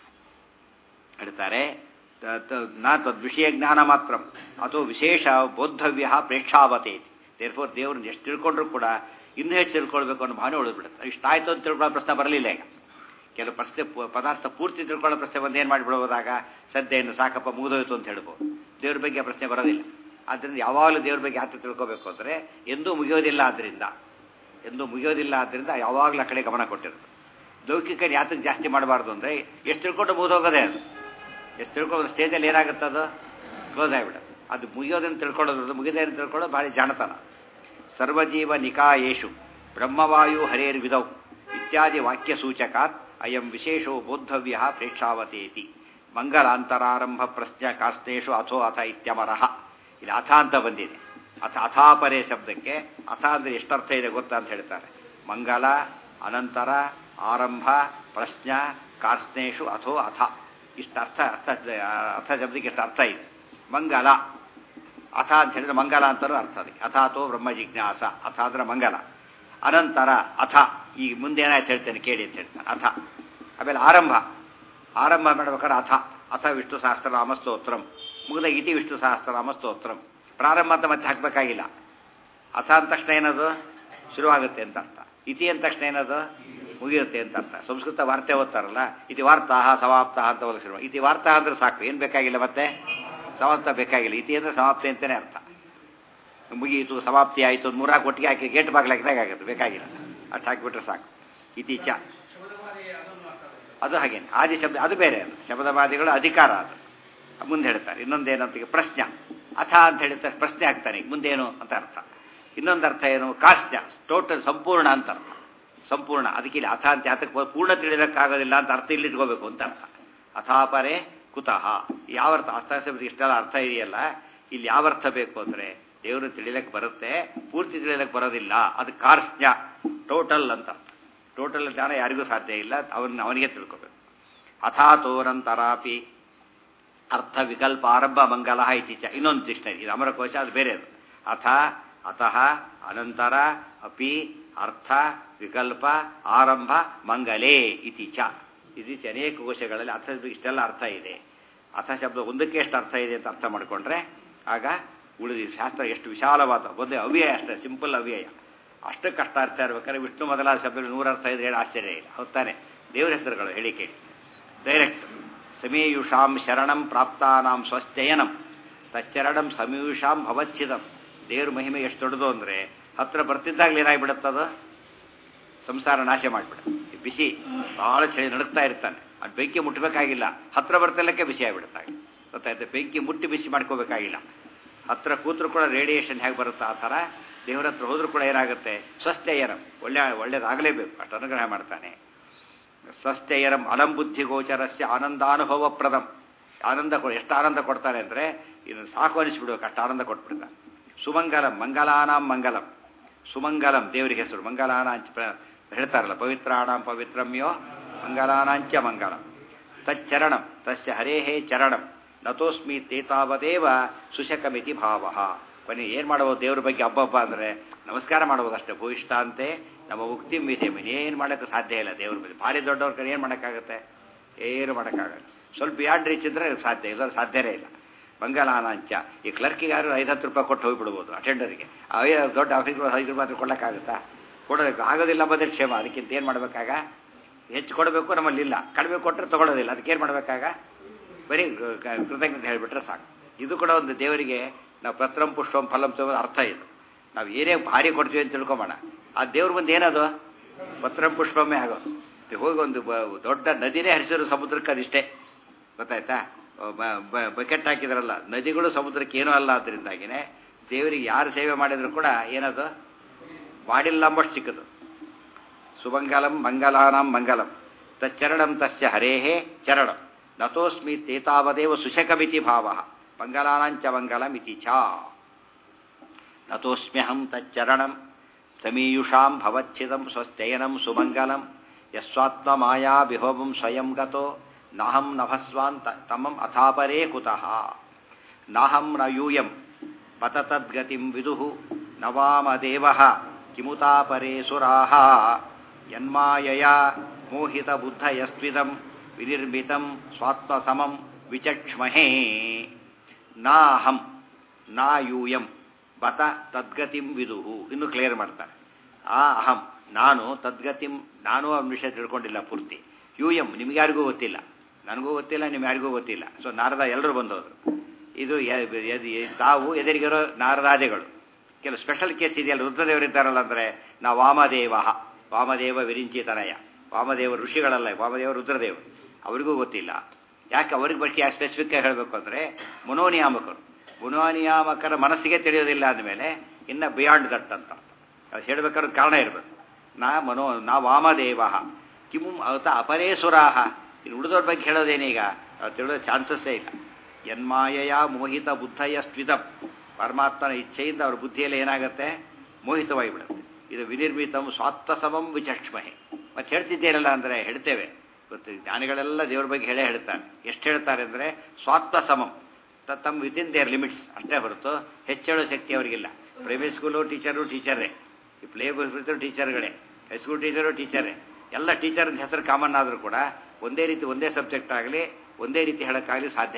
S1: ಹೇಳ್ತಾರೆ ನಾ ತದ್ವಿಷಯ ಜ್ಞಾನ ಮಾತ್ರ ಅಥವಾ ವಿಶೇಷ ಬೋದ್ಧವ್ಯ ಪ್ರೇಕ್ಷಾವತೆ ದೇರ್ಫೋರ್ ದೇವ್ರನ್ನ ಎಷ್ಟು ತಿಳ್ಕೊಂಡ್ರು ಕೂಡ ಇನ್ನೂ ಹೆಚ್ಚು ತಿಳ್ಕೊಳ್ಬೇಕು ಅನ್ನೋ ಭಾವನೆ ಉಳಿದ್ಬಿಡುತ್ತೆ ಇಷ್ಟಾಯ್ತು ಅಂತ ತಿಳ್ಕೊಳ್ಳೋ ಪ್ರಶ್ನೆ ಬರಲಿಲ್ಲ ಈಗ ಕೆಲವು ಪ್ರಶ್ನೆ ಪದಾರ್ಥ ಪೂರ್ತಿ ತಿಳ್ಕೊಳ್ಳೋ ಪ್ರಶ್ನೆ ಬಂದು ಏನು ಮಾಡಿಬಿಡೋದಾಗ ಸದ್ಯೆಯನ್ನು ಸಾಕಪ್ಪ ಮುಗಿದೋಯ್ತು ಅಂತ ಹೇಳ್ಬೋದು ದೇವ್ರ ಬಗ್ಗೆ ಪ್ರಶ್ನೆ ಬರೋದಿಲ್ಲ ಆದ್ದರಿಂದ ಯಾವಾಗಲೂ ದೇವ್ರ ಬಗ್ಗೆ ಯಾತ್ರೆ ತಿಳ್ಕೋಬೇಕು ಅಂದರೆ ಎಂದೂ ಮುಗಿಯೋದಿಲ್ಲ ಆದ್ದರಿಂದ ಎಂದೂ ಮುಗಿಯೋದಿಲ್ಲ ಆದ್ದರಿಂದ ಯಾವಾಗಲೂ ಆ ಕಡೆ ಗಮನ ಕೊಟ್ಟಿರೋದು ಲೌಕಿಕ ಯಾತಕ್ಕೆ ಜಾಸ್ತಿ ಮಾಡಬಾರ್ದು ಅಂದರೆ ಎಷ್ಟು ತಿಳ್ಕೊಂಡು ಮುಗಿದೋಗೋದೇ ಅದು ಎಷ್ಟು ತಿಳ್ಕೊಳ್ಳೋದು ಸ್ಟೇಜಲ್ಲಿ ಏನಾಗುತ್ತೆ ಅದು ಕ್ಲೋಸ್ ಆಗಿಬಿಡುತ್ತೆ ಅದು ಮುಗಿಯೋದನ್ನು ತಿಳ್ಕೊಳ್ಳೋದ್ರದ್ದು ಮುಗಿದೇನು ತಿಳ್ಕೊಳ್ಳೋದು ಭಾರಿ ಜಾಣತನ ಸರ್ವಜೀವ ನಿಕಾಯೇಷು ಬ್ರಹ್ಮವಾಯು ಹರೇರ್ವಿಧೌ ಇತ್ಯಾದಿ ವಾಕ್ಯ ಸೂಚಕಾತ್ ಅಯಂ ವಿಶೇಷೋ ಬೋದ್ಧವ್ಯ ಪ್ರೇಕ್ಷಾವತೇತಿ ಮಂಗಲಾಂತರಾರಂಭ ಪ್ರಶ್ನ ಕಾಸ್ತೇಷು ಅಥೋ ಅಥ ಇತ್ಯಮರಹ ಇಲ್ಲಿ ಅಥ ಅಂತ ಬಂದಿದೆ ಅಥ ಅಥಾಪರೆ ಶಬ್ದಕ್ಕೆ ಅಥ ಅಂದರೆ ಎಷ್ಟರ್ಥ ಇದೆ ಗೊತ್ತಾ ಅಂತ ಹೇಳ್ತಾರೆ ಮಂಗಲ ಅನಂತರ ಆರಂಭ ಪ್ರಶ್ನ ಕಾರ್ಸ್ನೇಷು ಅಥೋ ಅಥ ಇಷ್ಟು ಅರ್ಥ ಅರ್ಥ ಅರ್ಥ ಶಬ್ದಕ್ಕೆ ಎಷ್ಟು ಅರ್ಥ ಇದೆ ಮಂಗಲ ಅಥ ಅಂತ ಹೇಳಿದ್ರೆ ಮಂಗಲ ಅಂತಾರೂ ಅರ್ಥ ಅದಕ್ಕೆ ಅಥಾತೋ ಬ್ರಹ್ಮ ಜಿಜ್ಞಾಸ ಅಥ ಅಂದ್ರೆ ಮಂಗಲ ಅನಂತರ ಅಥ ಈಗ ಮುಂದೆ ಏನಾಯ್ತು ಹೇಳ್ತೇನೆ ಕೇಳಿ ಅಂತ ಹೇಳ್ತಾನೆ ಅಥ ಆಮೇಲೆ ಆರಂಭ ಆರಂಭ ಮಾಡ್ಬೇಕಾದ್ರೆ ಅಥ ಅಥ ವಿಷ್ಣು ಸಹಸ್ರನಾಮ ಸ್ತೋತ್ರಂ ಮುಗಿದ ಇತಿ ವಿಷ್ಣು ಸಹಸ್ರನಾಮ ಸ್ತೋತ್ರಂ ಪ್ರಾರಂಭ ಅಂತ ಮತ್ತೆ ಹಾಕಬೇಕಾಗಿಲ್ಲ ಅಥ ಅಂದ ತಕ್ಷಣ ಏನದು ಶುರುವಾಗುತ್ತೆ ಅಂತ ಅರ್ಥ ಇತಿ ಅಂದ ತಕ್ಷಣ ಏನದು ಮುಗಿಯುತ್ತೆ ಅಂತ ಅರ್ಥ ಸಂಸ್ಕೃತ ವಾರ್ತೆ ಓದ್ತಾರಲ್ಲ ಇತಿ ವಾರ್ತಾ ಸಮಾಪ್ತ ಅಂತ ಓದಕ್ಕೆ ಶುರು ಇತಿ ವಾರ್ತಾ ಅಂದ್ರೆ ಸಾಕು ಏನು ಬೇಕಾಗಿಲ್ಲ ಮತ್ತೆ ಸಮಾಪ್ತ ಬೇಕಾಗಿಲ್ಲ ಇತಿ ಅಂದ್ರೆ ಸಮಾಪ್ತಿ ಅಂತಲೇ ಅರ್ಥ ಮುಗಿಯಿತು ಸಮಾಪ್ತಿ ಆಯಿತು ಮೂರಾಕು ಒಟ್ಟಿಗೆ ಹಾಕಿ ಗೇಟ್ ಬಾಗಿಲು ಹಾಕಿದಾಗ ಆಗುತ್ತೆ ಬೇಕಾಗಿಲ್ಲ ಅಷ್ಟು ಹಾಕಿಬಿಟ್ರೆ ಸಾಕು ಇತೀಚ ಅದು ಹಾಗೇನೆ ಆದಿ ಶಬ್ದ ಅದು ಬೇರೆ ಅದು ಶಬ್ದವಾದಿಗಳು ಅಧಿಕಾರ ಅದು ಮುಂದೆ ಹೇಳ್ತಾರೆ ಇನ್ನೊಂದೇನಂತ ಪ್ರಶ್ನೆ ಅಥ ಅಂತ ಹೇಳಿದ್ರೆ ಪ್ರಶ್ನೆ ಹಾಕ್ತಾನೆ ಮುಂದೇನು ಅಂತ ಅರ್ಥ ಇನ್ನೊಂದು ಅರ್ಥ ಏನು ಕಾಶ್ಯ ಟೋಟಲ್ ಸಂಪೂರ್ಣ ಅಂತ ಅರ್ಥ ಸಂಪೂರ್ಣ ಅದಕ್ಕೆ ಇಲ್ಲಿ ಅಥ ಅಂತ ಯಾತಕ್ಕೆ ಪೂರ್ಣ ತಿಳಿಯೋದಕ್ಕಾಗೋದಿಲ್ಲ ಅಂತ ಅರ್ಥ ಇಲ್ಲಿ ಇಟ್ಕೋಬೇಕು ಅಂತ ಅರ್ಥ ಅಥಾಪರೆ ಕುತಃ ಯಾವ ಅರ್ಥ ಅರ್ಥ ಶಬ್ದಕ್ಕೆ ಇಷ್ಟೆಲ್ಲ ಅರ್ಥ ಇದೆಯಲ್ಲ ಇಲ್ಲಿ ಯಾವ ಅರ್ಥ ಬೇಕು ಅಂದರೆ ದೇವರು ತಿಳಿಲಕ್ಕೆ ಬರುತ್ತೆ ಪೂರ್ತಿ ತಿಳಿಲಕ್ಕೆ ಬರೋದಿಲ್ಲ ಅದು ಕಾರ್ಸ್ನ್ಯ ಟೋಟಲ್ ಅಂತ ಅರ್ಥ ಟೋಟಲ್ ಜ್ಞಾನ ಯಾರಿಗೂ ಸಾಧ್ಯ ಇಲ್ಲ ಅವನ್ನ ಅವನಿಗೆ ತಿಳ್ಕೋಬೇಕು ಅಥಾತೋರಂತರಾಪಿ ಅರ್ಥ ವಿಕಲ್ಪ ಆರಂಭ ಮಂಗಲ ಇತ್ತೀಚ ಇನ್ನೊಂದು ಡಿಕ್ಷನರಿ ಇದು ಅಮರಕೋಶ ಅದು ಬೇರೆ ಅದು ಅಥ ಅತಃ ಅನಂತರ ಅಪಿ ಅರ್ಥ ವಿಕಲ್ಪ ಆರಂಭ ಮಂಗಲೇ ಇತೀಚ ಇತ್ತೀಚೆ ಅನೇಕ ಕೋಶಗಳಲ್ಲಿ ಅರ್ಥ ಇಷ್ಟೆಲ್ಲ ಅರ್ಥ ಇದೆ ಅಥ ಶಬ್ದ ಒಂದಕ್ಕೆ ಎಷ್ಟು ಅರ್ಥ ಇದೆ ಅಂತ ಅರ್ಥ ಮಾಡಿಕೊಂಡ್ರೆ ಆಗ ಉಳಿದ ಶಾಸ್ತ್ರ ಎಷ್ಟು ವಿಶಾಲವಾದ ಒಂದೇ ಅವ್ಯಯ ಅಷ್ಟೇ ಸಿಂಪಲ್ ಅವ್ಯಯ ಅಷ್ಟಕ್ಕೆ ಕಷ್ಟ ಅರ್ಥ ಇರ್ಬೇಕಾದ್ರೆ ವಿಷ್ಣು ಮೊದಲಾದ ಶಬ್ದಗಳು ನೂರ ಅರ್ಥ ಇದೆ ಹೇಳಿ ಆಶ್ಚರ್ಯ ಇಲ್ಲ ಹೊತ್ತಾನೆ ದೇವರ ಹೆಸರುಗಳು ಹೇಳಿ ಕೇಳಿ ಡೈರೆಕ್ಟ್ ಸಮೀಯುಷಾಂ ಶರಣಂ ಪ್ರಾಪ್ತಾನಾಂ ಸ್ವಸ್ಥಯನಂ ತಚ್ಚರಣಂ ಸಮೀಯುಷಾಂ ಭವಚ್ಛಿದಂ ದೇವ್ರ ಮಹಿಮೆ ಎಷ್ಟು ದೊಡ್ಡದು ಅಂದರೆ ಹತ್ರ ಬರ್ತಿದ್ದಾಗಲೇ ಏನಾಗ್ಬಿಡುತ್ತದು ಸಂಸಾರ ನಾಶ ಮಾಡಿಬಿಡ ಬಿಸಿ ಭಾಳ ಚಳಿ ನಡುಕ್ತಾ ಇರ್ತಾನೆ ಅದು ಬೆಂಕಿ ಮುಟ್ಟಬೇಕಾಗಿಲ್ಲ ಹತ್ರ ಬರ್ತಲ್ಲಕ್ಕೆ ಬಿಸಿ ಆಗಿಬಿಡುತ್ತಾಗ ಗೊತ್ತಾಯ್ತು ಬೆಂಕಿ ಮುಟ್ಟಿ ಬಿಸಿ ಮಾಡ್ಕೋಬೇಕಾಗಿಲ್ಲ ಹತ್ರ ಕೂತ್ರು ಕೂಡ ರೇಡಿಯೇಷನ್ ಹೇಗೆ ಬರುತ್ತೆ ಆ ಥರ ದೇವರ ಹತ್ರ ಹೋದ್ರೂ ಕೂಡ ಏನಾಗುತ್ತೆ ಸ್ವಸ್ಥಯನಂ ಒಳ್ಳೆ ಒಳ್ಳೇದಾಗಲೇಬೇಕು ಅಷ್ಟು ಅನುಗ್ರಹ ಮಾಡ್ತಾನೆ ಸ್ವಸ್ಥಯರಂ ಅಲಂ ಬುದ್ಧಿ ಗೋಚರಸ್ಯ ಆನಂದಾನುಭವ ಪ್ರದಂ ಆನಂದ ಕೊ ಎಷ್ಟು ಆನಂದ ಕೊಡ್ತಾನೆ ಅಂದರೆ ಇದನ್ನು ಸಾಕು ಅನಿಸ್ಬಿಡ್ಬೇಕು ಅಷ್ಟು ಆನಂದ ಕೊಟ್ಬಿಡ್ತಾನೆ ಸುಮಂಗಲಂ ಮಂಗಲಾನಾಂ ಮಂಗಲಂ ಸುಮಂಗಲಂ ದೇವರಿಗೆ ಹೆಸರು ಮಂಗಲಾನಾಂಚ ಹೇಳ್ತಾರಲ್ಲ ಪವಿತ್ರಾಣಾಂ ಪವಿತ್ರಮ್ಯೋ ಮಂಗಲಾನಾಂಚ ಮಂಗಲಂ ತಚ್ಚರಣಂ ತಸ್ಯ ಹರೇಹೇ ಚರಣಂ ನತೋಸ್ಮಿ ತೇತಾವದೇವ ಸುಶಕಮಿತಿ ಭಾವ ಕೊನೆ ಏನು ಮಾಡಬಹುದು ದೇವ್ರ ಬಗ್ಗೆ ಹಬ್ಬಬ್ಬ ಅಂದರೆ ನಮಸ್ಕಾರ ಮಾಡ್ಬೋದು ಅಷ್ಟೇ ಭೂಯಿಷ್ಠ ಅಂತೆ ನಮ್ಮ ಮುಕ್ತಿ ಮೀಸೆ ಏನು ಮಾಡೋಕ್ಕೆ ಸಾಧ್ಯ ಇಲ್ಲ ದೇವ್ರ ಮೇಲೆ ಭಾರಿ ದೊಡ್ಡವ್ರ ಕಡೆ ಏನು ಮಾಡೋಕ್ಕಾಗತ್ತೆ ಏನು ಮಾಡೋಕ್ಕಾಗಲ್ಲ ಸ್ವಲ್ಪ ಬಿಯಾಂಡ್ ರೀಚ್ ಇದ್ರೆ ಸಾಧ್ಯ ಇಲ್ಲ ಸಾಧ್ಯನೇ ಇಲ್ಲ ಮಂಗಲಾನಾಂಚ ಈ ಕ್ಲರ್ಕಿಗೆ ಯಾರು ಐದು ಹತ್ತು ರೂಪಾಯಿ ಕೊಟ್ಟು ಹೋಗ್ಬಿಡ್ಬೋದು ಅಟೆಂಡರಿಗೆ ಅವೇ ದೊಡ್ಡ ಆಫೀಸ್ಗಳು ಐದು ರೂಪಾಯಿ ಕೊಡೋಕ್ಕಾಗುತ್ತಾ ಕೊಡೋದಕ್ಕೆ ಆಗೋದಿಲ್ಲ ಬಂದರೆ ಕ್ಷೇಮ ಅದಕ್ಕಿಂತ ಏನು ಮಾಡಬೇಕಾಗ ಹೆಚ್ಚು ಕೊಡಬೇಕು ನಮ್ಮಲ್ಲಿ ಇಲ್ಲ ಕಡಿಮೆ ಕೊಟ್ಟರೆ ತೊಗೊಳೋದಿಲ್ಲ ಅದಕ್ಕೆ ಏನು ಮಾಡಬೇಕಾಗ ಬರೀ ಕೃತಜ್ಞತೆ ಹೇಳಿಬಿಟ್ರೆ ಸಾಕು ಇದು ಕೂಡ ಒಂದು ದೇವರಿಗೆ ನಾವು ಪತ್ರಂ ಪುಷ್ಪಂ ಫಲಂ ತಗೋದು ಅರ್ಥ ಇದು ನಾವು ಏನೇ ಭಾರಿ ಕೊಡ್ತೀವಿ ಅಂತ ತಿಳ್ಕೊಂಬೋಣ ಆ ದೇವ್ರ ಬಂದು ಏನದು ಪತ್ರಂ ಪುಷ್ಪಮೇ ಆಗೋದು ಹೋಗಿ ಒಂದು ದೊಡ್ಡ ನದಿನೇ ಹರಿಸಿರೋ ಸಮುದ್ರಕ್ಕೆ ಅದಿಷ್ಟೇ ಗೊತ್ತಾಯ್ತಾ ಬಕೆಟ್ ಹಾಕಿದ್ರಲ್ಲ ನದಿಗಳು ಸಮುದ್ರಕ್ಕೆ ಏನೂ ಅಲ್ಲ ಅದರಿಂದಾಗಿನೇ ದೇವರಿಗೆ ಯಾರು ಸೇವೆ ಮಾಡಿದ್ರು ಕೂಡ ಏನದು ಮಾಡಿಲ್ಲ ಅಂಬಷ್ಟು ಸಿಕ್ಕದು ಸುಮಂಗಲಂ ಮಂಗಲಾನಾಂ ಮಂಗಲಂ ತಚ್ಚರಣಂ ತಸ್ಯ ಹರೇಹೇ ಚರಣಂ ನತೋಸ್ಮಿ ತೇತಾವದೇವ ಸುಶಕಮಿತಿ ಭಾವ ಮಂಗಲಾನಾಂಚ ಮಂಗಲಮಿತಿ ಚ ನತೋಸ್ಮ್ಯಹಂ ತಚ್ಚರಣಂ ಸಮೀಯುಷಾಂ ಭವಚ್ಛಿದಂ ಸ್ವಸ್ಥಯನಂ ಸುಮಂಗಲಂ ಯಸ್ವಾತ್ಮಮಾಯಾ ವಿಭವಂ ಸ್ವಯಂ ಗತೋ ನಾಹಂ ನಭಸ್ವಾನ್ ತಮಂ ಅಥಾಪರೇ ಕುತಃ ನಾಹಂ ನ ಯೂಯಂ ಬತ ತದ್ಗತಿಂ ವಿದುಃ ನವಾಮದೇವ ಕಿಮುತಾಪರೇ ಸುರಾಹ ಯನ್ಮಾಯಯಾ ಮೋಹಿತಬುದ್ಧಯಸ್ತ್ವಿದಂ ವಿನಿರ್ಮಿತಂ ಸ್ವಾತ್ಮಸಮಂ ವಿಚಕ್ಷ್ಮಹೇ ನಾಹಂ ನಾ ಯೂಯಂ ಬತ ತದ್ಗತಿಂ ವಿದುಹು ಇನ್ನು ಕ್ಲಿಯರ್ ಮಾಡ್ತಾರೆ ಆ ಅಹಂ ನಾನು ತದ್ಗತಿಂ ನಾನು ಆ ವಿಷಯ ತಿಳ್ಕೊಂಡಿಲ್ಲ ಪೂರ್ತಿ ಯೂಯಂ ನಿಮ್ಗ್ಯಾರಿಗೂ ಗೊತ್ತಿಲ್ಲ ನನಗೂ ಗೊತ್ತಿಲ್ಲ ನಿಮ್ಗೆ ಯಾರಿಗೂ ಗೊತ್ತಿಲ್ಲ ಸೊ ನಾರದ ಎಲ್ಲರೂ ಬಂದವರು ಇದು ತಾವು ಎದುರಿಗಿರೋ ನಾರದಾದಿಗಳು ಕೆಲವು ಸ್ಪೆಷಲ್ ಕೇಸ್ ಇದೆಯಲ್ಲ ರುದ್ರದೇವರಿದ್ದಾರಲ್ಲ ಅಂದರೆ ನಾವು ವಾಮದೇವ ವಾಮದೇವ ವಿರಿಂಚಿತನಯ ವಾಮದೇವ ಋಷಿಗಳಲ್ಲ ವಾಮದೇವ ರುದ್ರದೇವರು ಅವರಿಗೂ ಗೊತ್ತಿಲ್ಲ ಯಾಕೆ ಅವ್ರಿಗೆ ಬಗ್ಗೆ ಯಾಕೆ ಸ್ಪೆಸಿಫಿಕ್ ಆಗಿ ಹೇಳಬೇಕು ಅಂದರೆ ಮುನೋನಿಯಾಮಕರು ಮುನೋನಿಯಾಮಕರ ಮನಸ್ಸಿಗೆ ತಿಳಿಯೋದಿಲ್ಲ ಅಂದಮೇಲೆ ಇನ್ನು ಬಿಯಾಂಡ್ ದಟ್ ಅಂತ ಅದು ಹೇಳಬೇಕಾದ್ರೆ ಕಾರಣ ಇರಬೇಕು ನಾ ಮನೋ ನಾ ವಾಮದೇವ ಕಿಮು ಅವತ ಅಪರೇಸುರಾಹ ಇನ್ನು ಉಳಿದವ್ರ ಬಗ್ಗೆ ಹೇಳೋದೇನೀಗ ತಿಳಿಯೋ ಚಾನ್ಸಸ್ಸೇ ಇಲ್ಲ ಯನ್ಮಾಯಯ ಮೋಹಿತ ಬುದ್ಧಯ ಸ್ವಿತಂ ಪರಮಾತ್ಮನ ಇಚ್ಛೆಯಿಂದ ಅವ್ರ ಬುದ್ಧಿಯಲ್ಲಿ ಏನಾಗುತ್ತೆ ಮೋಹಿತವಾಗಿ ಬಿಡುತ್ತೆ ಇದು ವಿನಿರ್ಮಿತಂ ಸ್ವಾತ್ಮಸಮಂ ವಿಚಕ್ಷ್ಮಹೆ ಮತ್ತೆ ಹೇಳ್ತಿದ್ದೇನಲ್ಲ ಅಂದರೆ ಹೇಳ್ತೇವೆ ಗೊತ್ತು ಜ್ಞಾನಿಗಳೆಲ್ಲ ದೇವ್ರ ಬಗ್ಗೆ ಹೇಳೇ ಹೇಳ್ತಾರೆ ಎಷ್ಟು ಹೇಳ್ತಾರೆ ಅಂದರೆ ಸ್ವಾತ್ಮಸಮಂ ತಮ್ಮ ವಿತಿನ್ ದೇರ್ ಲಿಮಿಟ್ಸ್ ಅಷ್ಟೇ ಹೊರತು ಹೆಚ್ಚೇಳೋ ಶಕ್ತಿ ಅವರಿಗಿಲ್ಲ ಪ್ರೈವೇಟ್ ಸ್ಕೂಲು ಟೀಚರು ಟೀಚರೇ ಈ ಪ್ಲೇ ಸ್ಕೂಲ್ ಟೀಚರ್ಗಳೇ ಹೈಸ್ಕೂಲ್ ಟೀಚರು ಟೀಚರೇ ಎಲ್ಲ ಟೀಚರ್ ಹೆಸರು ಕಾಮನ್ ಆದರೂ ಕೂಡ ಒಂದೇ ರೀತಿ ಒಂದೇ ಸಬ್ಜೆಕ್ಟ್ ಆಗಲಿ ಒಂದೇ ರೀತಿ ಹೇಳೋಕ್ಕಾಗಲಿ ಸಾಧ್ಯ ಇಲ್ಲ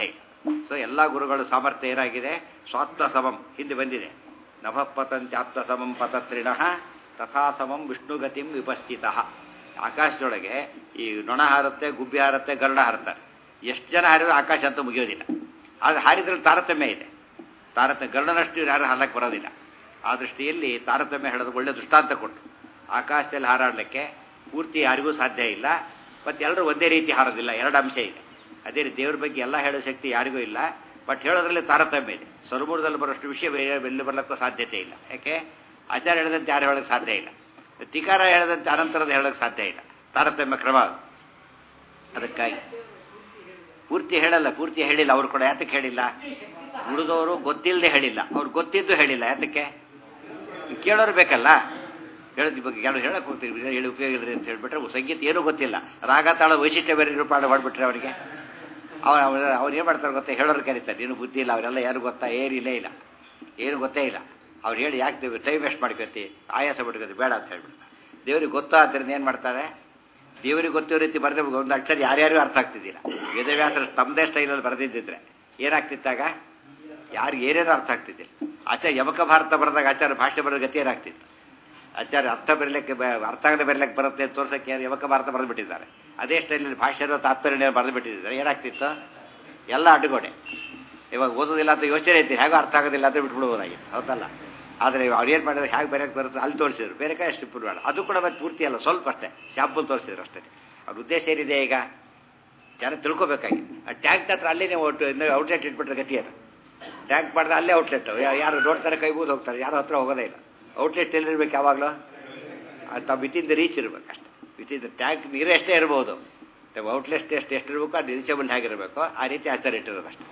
S1: ಸೊ ಎಲ್ಲ ಗುರುಗಳು ಸಾಮರ್ಥ್ಯ ಏನಾಗಿದೆ ಸ್ವಾತ್ಮ ಸಮಂ ಹಿಂದೆ ಬಂದಿದೆ ನಭಪತಂತಿ ಆತ್ಮ ಸಮಂ ಪತತ್ರಿಣಃ ತಥಾ ಸಮಂ ವಿಷ್ಣುಗತಿಂ ವಿಪಸ್ಥಿತ ಆಕಾಶದೊಳಗೆ ಈ ನೊಣ ಹಾರುತ್ತೆ ಗುಬ್ಬಿ ಹಾರುತ್ತೆ ಗರುಡ ಹಾರುತ್ತಾರೆ ಎಷ್ಟು ಜನ ಹಾರಿದ್ರು ಆಕಾಶ ಅಂತ ಮುಗಿಯೋದಿಲ್ಲ ಆದರೆ ಹಾರಿದ್ರಲ್ಲಿ ತಾರತಮ್ಯ ಇದೆ ತಾರತಮ್ಯ ಗರುಡನಷ್ಟು ಯಾರು ಹಾರಕ್ಕೆ ಬರೋದಿಲ್ಲ ಆ ದೃಷ್ಟಿಯಲ್ಲಿ ತಾರತಮ್ಯ ಹೇಳೋದು ಒಳ್ಳೆ ದೃಷ್ಟಾಂತ ಕೊಟ್ಟು ಆಕಾಶದಲ್ಲಿ ಹಾರಾಡಲಿಕ್ಕೆ ಪೂರ್ತಿ ಯಾರಿಗೂ ಸಾಧ್ಯ ಇಲ್ಲ ಮತ್ತು ಎಲ್ಲರೂ ಒಂದೇ ರೀತಿ ಹಾರೋದಿಲ್ಲ ಎರಡು ಅಂಶ ಇದೆ ಅದೇ ರೀತಿ ದೇವ್ರ ಬಗ್ಗೆ ಎಲ್ಲ ಹೇಳೋ ಶಕ್ತಿ ಯಾರಿಗೂ ಇಲ್ಲ ಬಟ್ ಹೇಳೋದ್ರಲ್ಲಿ ತಾರತಮ್ಯ ಇದೆ ಸ್ವರ್ಮೂರದಲ್ಲಿ ಬರೋಷ್ಟು ವಿಷಯ ಬೇರೆ ಎಲ್ಲಿ ಬರ್ಲಿಕ್ಕೂ ಸಾಧ್ಯತೆ ಇಲ್ಲ ಯಾಕೆ ಆಚಾರ ಹೇಳದಂತೆ ಯಾರು ಹೇಳೋಕ್ಕೆ ಸಾಧ್ಯ ಇಲ್ಲ ತಿಕಾರ ಹೇಳದಂತೆ ಅನಂತರದ ಹೇಳೋಕ್ಕೆ ಸಾಧ್ಯ ಇಲ್ಲ ತಾರತಮ್ಯ ಕ್ರಮ ಅದು ಅದಕ್ಕಾಗಿ ಪೂರ್ತಿ ಹೇಳಲ್ಲ ಪೂರ್ತಿ ಹೇಳಿಲ್ಲ ಅವ್ರು ಕೂಡ ಯಾತಕ್ಕೆ ಹೇಳಿಲ್ಲ ಉಳಿದವರು ಗೊತ್ತಿಲ್ಲದೆ ಹೇಳಿಲ್ಲ ಅವ್ರು ಗೊತ್ತಿದ್ದು ಹೇಳಿಲ್ಲ ಯಾತಕ್ಕೆ ಕೇಳೋರು ಬೇಕಲ್ಲ ಹೇಳೋದ್ ಬಗ್ಗೆ ಕೆಲವು ಹೇಳಕ್ ಹೋಗ್ತೀವಿ ಹೇಳಿ ಉಪಯೋಗ ಇಲ್ರಿ ಅಂತ ಹೇಳ್ಬಿಟ್ರೆ ಸಂಗೀತ ಏನೂ ಗೊತ್ತಿಲ್ಲ ರಾಗ ತಾಳ ವೈಶಿಷ್ಟ್ಯ ಬೇರೆ ನಿರೂಪಣೆ ಮಾಡಿಬಿಟ್ರೆ ಅವರಿಗೆ ಅವ ಅವ್ರು ಏನು ಮಾಡ್ತಾರೆ ಗೊತ್ತಾ ಹೇಳೋರು ಕರೀತಾರೆ ನೀನು ಬುದ್ಧಿ ಇಲ್ಲ ಅವರೆಲ್ಲ ಯಾರು ಗೊತ್ತಾ ಏನಿಲ್ಲೇ ಇಲ್ಲ ಏನು ಗೊತ್ತೇ ಇಲ್ಲ ಅವ್ರು ಹೇಳಿ ಯಾಕೆ ಟೈಮ್ ವೇಸ್ಟ್ ಮಾಡ್ಕೊತಿ ಆಯಾಸ ಬಿಟ್ಕೊತಿ ಬೇಡ ಅಂತ ಹೇಳ್ಬಿಡ್ತಾರೆ ದೇವ್ರಿಗೆ ಗೊತ್ತಾ ಆದ್ದರಿಂದ ಏನು ಮಾಡ್ತಾರೆ ದೇವರಿಗೆ ಗೊತ್ತಿರೋ ರೀತಿ ಬರೆದ ಒಂದು ಅಕ್ಷರ ಯಾರ್ಯಾರಿಗೂ ಅರ್ಥ ಆಗ್ತಿದ್ದಿಲ್ಲ ವೇದವ್ಯಾಸರು ತಮ್ಮದೇ ಸ್ಟೈಲಲ್ಲಿ ಬರೆದಿದ್ದಿದ್ರೆ ಏನಾಗ್ತಿತ್ತಾಗ ಯಾರಿಗೆ ಏನೇನು ಅರ್ಥ ಆಗ್ತಿದ್ದಿಲ್ಲ ಆಚಾರ್ಯ ಯಮಕ ಭಾರತ ಬರೆದಾಗ ಆಚಾರ್ಯ ಭಾಷೆ ಬರೋ ಗತಿ ಏನಾಗ್ತಿತ್ತು ಆಚಾರ್ಯ ಅರ್ಥ ಬರಲಿಕ್ಕೆ ಅರ್ಥ ಆಗದೆ ಬರಲಿಕ್ಕೆ ಬರುತ್ತೆ ತೋರ್ಸಕ್ಕೆ ಯಾರು ಯಮಕ ಭಾರತ ಬರೆದು ಬಿಟ್ಟಿದ್ದಾರೆ ಅದೇ ಸ್ಟೈಲಲ್ಲಿ ಭಾಷೆ ತಾತ್ಪರ್ಯ ಬರೆದು ಬಿಟ್ಟಿದ್ದಾರೆ ಏನಾಗ್ತಿತ್ತು ಎಲ್ಲ ಅಡ್ಡುಗೋಡೆ ಇವಾಗ ಓದೋದಿಲ್ಲ ಅಂತ ಯೋಚನೆ ಐತಿ ಹೇಗೋ ಅರ್ಥ ಆಗೋದಿಲ್ಲ ಅಂತ ಬಿಟ್ಬಿಡ್ಬೋದಾಗಿತ್ತು ಹೌದಲ್ಲ ಆದರೆ ಅವ್ರು ಏನು ಮಾಡಿದ್ರೆ ಹೇಗೆ ಬೇರೆಕ್ಕೆ ಬರುತ್ತೆ ಅಲ್ಲಿ ತೋರಿಸಿದ್ರು ಬೇರೆ ಕೈ ಅಷ್ಟು ಬೇಡ ಅದು ಕೂಡ ಮತ್ತೆ ಪೂರ್ತಿ ಅಲ್ಲ ಸ್ವಲ್ಪ ಅಷ್ಟೇ ಶಾಂಪಲ್ ತೋರಿಸಿದ್ರು ಅಷ್ಟೇ ಅವ್ರ ಉದ್ದೇಶ ಏನಿದೆ ಈಗ ಜನ ತಿಳ್ಕೊಬೇಕಾಗಿದೆ ಆ ಟ್ಯಾಂಕ್ ಹತ್ರ ಅಲ್ಲೇ ನೀವು ಒಟ್ಟು ಔಟ್ಲೆಟ್ ಇಟ್ಬಿಟ್ರೆ ಗತಿ ಅದು ಟ್ಯಾಂಕ್ ಮಾಡಿದ್ರೆ ಅಲ್ಲೇ ಔಟ್ಲೆಟ್ ಯಾರು ನೋಡ್ತಾರೆ ಕೈ ಬೂದು ಹೋಗ್ತಾರೆ ಯಾರು ಹತ್ರ ಹೋಗೋದೇ ಇಲ್ಲ ಔಟ್ಲೆಟ್ ಎಲ್ಲಿರ್ಬೇಕು ಯಾವಾಗಲೂ ಅದು ತಾವು ವಿತಿನ್ ರೀಚ್ ಇರ್ಬೇಕು ಅಷ್ಟೇ ವಿತಿನ್ ಟ್ಯಾಂಕ್ ನೀರು ಎಷ್ಟೇ ಇರ್ಬೋದು ಔಟ್ಲೆಟ್ ಎಷ್ಟು ಎಷ್ಟು ಇರಬೇಕು ಅದು ರೀಚಬಲ್ ಹೇಗಿರಬೇಕು ಆ ರೀತಿ ಆಚಾರ ಇಟ್ಟಿರೋದು ಅಷ್ಟೇ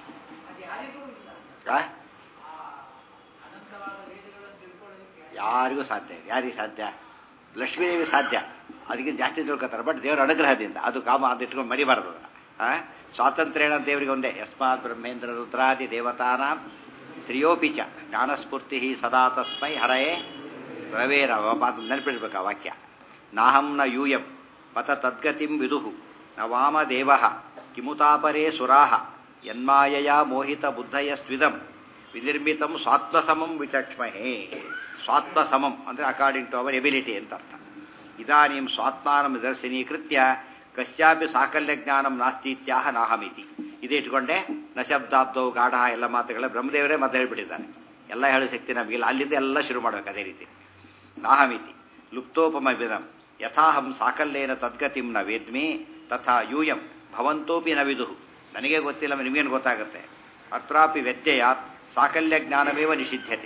S1: ಯಾರಿಗೂ ಸಾಧ್ಯ ಇಲ್ಲ ಯಾರಿಗೆ ಸಾಧ್ಯ ಲಕ್ಷ್ಮೀದೇವಿ ಸಾಧ್ಯ ಅದಕ್ಕೆ ಜಾಸ್ತಿ ತಿಳ್ಕೊತಾರೆ ಬಟ್ ದೇವರ ಅನುಗ್ರಹದಿಂದ ಅದು ಕಾಮ ಅದು ಇಟ್ಕೊಂಡು ಮರಿಬಾರ್ದು ಸ್ವಾತಂತ್ರ್ಯ ದೇವರಿಗೆ ಒಂದೇ ಯಸ್ಮಾತ್ ಬ್ರಹ್ಮೇಂದ್ರ ರುದ್ರಾದಿ ದೇವತಾನಾಂ ಶ್ರೇಯೋಪಿ ಚ ಜ್ಞಾನಸ್ಫೂರ್ತಿ ಸದಾ ತಸ್ಮೈ ಹರಯೇ ರವೇರ ಮಾತು ನೆನಪಿಡ್ಬೇಕು ಆ ವಾಕ್ಯ ನಾಹಂ ನ ಯೂಯಂ ಪತ ತದ್ಗತಿಂ ವಿದುಹು ನ ವಾಮದೇವ ಕಿಮುತಾಪರೇ ಸುರಾಹ ಯನ್ಮಾಯಯ ಮೋಹಿತ ಬುದ್ಧಯಸ್ವಿದಂ ವಿನಿರ್ಮಿತಂ ಸ್ವಾತ್ಮಸಮಂ ವಿಚಕ್ಷ್ಮಹೇ ಸ್ವಾತ್ಮಸಮಂ ಅಂದರೆ ಅಕಾರ್ಡಿಂಗ್ ಟು ಅವರ್ ಎಬಿಲಿಟಿ ಅಂತ ಅರ್ಥ ಇದಾನೀಂ ಸ್ವಾತ್ಮಾನಂ ದರ್ಶನೀಕೃತ್ಯ ಕಶ್ಯಾಪಿ ಸಾಕಲ್ಯ ಜ್ಞಾನಂ ನಾಸ್ತೀತ್ಯಾಹ ನಾಹಮಿತಿ ಇದೇ ಇಟ್ಕೊಂಡೆ ನ ಶಬ್ದಾಬ್ದವು ಗಾಢ ಎಲ್ಲ ಮಾತುಗಳ ಬ್ರಹ್ಮದೇವರೇ ಮತ್ತೆ ಹೇಳ್ಬಿಟ್ಟಿದ್ದಾರೆ ಎಲ್ಲ ಹೇಳೋ ಶಕ್ತಿ ನಮಗಿಲ್ಲ ಅಲ್ಲಿಂದ ಎಲ್ಲ ಶುರು ಮಾಡಬೇಕು ಅದೇ ರೀತಿ ನಾಹಮಿತಿ ಲುಪ್ತೋಪಮ ವಿಧಂ ಯಥಾಹಂ ಸಾಕಲ್ಯೇನ ತದ್ಗತಿಂ ನ ವೇದ್ಮಿ ತಥಾ ಯೂಯಂ ಭವಂತೋಪಿ ನ ವಿದುಹು ನನಗೆ ಗೊತ್ತಿಲ್ಲ ನಿಮಗೇನು ಗೊತ್ತಾಗುತ್ತೆ ಅತ್ರಾಪಿ ವ್ಯತ್ಯಯಾತ್ ಸಾಕಲ್ಯ ಜ್ಞಾನವೇವ ನಿಷಿದ್ಧತೆ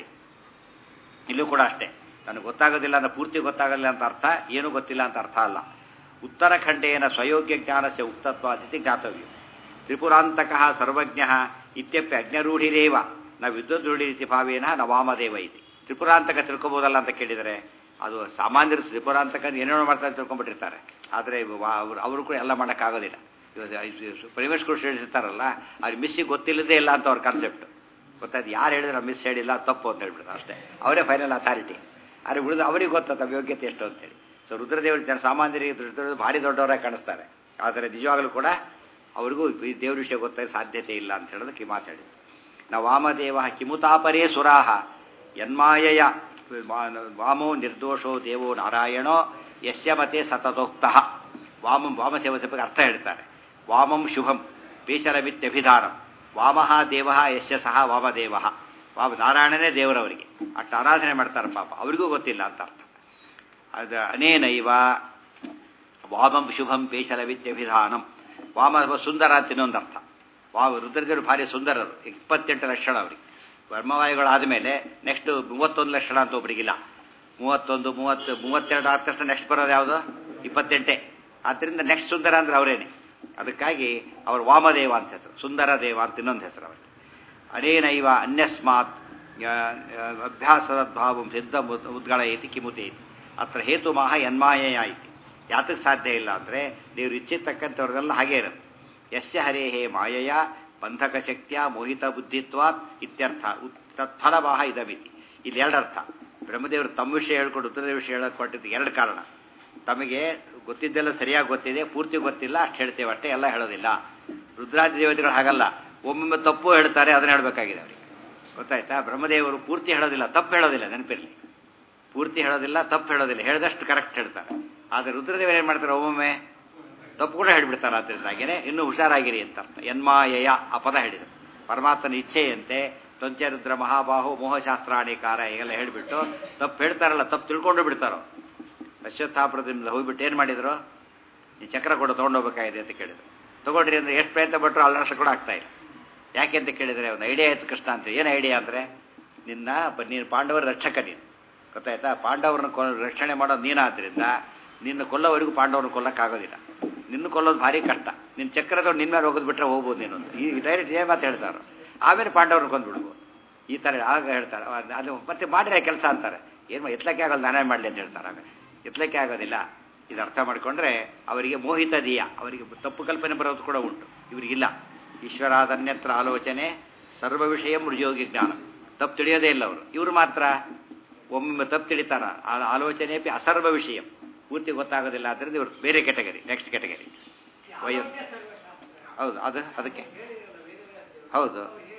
S1: ಇಲ್ಲೂ ಕೂಡ ಅಷ್ಟೇ ನನಗೆ ಗೊತ್ತಾಗೋದಿಲ್ಲ ಅನ್ನೋ ಪೂರ್ತಿ ಗೊತ್ತಾಗಲಿಲ್ಲ ಅಂತ ಅರ್ಥ ಏನೂ ಗೊತ್ತಿಲ್ಲ ಅಂತ ಅರ್ಥ ಅಲ್ಲ ಉತ್ತರಖಂಡೇನ ಸ್ವಯೋಗ್ಯ ಜ್ಞಾನಸ್ಯ ಉಕ್ತತ್ವಾದಿತಿ ಜ್ಞಾತವ್ಯ ತ್ರಿಪುರಾಂತಕಃ ಸರ್ವಜ್ಞ ಇತ್ಯಪ್ಯ ಅಜ್ಞರೂಢಿರೇವ ನ ವಿದ್ಯುದ್ರೂಢಿ ಭಾವೇನ ನ ವಾಮದೇವ ಇತಿ ತ್ರಿಪುರಾಂತಕ ತಿಳ್ಕೊಬೋದಲ್ಲ ಅಂತ ಕೇಳಿದರೆ ಅದು ಸಾಮಾನ್ಯರು ತ್ರಿಪುರಾಂತಕ ಏನೇನೋ ಮಾಡ್ತಾರೆ ತಿಳ್ಕೊಂಡ್ಬಿಟ್ಟಿರ್ತಾರೆ ಆದರೆ ಅವರು ಅವರು ಕೂಡ ಎಲ್ಲ ಮಾಡೋಕ್ಕಾಗೋದಿಲ್ಲ ಪ್ರೈವೇಟ್ ಸ್ಕೂಲ್ ಸ್ಟೂಡೆಂಟ್ಸ್ ಇರ್ತಾರಲ್ಲ ಅವ್ರಿಗೆ ಮಿಸ್ಸಿಗೆ ಗೊತ್ತಿಲ್ಲದೇ ಇಲ್ಲ ಅಂತ ಅವ್ರ ಕಾನ್ಸೆಪ್ಟ್ ಗೊತ್ತಾಯ್ತು ಯಾರು ಹೇಳಿದ್ರೆ ಮಿಸ್ ಹೇಳಿಲ್ಲ ತಪ್ಪು ಅಂತ ಹೇಳ್ಬಿಡ್ತಾರೆ ಅಷ್ಟೇ ಅವರೇ ಫೈನಲ್ ಅಥಾರಿಟಿ ಆದರೆ ಉಳಿದು ಅವರಿಗೆ ಗೊತ್ತ ತಮ್ಮ ಯೋಗ್ಯತೆ ಎಷ್ಟು ಅಂತೇಳಿ ಸೊ ರುದ್ರದೇವರು ಜನ ಸಾಮಾನ್ಯರಿಗೆ ರುದ್ರದೇವರು ಭಾರಿ ದೊಡ್ಡವರಾಗಿ ಕಾಣಿಸ್ತಾರೆ ಆದರೆ ನಿಜವಾಗಲೂ ಕೂಡ ಅವ್ರಿಗೂ ಈ ದೇವ್ರ ವಿಷಯ ಗೊತ್ತಾಗ ಸಾಧ್ಯತೆ ಇಲ್ಲ ಅಂತ ಹೇಳೋದಕ್ಕೆ ಮಾತಾಡಿದ್ರು ನಾವು ವಾಮದೇವ ಕಿಮುತಾಪರೇ ಸುರಾಹ ಯನ್ಮಾಯಯ ವಾಮೋ ನಿರ್ದೋಷೋ ದೇವೋ ನಾರಾಯಣೋ ಯಸ್ಯ ಮತೆ ಸತತೋಕ್ತಃ ವಾಮಂ ವಾಮಸೇವಸ ಬಗ್ಗೆ ಅರ್ಥ ಹೇಳ್ತಾರೆ ವಾಮಂ ಶುಭಂ ಪೇಶರವಿತ್ಯಭಿಧಾನಂ ವಾಮಃ ದೇವ ಯಶ್ಯ ಸಹ ವಾಮದೇವ ವಾಮ ನಾರಾಯಣನೇ ದೇವರವರಿಗೆ ಅಷ್ಟು ಆರಾಧನೆ ಮಾಡ್ತಾರೆ ಪಾಪ ಅವರಿಗೂ ಗೊತ್ತಿಲ್ಲ ಅಂತ ಅರ್ಥ ಅದು ಅನೇನೈವ ವಾಮಂ ಶುಭಂ ಪೇಶಲವಿತ್ಯಭಿಧಾನಂ ವಾಮ ಸುಂದರ ಅಂತ ಇನ್ನೊಂದು ಅರ್ಥ ವಾಮ ರುದ್ರದೇವರು ಭಾರಿ ಸುಂದರರು ಇಪ್ಪತ್ತೆಂಟು ಲಕ್ಷಣ ಅವರಿಗೆ ಬ್ರಹ್ಮವಾಯುಗಳಾದ ಮೇಲೆ ನೆಕ್ಸ್ಟ್ ಮೂವತ್ತೊಂದು ಲಕ್ಷಣ ಅಂತ ಒಬ್ರಿಗಿಲ್ಲ ಮೂವತ್ತೊಂದು ಮೂವತ್ತು ಮೂವತ್ತೆರಡು ಆದ ತಕ್ಷಣ ನೆಕ್ಸ್ಟ್ ಬರೋದು ಯಾವುದು ಇಪ್ಪತ್ತೆಂಟೇ ಆದ್ದರಿಂದ ನೆಕ್ಸ್ಟ್ ಸುಂದರ ಅಂದ್ರೆ ಅವರೇನೆ ಅದಕ್ಕಾಗಿ ಅವರು ವಾಮದೇವ ಅಂತ ಹೆಸರು ಸುಂದರ ದೇವ ಅಂತ ಇನ್ನೊಂದು ಹೆಸರು ಅವರಿಗೆ ಅನೇನೈವ ಅನ್ಯಸ್ಮಾತ್ ಅಭ್ಯಾಸದ್ಭಾವಂ ಸಿದ್ಧ ಉದ್ಗಳ ಐತಿ ಕಿಮುತೆ ಐತಿ ಅತ್ರ ಹೇತುಮಾಹ ಯನ್ಮಾಯಯ ಐತಿ ಯಾತಕ್ಕೆ ಸಾಧ್ಯ ಇಲ್ಲ ಅಂದರೆ ನೀವು ಇಚ್ಛೆ ತಕ್ಕಂಥವ್ರದೆಲ್ಲ ಹಾಗೇ ಇರುತ್ತೆ ಯಸ್ಯ ಹರೇಹೇ ಮಾಯಯ ಬಂಧಕ ಶಕ್ತಿಯ ಮೋಹಿತ ಬುದ್ಧಿತ್ವಾತ್ ಇತ್ಯರ್ಥ ತತ್ಫಲವಾಹ ಇದಮಿತಿ ಇಲ್ಲಿ ಎರಡರ್ಥ ಬ್ರಹ್ಮದೇವರು ತಮ್ಮ ವಿಷಯ ಹೇಳ್ಕೊಂಡು ಉತ್ತರದೇವ ವಿಷಯ ಹೇಳಕ್ಕೆ ಕೊಟ್ಟಿದ್ದು ಎರಡು ಕಾರಣ ತಮಗೆ ಗೊತ್ತಿದ್ದೆಲ್ಲ ಸರಿಯಾಗಿ ಗೊತ್ತಿದೆ ಪೂರ್ತಿ ಗೊತ್ತಿಲ್ಲ ಅಷ್ಟು ಹೇಳ್ತೇವೆ ಅಷ್ಟೇ ಎಲ್ಲ ಹೇಳೋದಿಲ್ಲ ರುದ್ರಾದಿ ದೇವತೆಗಳು ಹಾಗಲ್ಲ ಒಮ್ಮೊಮ್ಮೆ ತಪ್ಪು ಹೇಳ್ತಾರೆ ಅದನ್ನ ಹೇಳಬೇಕಾಗಿದೆ ಅವರಿಗೆ ಗೊತ್ತಾಯ್ತಾ ಬ್ರಹ್ಮದೇವರು ಪೂರ್ತಿ ಹೇಳೋದಿಲ್ಲ ತಪ್ಪು ಹೇಳೋದಿಲ್ಲ ನೆನಪಿರಲಿ ಪೂರ್ತಿ ಹೇಳೋದಿಲ್ಲ ತಪ್ಪು ಹೇಳೋದಿಲ್ಲ ಹೇಳಿದಷ್ಟು ಕರೆಕ್ಟ್ ಹೇಳ್ತಾರೆ ಆದರೆ ರುದ್ರದೇವರು ಏನು ಮಾಡ್ತಾರೆ ಒಮ್ಮೊಮ್ಮೆ ತಪ್ಪು ಕೂಡ ಹೇಳ್ಬಿಡ್ತಾರೆ ಅದರಿಂದಾಗೇನೆ ಇನ್ನೂ ಹುಷಾರಾಗಿರಿ ಅಂತ ಅರ್ಥ ಯನ್ಮಾಯಯ ಆ ಪದ ಹೇಳಿದರು ಪರಮಾತ್ಮನ ಇಚ್ಛೆಯಂತೆ ರುದ್ರ ಮಹಾಬಾಹು ಮೋಹಶಾಸ್ತ್ರಾಣಿಕಾರ ಹೀಗೆಲ್ಲ ಹೇಳಿಬಿಟ್ಟು ತಪ್ಪು ಹೇಳ್ತಾರಲ್ಲ ತಪ್ಪು ತಿಳ್ಕೊಂಡು ಬಿಡ್ತಾರೋ ಅಶ್ವತ್ಥಾಪುರದಿಂದ ಹೋಗ್ಬಿಟ್ಟು ಏನು ಮಾಡಿದ್ರು ಈ ಚಕ್ರ ಕೂಡ ತೊಗೊಂಡೋಗ್ಬೇಕಾಗಿದೆ ಅಂತ ಕೇಳಿದ್ರು ತಗೊಂಡ್ರಿ ಅಂದ್ರೆ ಎಷ್ಟು ಪ್ರಯತ್ನ ಪಟ್ಟರು ಅಲ್ಲರಸ ಕೂಡ ಆಗ್ತಾ ಇಲ್ಲ ಯಾಕೆ ಅಂತ ಕೇಳಿದ್ರೆ ಒಂದು ಐಡಿಯಾ ಆಯ್ತು ಕೃಷ್ಣ ಅಂತ ಏನು ಐಡಿಯಾ ಅಂದರೆ ನಿನ್ನ ಬ- ನೀನು ಪಾಂಡವರ ರಕ್ಷಕ ನೀನು ಗೊತ್ತಾಯ್ತಾ ಪಾಂಡವರನ್ನ ಕೊ ರಕ್ಷಣೆ ಮಾಡೋದು ನೀನಾದ್ರಿಂದ ನಿನ್ನ ಕೊಲ್ಲೋವರೆಗೂ ಪಾಂಡವರನ್ನ ಕೊಲ್ಲಕ್ಕಾಗೋದಿಲ್ಲ ನಿನ್ನ ಕೊಲ್ಲೋದು ಭಾರಿ ಕಷ್ಟ ನಿನ್ನ ಚಕ್ರದವ್ರು ನಿನ್ನ ಮೇಲೆ ಹೋಗೋದು ಬಿಟ್ರೆ ಹೋಗ್ಬೋದು ನೀನು ಅಂತ ಈ ಡೈರೆಕ್ಟ್ ಏ ಮಾತು ಹೇಳ್ತಾರೆ ಆಮೇಲೆ ಪಾಂಡವ್ರನ್ನ ಕೊಂದ್ಬಿಡ್ಬೋದು ಈ ಥರ ಆಗ ಹೇಳ್ತಾರೆ ಅದು- ಅದು ಮತ್ತೆ ಮಾಡಿದ್ರೆ ಕೆಲಸ ಅಂತಾರೆ ಏನು ಎತ್ತಲಕ್ಕೆ ಆಗಲ್ಲ ನಾನೇ ಮಾಡಲಿ ಅಂತ ಹೇಳ್ತಾರೆ ಆಮೇಲೆ ಎತ್ತಲಕ್ಕೆ ಆಗೋದಿಲ್ಲ ಇದು ಅರ್ಥ ಮಾಡಿಕೊಂಡ್ರೆ ಅವರಿಗೆ ಮೋಹಿತ ದೀಯ ಅವರಿಗೆ ತಪ್ಪು ಕಲ್ಪನೆ ಬರೋದು ಕೂಡ ಉಂಟು ಇವರಿಗಿಲ್ಲ ಈಶ್ವರಾದನ್ಯತ್ರ ಆಲೋಚನೆ ಸರ್ವ ವಿಷಯ ಮೃಜೋಗಿ ಜ್ಞಾನ ತಪ್ಪು ತಿಳಿಯೋದೇ ಇಲ್ಲ ಅವರು ಇವರು ಮಾತ್ರ ಒಮ್ಮೊಮ್ಮೆ ತಪ್ಪು ತಿಳಿತಾರ ಆ ಆಲೋಚನೆ ಪಿ ಅಸರ್ವ ವಿಷಯ ಪೂರ್ತಿ ಗೊತ್ತಾಗೋದಿಲ್ಲ ಆದ್ದರಿಂದ ಇವರು ಬೇರೆ ಕೆಟಗರಿ ನೆಕ್ಸ್ಟ್ ಕೆಟಗರಿ ವಯ ಹೌದು ಅದು ಅದಕ್ಕೆ ಹೌದು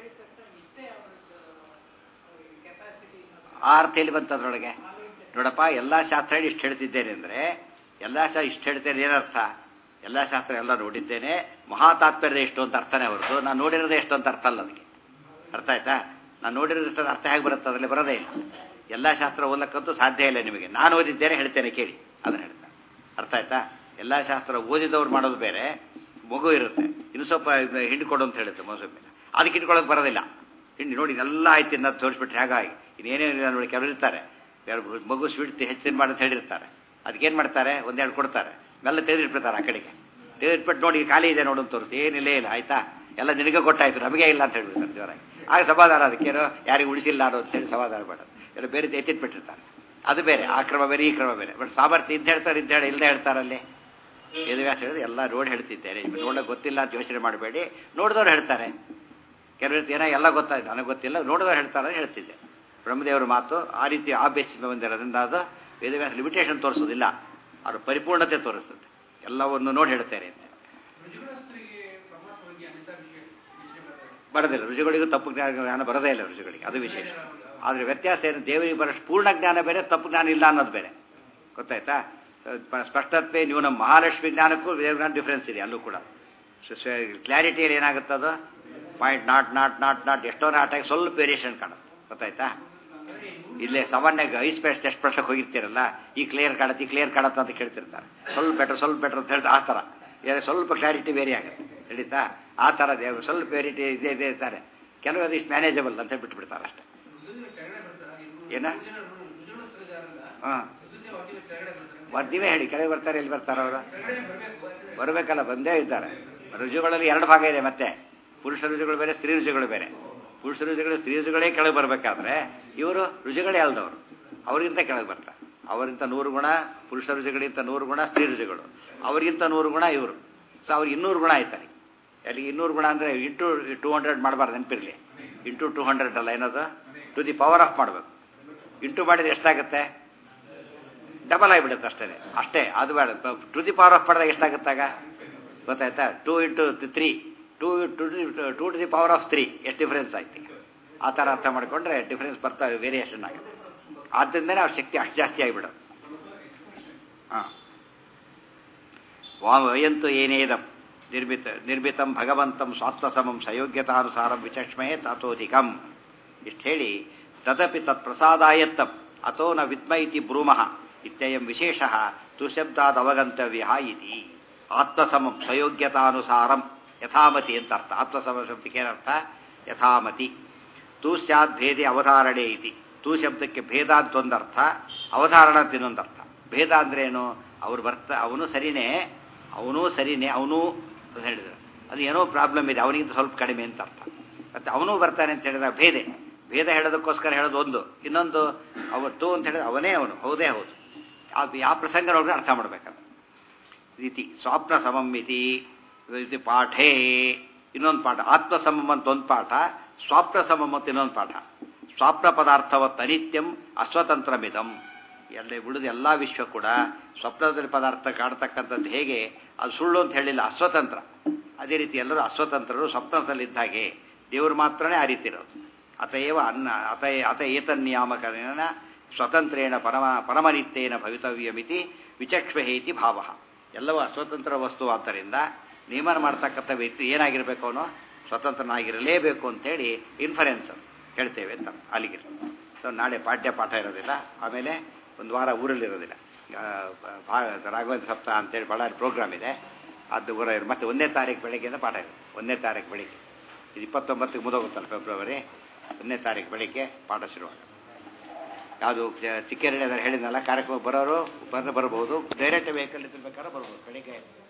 S1: ಆ ಅರ್ಥ ಎಲ್ಲಿ ಬಂತು ಅದರೊಳಗೆ ನೋಡಪ್ಪ ಎಲ್ಲ ಶಾಸ್ತ್ರ ಹೇಳಿ ಇಷ್ಟು ಹೇಳ್ತಿದ್ದೇನೆ ಅಂದರೆ ಎಲ್ಲ ಶಾ ಇಷ್ಟು ಹೇಳ್ತೇನೆ ಏನರ್ಥ ಎಲ್ಲ ಶಾಸ್ತ್ರ ಎಲ್ಲ ನೋಡಿದ್ದೇನೆ ಮಹಾ ತಾತ್ಪರ್ಯ ಎಷ್ಟು ಅಂತ ಅರ್ಥನೇ ಹೊರತು ನಾನು ನೋಡಿರೋದೇ ಎಷ್ಟು ಅಂತ ಅರ್ಥ ಅಲ್ಲ ಅದಕ್ಕೆ ಅರ್ಥ ಆಯ್ತಾ ನಾನು ನೋಡಿರೋದಷ್ಟು ಅರ್ಥ ಹೇಗೆ ಬರುತ್ತೆ ಅದರಲ್ಲಿ ಬರೋದೇ ಇಲ್ಲ ಎಲ್ಲ ಶಾಸ್ತ್ರ ಓದಕ್ಕಂತೂ ಸಾಧ್ಯ ಇಲ್ಲ ನಿಮಗೆ ನಾನು ಓದಿದ್ದೇನೆ ಹೇಳ್ತೇನೆ ಕೇಳಿ ಅದನ್ನು ಹೇಳ್ತಾ ಅರ್ಥ ಆಯ್ತಾ ಎಲ್ಲ ಶಾಸ್ತ್ರ ಓದಿದವ್ರು ಮಾಡೋದು ಬೇರೆ ಮಗು ಇರುತ್ತೆ ಇನ್ನು ಸ್ವಲ್ಪ ಇದು ಹಿಂಡು ಕೊಡು ಅಂತ ಹೇಳುತ್ತೆ ಮೊಸೊಮ್ಮೆ ಅದಕ್ಕೆ ಇಟ್ಕೊಳ್ಳೋಕೆ ಬರೋದಿಲ್ಲ ಹಿಂಡಿ ನೋಡಿ ಎಲ್ಲ ಆಯ್ತು ಇನ್ನ ತೋರಿಸ್ಬಿಟ್ರೆ ಹಾಗಾಗಿ ಇನ್ನೇನೇನಿಲ್ಲ ನೋಡಿ ಕೆಲವರು ಇರ್ತಾರೆ ಯಾರು ಮಗು ಸ್ವೀಟ್ ಹೆಚ್ಚಿನ ಮಾಡಿ ಅಂತ ಹೇಳಿರ್ತಾರೆ ಅದಕ್ಕೇನು ಮಾಡ್ತಾರೆ ಒಂದೆರಡು ಕೊಡ್ತಾರೆ ಮೆಲ್ಲ ತೆಗೆದಿಟ್ಬಿಡ್ತಾರೆ ಆ ಕಡೆಗೆ ತೆಗೆದಿಟ್ಬಿಟ್ಟು ನೋಡಿ ಈಗ ಖಾಲಿ ಇದೆ ನೋಡು ಅಂತ ತೋರಿಸಿ ಏನಿಲ್ಲ ಇಲ್ಲ ಆಯ್ತಾ ಎಲ್ಲ ನಿನಗೆ ಕೊಟ್ಟಾಯ್ತು ನಮಗೆ ಇಲ್ಲ ಅಂತ ಹೇಳ್ಬಿಡ್ತಾರೆ ಜೋರಾಗಿ ಆಗ ಸಮಾಧಾನ ಅದಕ್ಕೇನೋ ಯಾರಿಗೂ ಉಳಿಸಿಲ್ಲ ಅನ್ನೋ ಅಂತ ಹೇಳಿ ಸಮಾಧಾನ ಮಾಡೋದು ಎಲ್ಲ ಬೇರೆ ಎತ್ತಿಟ್ಬಿಟ್ಟಿರ್ತಾರೆ ಅದು ಬೇರೆ ಆ ಕ್ರಮ ಬೇರೆ ಈ ಕ್ರಮ ಬೇರೆ ಬಟ್ ಸಾಮರ್ಥ್ಯ ಇದ್ದು ಹೇಳ್ತಾರೆ ಇದ್ದು ಹೇಳಿ ಇಲ್ಲದೆ ಹೇಳ್ತಾರಲ್ಲಿ ವೇದವ್ಯಾಸ ಹೇಳಿದ್ರೆ ಎಲ್ಲ ನೋಡಿ ಹೇಳ್ತಿದ್ದೇನೆ ನೋಡೋಕೆ ಗೊತ್ತಿಲ್ಲ ಅಂತ ಯೋಚನೆ ಮಾಡಬೇಡಿ ನೋಡಿದವ್ರು ಹೇಳ್ತಾರೆ ಕೆಲವರು ಏನೋ ಎಲ್ಲ ಗೊತ್ತಾಯ್ತು ನನಗೆ ಗೊತ್ತಿಲ್ಲ ನೋಡಿದವ್ರು ಹೇಳ್ತಾರೆ ಅಂತ ಹೇಳ್ತಿದ್ದೆ ಬ್ರಹ್ಮದೇವರ ಮಾತು ಆ ರೀತಿ ಆ ಬೇಸಿಸ್ ಬಂದಿರೋದ್ರಿಂದ ಅದು ವೇದವ್ಯಾಸ ಲಿಮಿಟೇಷನ್ ತೋರಿಸೋದಿಲ್ಲ ಅವರು ಪರಿಪೂರ್ಣತೆ ತೋರಿಸ್ತದೆ ಎಲ್ಲವನ್ನು ನೋಡಿ ಹೇಳ್ತಾರೆ ಅಂತ ಬರೋದಿಲ್ಲ ರುಚಿಗಳಿಗೂ ತಪ್ಪು ಜ್ಞಾನ ಬರೋದೇ ಇಲ್ಲ ರುಚಿಗಳಿಗೆ ಅದು ವಿಶೇಷ ಆದರೆ ವ್ಯತ್ಯಾಸ ಏನು ದೇವರಿಗೆ ಬರೋಷ್ಟು ಪೂರ್ಣ ಜ್ಞಾನ ಬೇರೆ ತಪ್ಪು ಜ್ಞಾನ ಇಲ್ಲ ಅನ್ನೋದು ಬೇರೆ ಗೊತ್ತಾಯ್ತಾ ಸ- ಸ್ಪಷ್ಟತ್ವೇ ನೀವು ನಮ್ಮ ಮಹಾಲಕ್ಷ್ಮಿ ಜ್ಞಾನಕ್ಕೂ ಜ್ಞಾನ ಡಿಫ್ರೆನ್ಸ್ ಇದೆ ಅಲ್ಲೂ ಕೂಡ ಕ್ಲಾರಿಟಿಯಲ್ಲಿ ಏನಾಗುತ್ತೆ ಅದು point naught naught naught naught ಎಷ್ಟೋ ನಾಟಾಗಿ ಸ್ವಲ್ಪ ವೇರಿಯೇಷನ್ ಕಾಣುತ್ತೆ ಗೊತ್ತಾಯ್ತಾ ಇಲ್ಲೇ ಸಾಮಾನ್ಯ ಐಸ್ ಪೇಸ್ಟ್ ಟೆಸ್ಟ್ ಪಡ್ಸಕ್ಕೆ ಹೋಗಿರ್ತೀರಲ್ಲ ಈ ಕ್ಲಿಯರ್ ಕಾಣುತ್ತೆ ಈ ಕ್ಲಿಯರ್ ಕಾಣುತ್ತೆ ಅಂತ ಕೇಳ್ತಿರ್ತಾರೆ ಸ್ವಲ್ಪ ಬೆಟರ್ ಸ್ವಲ್ಪ ಬೆಟರ್ ಅಂತ ಹೇಳ್ತಾರೆ ಆ ಥರ ಏನೇ ಸ್ವಲ್ಪ ಕ್ಲಾರಿಟಿ ವೇರಿ ಆಗುತ್ತೆ ತಿಳಿತಾ ಆ ಥರ ದೇವ್ರು ಸ್ವಲ್ಪ ವೇರಿಟಿ ಇದೆ ಇದೆ ಇರ್ತಾರೆ ಕೆಲವು ಅದು ಇಷ್ಟು ಮ್ಯಾನೇಜಬಲ್ ಅಂತ ಬಿಟ್ಬಿಡ್ತಾರೆ ಅಷ್ಟೇ ಏನ ಹಾಂ ನೀವೇ ಹೇಳಿ ಕೆಳಗೆ ಬರ್ತಾರೆ ಎಲ್ಲಿ ಬರ್ತಾರೆ ಅವರು ಬರಬೇಕಲ್ಲ ಬಂದೇ ಇದ್ದಾರೆ ರುಜುಗಳಲ್ಲಿ ಎರಡು ಭಾಗ ಇದೆ ಮತ್ತೆ ಪುರುಷ ರುಜುಗಳು ಬೇರೆ ಸ್ತ್ರೀ ರುಜುಗಳು ಬೇರೆ ಪುರುಷ ರುಜುಗಳು ಸ್ತ್ರೀ ರುಜುಗಳೇ ಕೆಳಗೆ ಬರಬೇಕಾದ್ರೆ ಇವರು ರುಜುಗಳೇ ಅಲ್ದವರು ಅವರಿಗಿಂತ ಕೆಳಗೆ ಬರ್ತಾರೆ ಅವರಿಗಿಂತ ನೂರು ಗುಣ ಪುರುಷ ರುಜುಗಳಿಗಿಂತ ನೂರು ಗುಣ ಸ್ತ್ರೀ ರುಜುಗಳು ಅವರಿಗಿಂತ ನೂರು ಗುಣ ಇವರು ಸೊ ಅವ್ರಿಗೆ ಇನ್ನೂರು ಗುಣ ಆಯ್ತಾರೆ ಅಲ್ಲಿ ಇನ್ನೂರು ಗುಣ ಅಂದರೆ ಇಂಟು ಟೂ ಹಂಡ್ರೆಡ್ ಮಾಡಬಾರ್ದು ನೆನಪಿರಲಿ ಇಂಟು ಟೂ ಹಂಡ್ರೆಡ್ ಅಲ್ಲ ಏನದು ಟು ದಿ ಪವರ್ ಆಫ್ ಮಾಡಬೇಕು ಇಂಟು ಮಾಡಿದ್ರೆ ಎಷ್ಟಾಗುತ್ತೆ ಡಬಲ್ ಆಗಿಬಿಡುತ್ತೆ ಅಷ್ಟೇ ಅಷ್ಟೇ ಅದು ಬೇಡ ಟು ದಿ ಪವರ್ ಆಫ್ ಮಾಡಿದಾಗ ಎಷ್ಟಾಗುತ್ತಾಗ ಗೊತ್ತಾಯ್ತಾ two into three two to to to the power of three ಎಷ್ಟು ಡಿಫ್ರೆನ್ಸ್ ಆಯ್ತು ಈಗ ಆ ಥರ ಅರ್ಥ ಮಾಡಿಕೊಂಡ್ರೆ ಡಿಫ್ರೆನ್ಸ್ ಬರ್ತಾ ವೇರಿಯೇಷನ್ ಆಗುತ್ತೆ ಆದ್ದರಿಂದನೇ ಅವ್ರ ಶಕ್ತಿ ಅಷ್ಟು ಜಾಸ್ತಿ ಆಗಿಬಿಡೋದು ಹಾಂ ವಯಂತು ಏನೇದಂ ನಿರ್ಮಿತ ನಿರ್ಮಿತಂ ಭಗವಂತಂ ಸ್ವಾತ್ಮಸಮಂ ಸಯೋಗ್ಯತಾನುಸಾರಂ ವಿಚಕ್ಷ್ಮೇ ತಥೋಧಿಕಂ ಇಷ್ಟು ಹೇಳಿ ತದಪಿ ತತ್ಪ್ರಸಾದಾಯತ್ತಂ ಅಥೋ ನ ವಿದ್ಮ ಇತಿ ಬ್ರೂಮಃ ಇತ್ಯಯಂ ವಿಶೇಷ ತುಶಬ್ದಾದ ಅವಗಂತವ್ಯ ಇತಿ ಆತ್ಮಸಮಂ ಸಯೋಗ್ಯತಾನುಸಾರಂ ಯಥಾಮತಿ ಅಂತ ಅರ್ಥ ಆತ್ಮಸಮ ಶಬ್ದಕ್ಕೆ ಏನರ್ಥ ಯಥಾಮತಿ ತೂ ಸ್ಯಾದ್ ಭೇದೆ ಅವಧಾರಣೆ ಇತಿ ತೂ ಶಬ್ದಕ್ಕೆ ಭೇದ ಅಂತ ಒಂದರ್ಥ ಅವಧಾರಣ ಅಂತ ಇನ್ನೊಂದರ್ಥ ಭೇದ ಅಂದ್ರೆ ಏನು ಅವ್ರು ಬರ್ತಾ ಅವನು ಸರಿನೇ ಅವನೂ ಸರಿನೇ ಅವನು ಅಂತ ಹೇಳಿದ್ರು ಅದು ಏನೋ ಪ್ರಾಬ್ಲಮ್ ಇದೆ ಅವನಿಗಿಂತ ಸ್ವಲ್ಪ ಕಡಿಮೆ ಅಂತ ಅರ್ಥ ಮತ್ತೆ ಅವನೂ ಬರ್ತಾನೆ ಅಂತ ಹೇಳಿದ ಭೇದೆ ಭೇದ ಹೇಳೋದಕ್ಕೋಸ್ಕರ ಹೇಳೋದು ಒಂದು ಇನ್ನೊಂದು ಅವತ್ತು ಅಂತ ಹೇಳಿದ್ರೆ ಅವನೇ ಅವನು ಹೌದೇ ಹೌದು ಆ ಯಾವ ಪ್ರಸಂಗ ನೋಡಿದ್ರೆ ಅರ್ಥ ಮಾಡ್ಬೇಕಲ್ಲ ರೀತಿ ಸ್ವಾಪ್ನ ಸಮಂ ಇತಿ ಇತಿ ಪಾಠೇ ಇನ್ನೊಂದು ಪಾಠ ಆತ್ಮ ಸಮಂ ಅಂತ ಒಂದು ಪಾಠ ಸ್ವಾಪ್ನ ಸಮಂ ಅಂತ ಇನ್ನೊಂದು ಪಾಠ ಸ್ವಾಪ್ನ ಪದಾರ್ಥವತ್ ಅನಿತ್ಯಂ ಅಸ್ವತಂತ್ರಮಿದಂ ಎಲ್ಲ ಉಳಿದ ಎಲ್ಲ ವಿಶ್ವ ಕೂಡ ಸ್ವಪ್ನದಲ್ಲಿ ಪದಾರ್ಥ ಕಾಡ್ತಕ್ಕಂಥದ್ದು ಹೇಗೆ ಅದು ಸುಳ್ಳು ಅಂತ ಹೇಳಿಲ್ಲ ಅಸ್ವತಂತ್ರ ಅದೇ ರೀತಿ ಎಲ್ಲರೂ ಅಸ್ವತಂತ್ರರು ಸ್ವಪ್ನದಲ್ಲಿದ್ದ ಹಾಗೆ ದೇವರು ಮಾತ್ರನೇ ಆ ರೀತಿ ಇರೋದು ಅತಯವ ಅನ್ನ ಅತ ಅತ ಏತನ್ಯಾಮಕನ ಸ್ವತಂತ್ರೇಣ ಪರಮ ಪರಮನಿತ್ಯೇನ ಭವಿತವ್ಯಮಿತಿ ವಿಚಕ್ಷ್ವೇತಿ ಭಾವ ಎಲ್ಲವೂ ಅಸ್ವತಂತ್ರ ವಸ್ತು ಆದ್ದರಿಂದ ನಿಯಮನ ಮಾಡ್ತಕ್ಕಂಥ ವ್ಯಕ್ತಿ ಏನಾಗಿರಬೇಕು ಅವನು ಸ್ವತಂತ್ರನಾಗಿರಲೇಬೇಕು ಅಂತೇಳಿ ಇನ್ಫರೆನ್ಸ್ ಹೇಳ್ತೇವೆ ಅಂತ ಅಲ್ಲಿಗೆ ಸೊ ನಾಳೆ ಪಾಠ್ಯ ಪಾಠ ಇರೋದಿಲ್ಲ ಆಮೇಲೆ ಒಂದು ವಾರ ಊರಲ್ಲಿರೋದಿಲ್ಲ ಆ, ಭಾ ರಾಘವೇಂದ್ರ ಸಪ್ತಾಹ ಅಂತೇಳಿ ಬಳ್ಳಾರಿ ಪ್ರೋಗ್ರಾಮ್ ಇದೆ ಅದು ಊರ ಇರು- ಮತ್ತೆ ಒಂದನೇ ತಾರೀಕು ಬೆಳಗ್ಗೆಯಿಂದ ಪಾಠ ಇದೆ ಒಂದನೇ ತಾರೀಕು ಬೆಳಿಗ್ಗೆ ಇದು ಇಪ್ಪತ್ತೊಂಬತ್ತಿಗೆ ಮುದೋಗುತ್ತಲ್ಲ ಫೆಬ್ರವರಿ ಒಂದನೇ ತಾರೀಕು ಬೆಳಿಗ್ಗೆ ಪಾಠ ಶುರುವಾಗ ಯಾವುದು ಚಿಕ್ಕೇರಳ್ಳಿ ಹೇಳಿದ್ನಲ್ಲ ಕಾರ್ಯಕ್ರಮ ಬರೋರು ಬಂದು ಬರ್ಬೋದು ಡೈರೆಕ್ಟ್ ವೆಹಿಕಲ್ ಬೇಕಾದ್ರೆ ಬರ್ಬೋದು ಬೆಳಿಗ್ಗೆ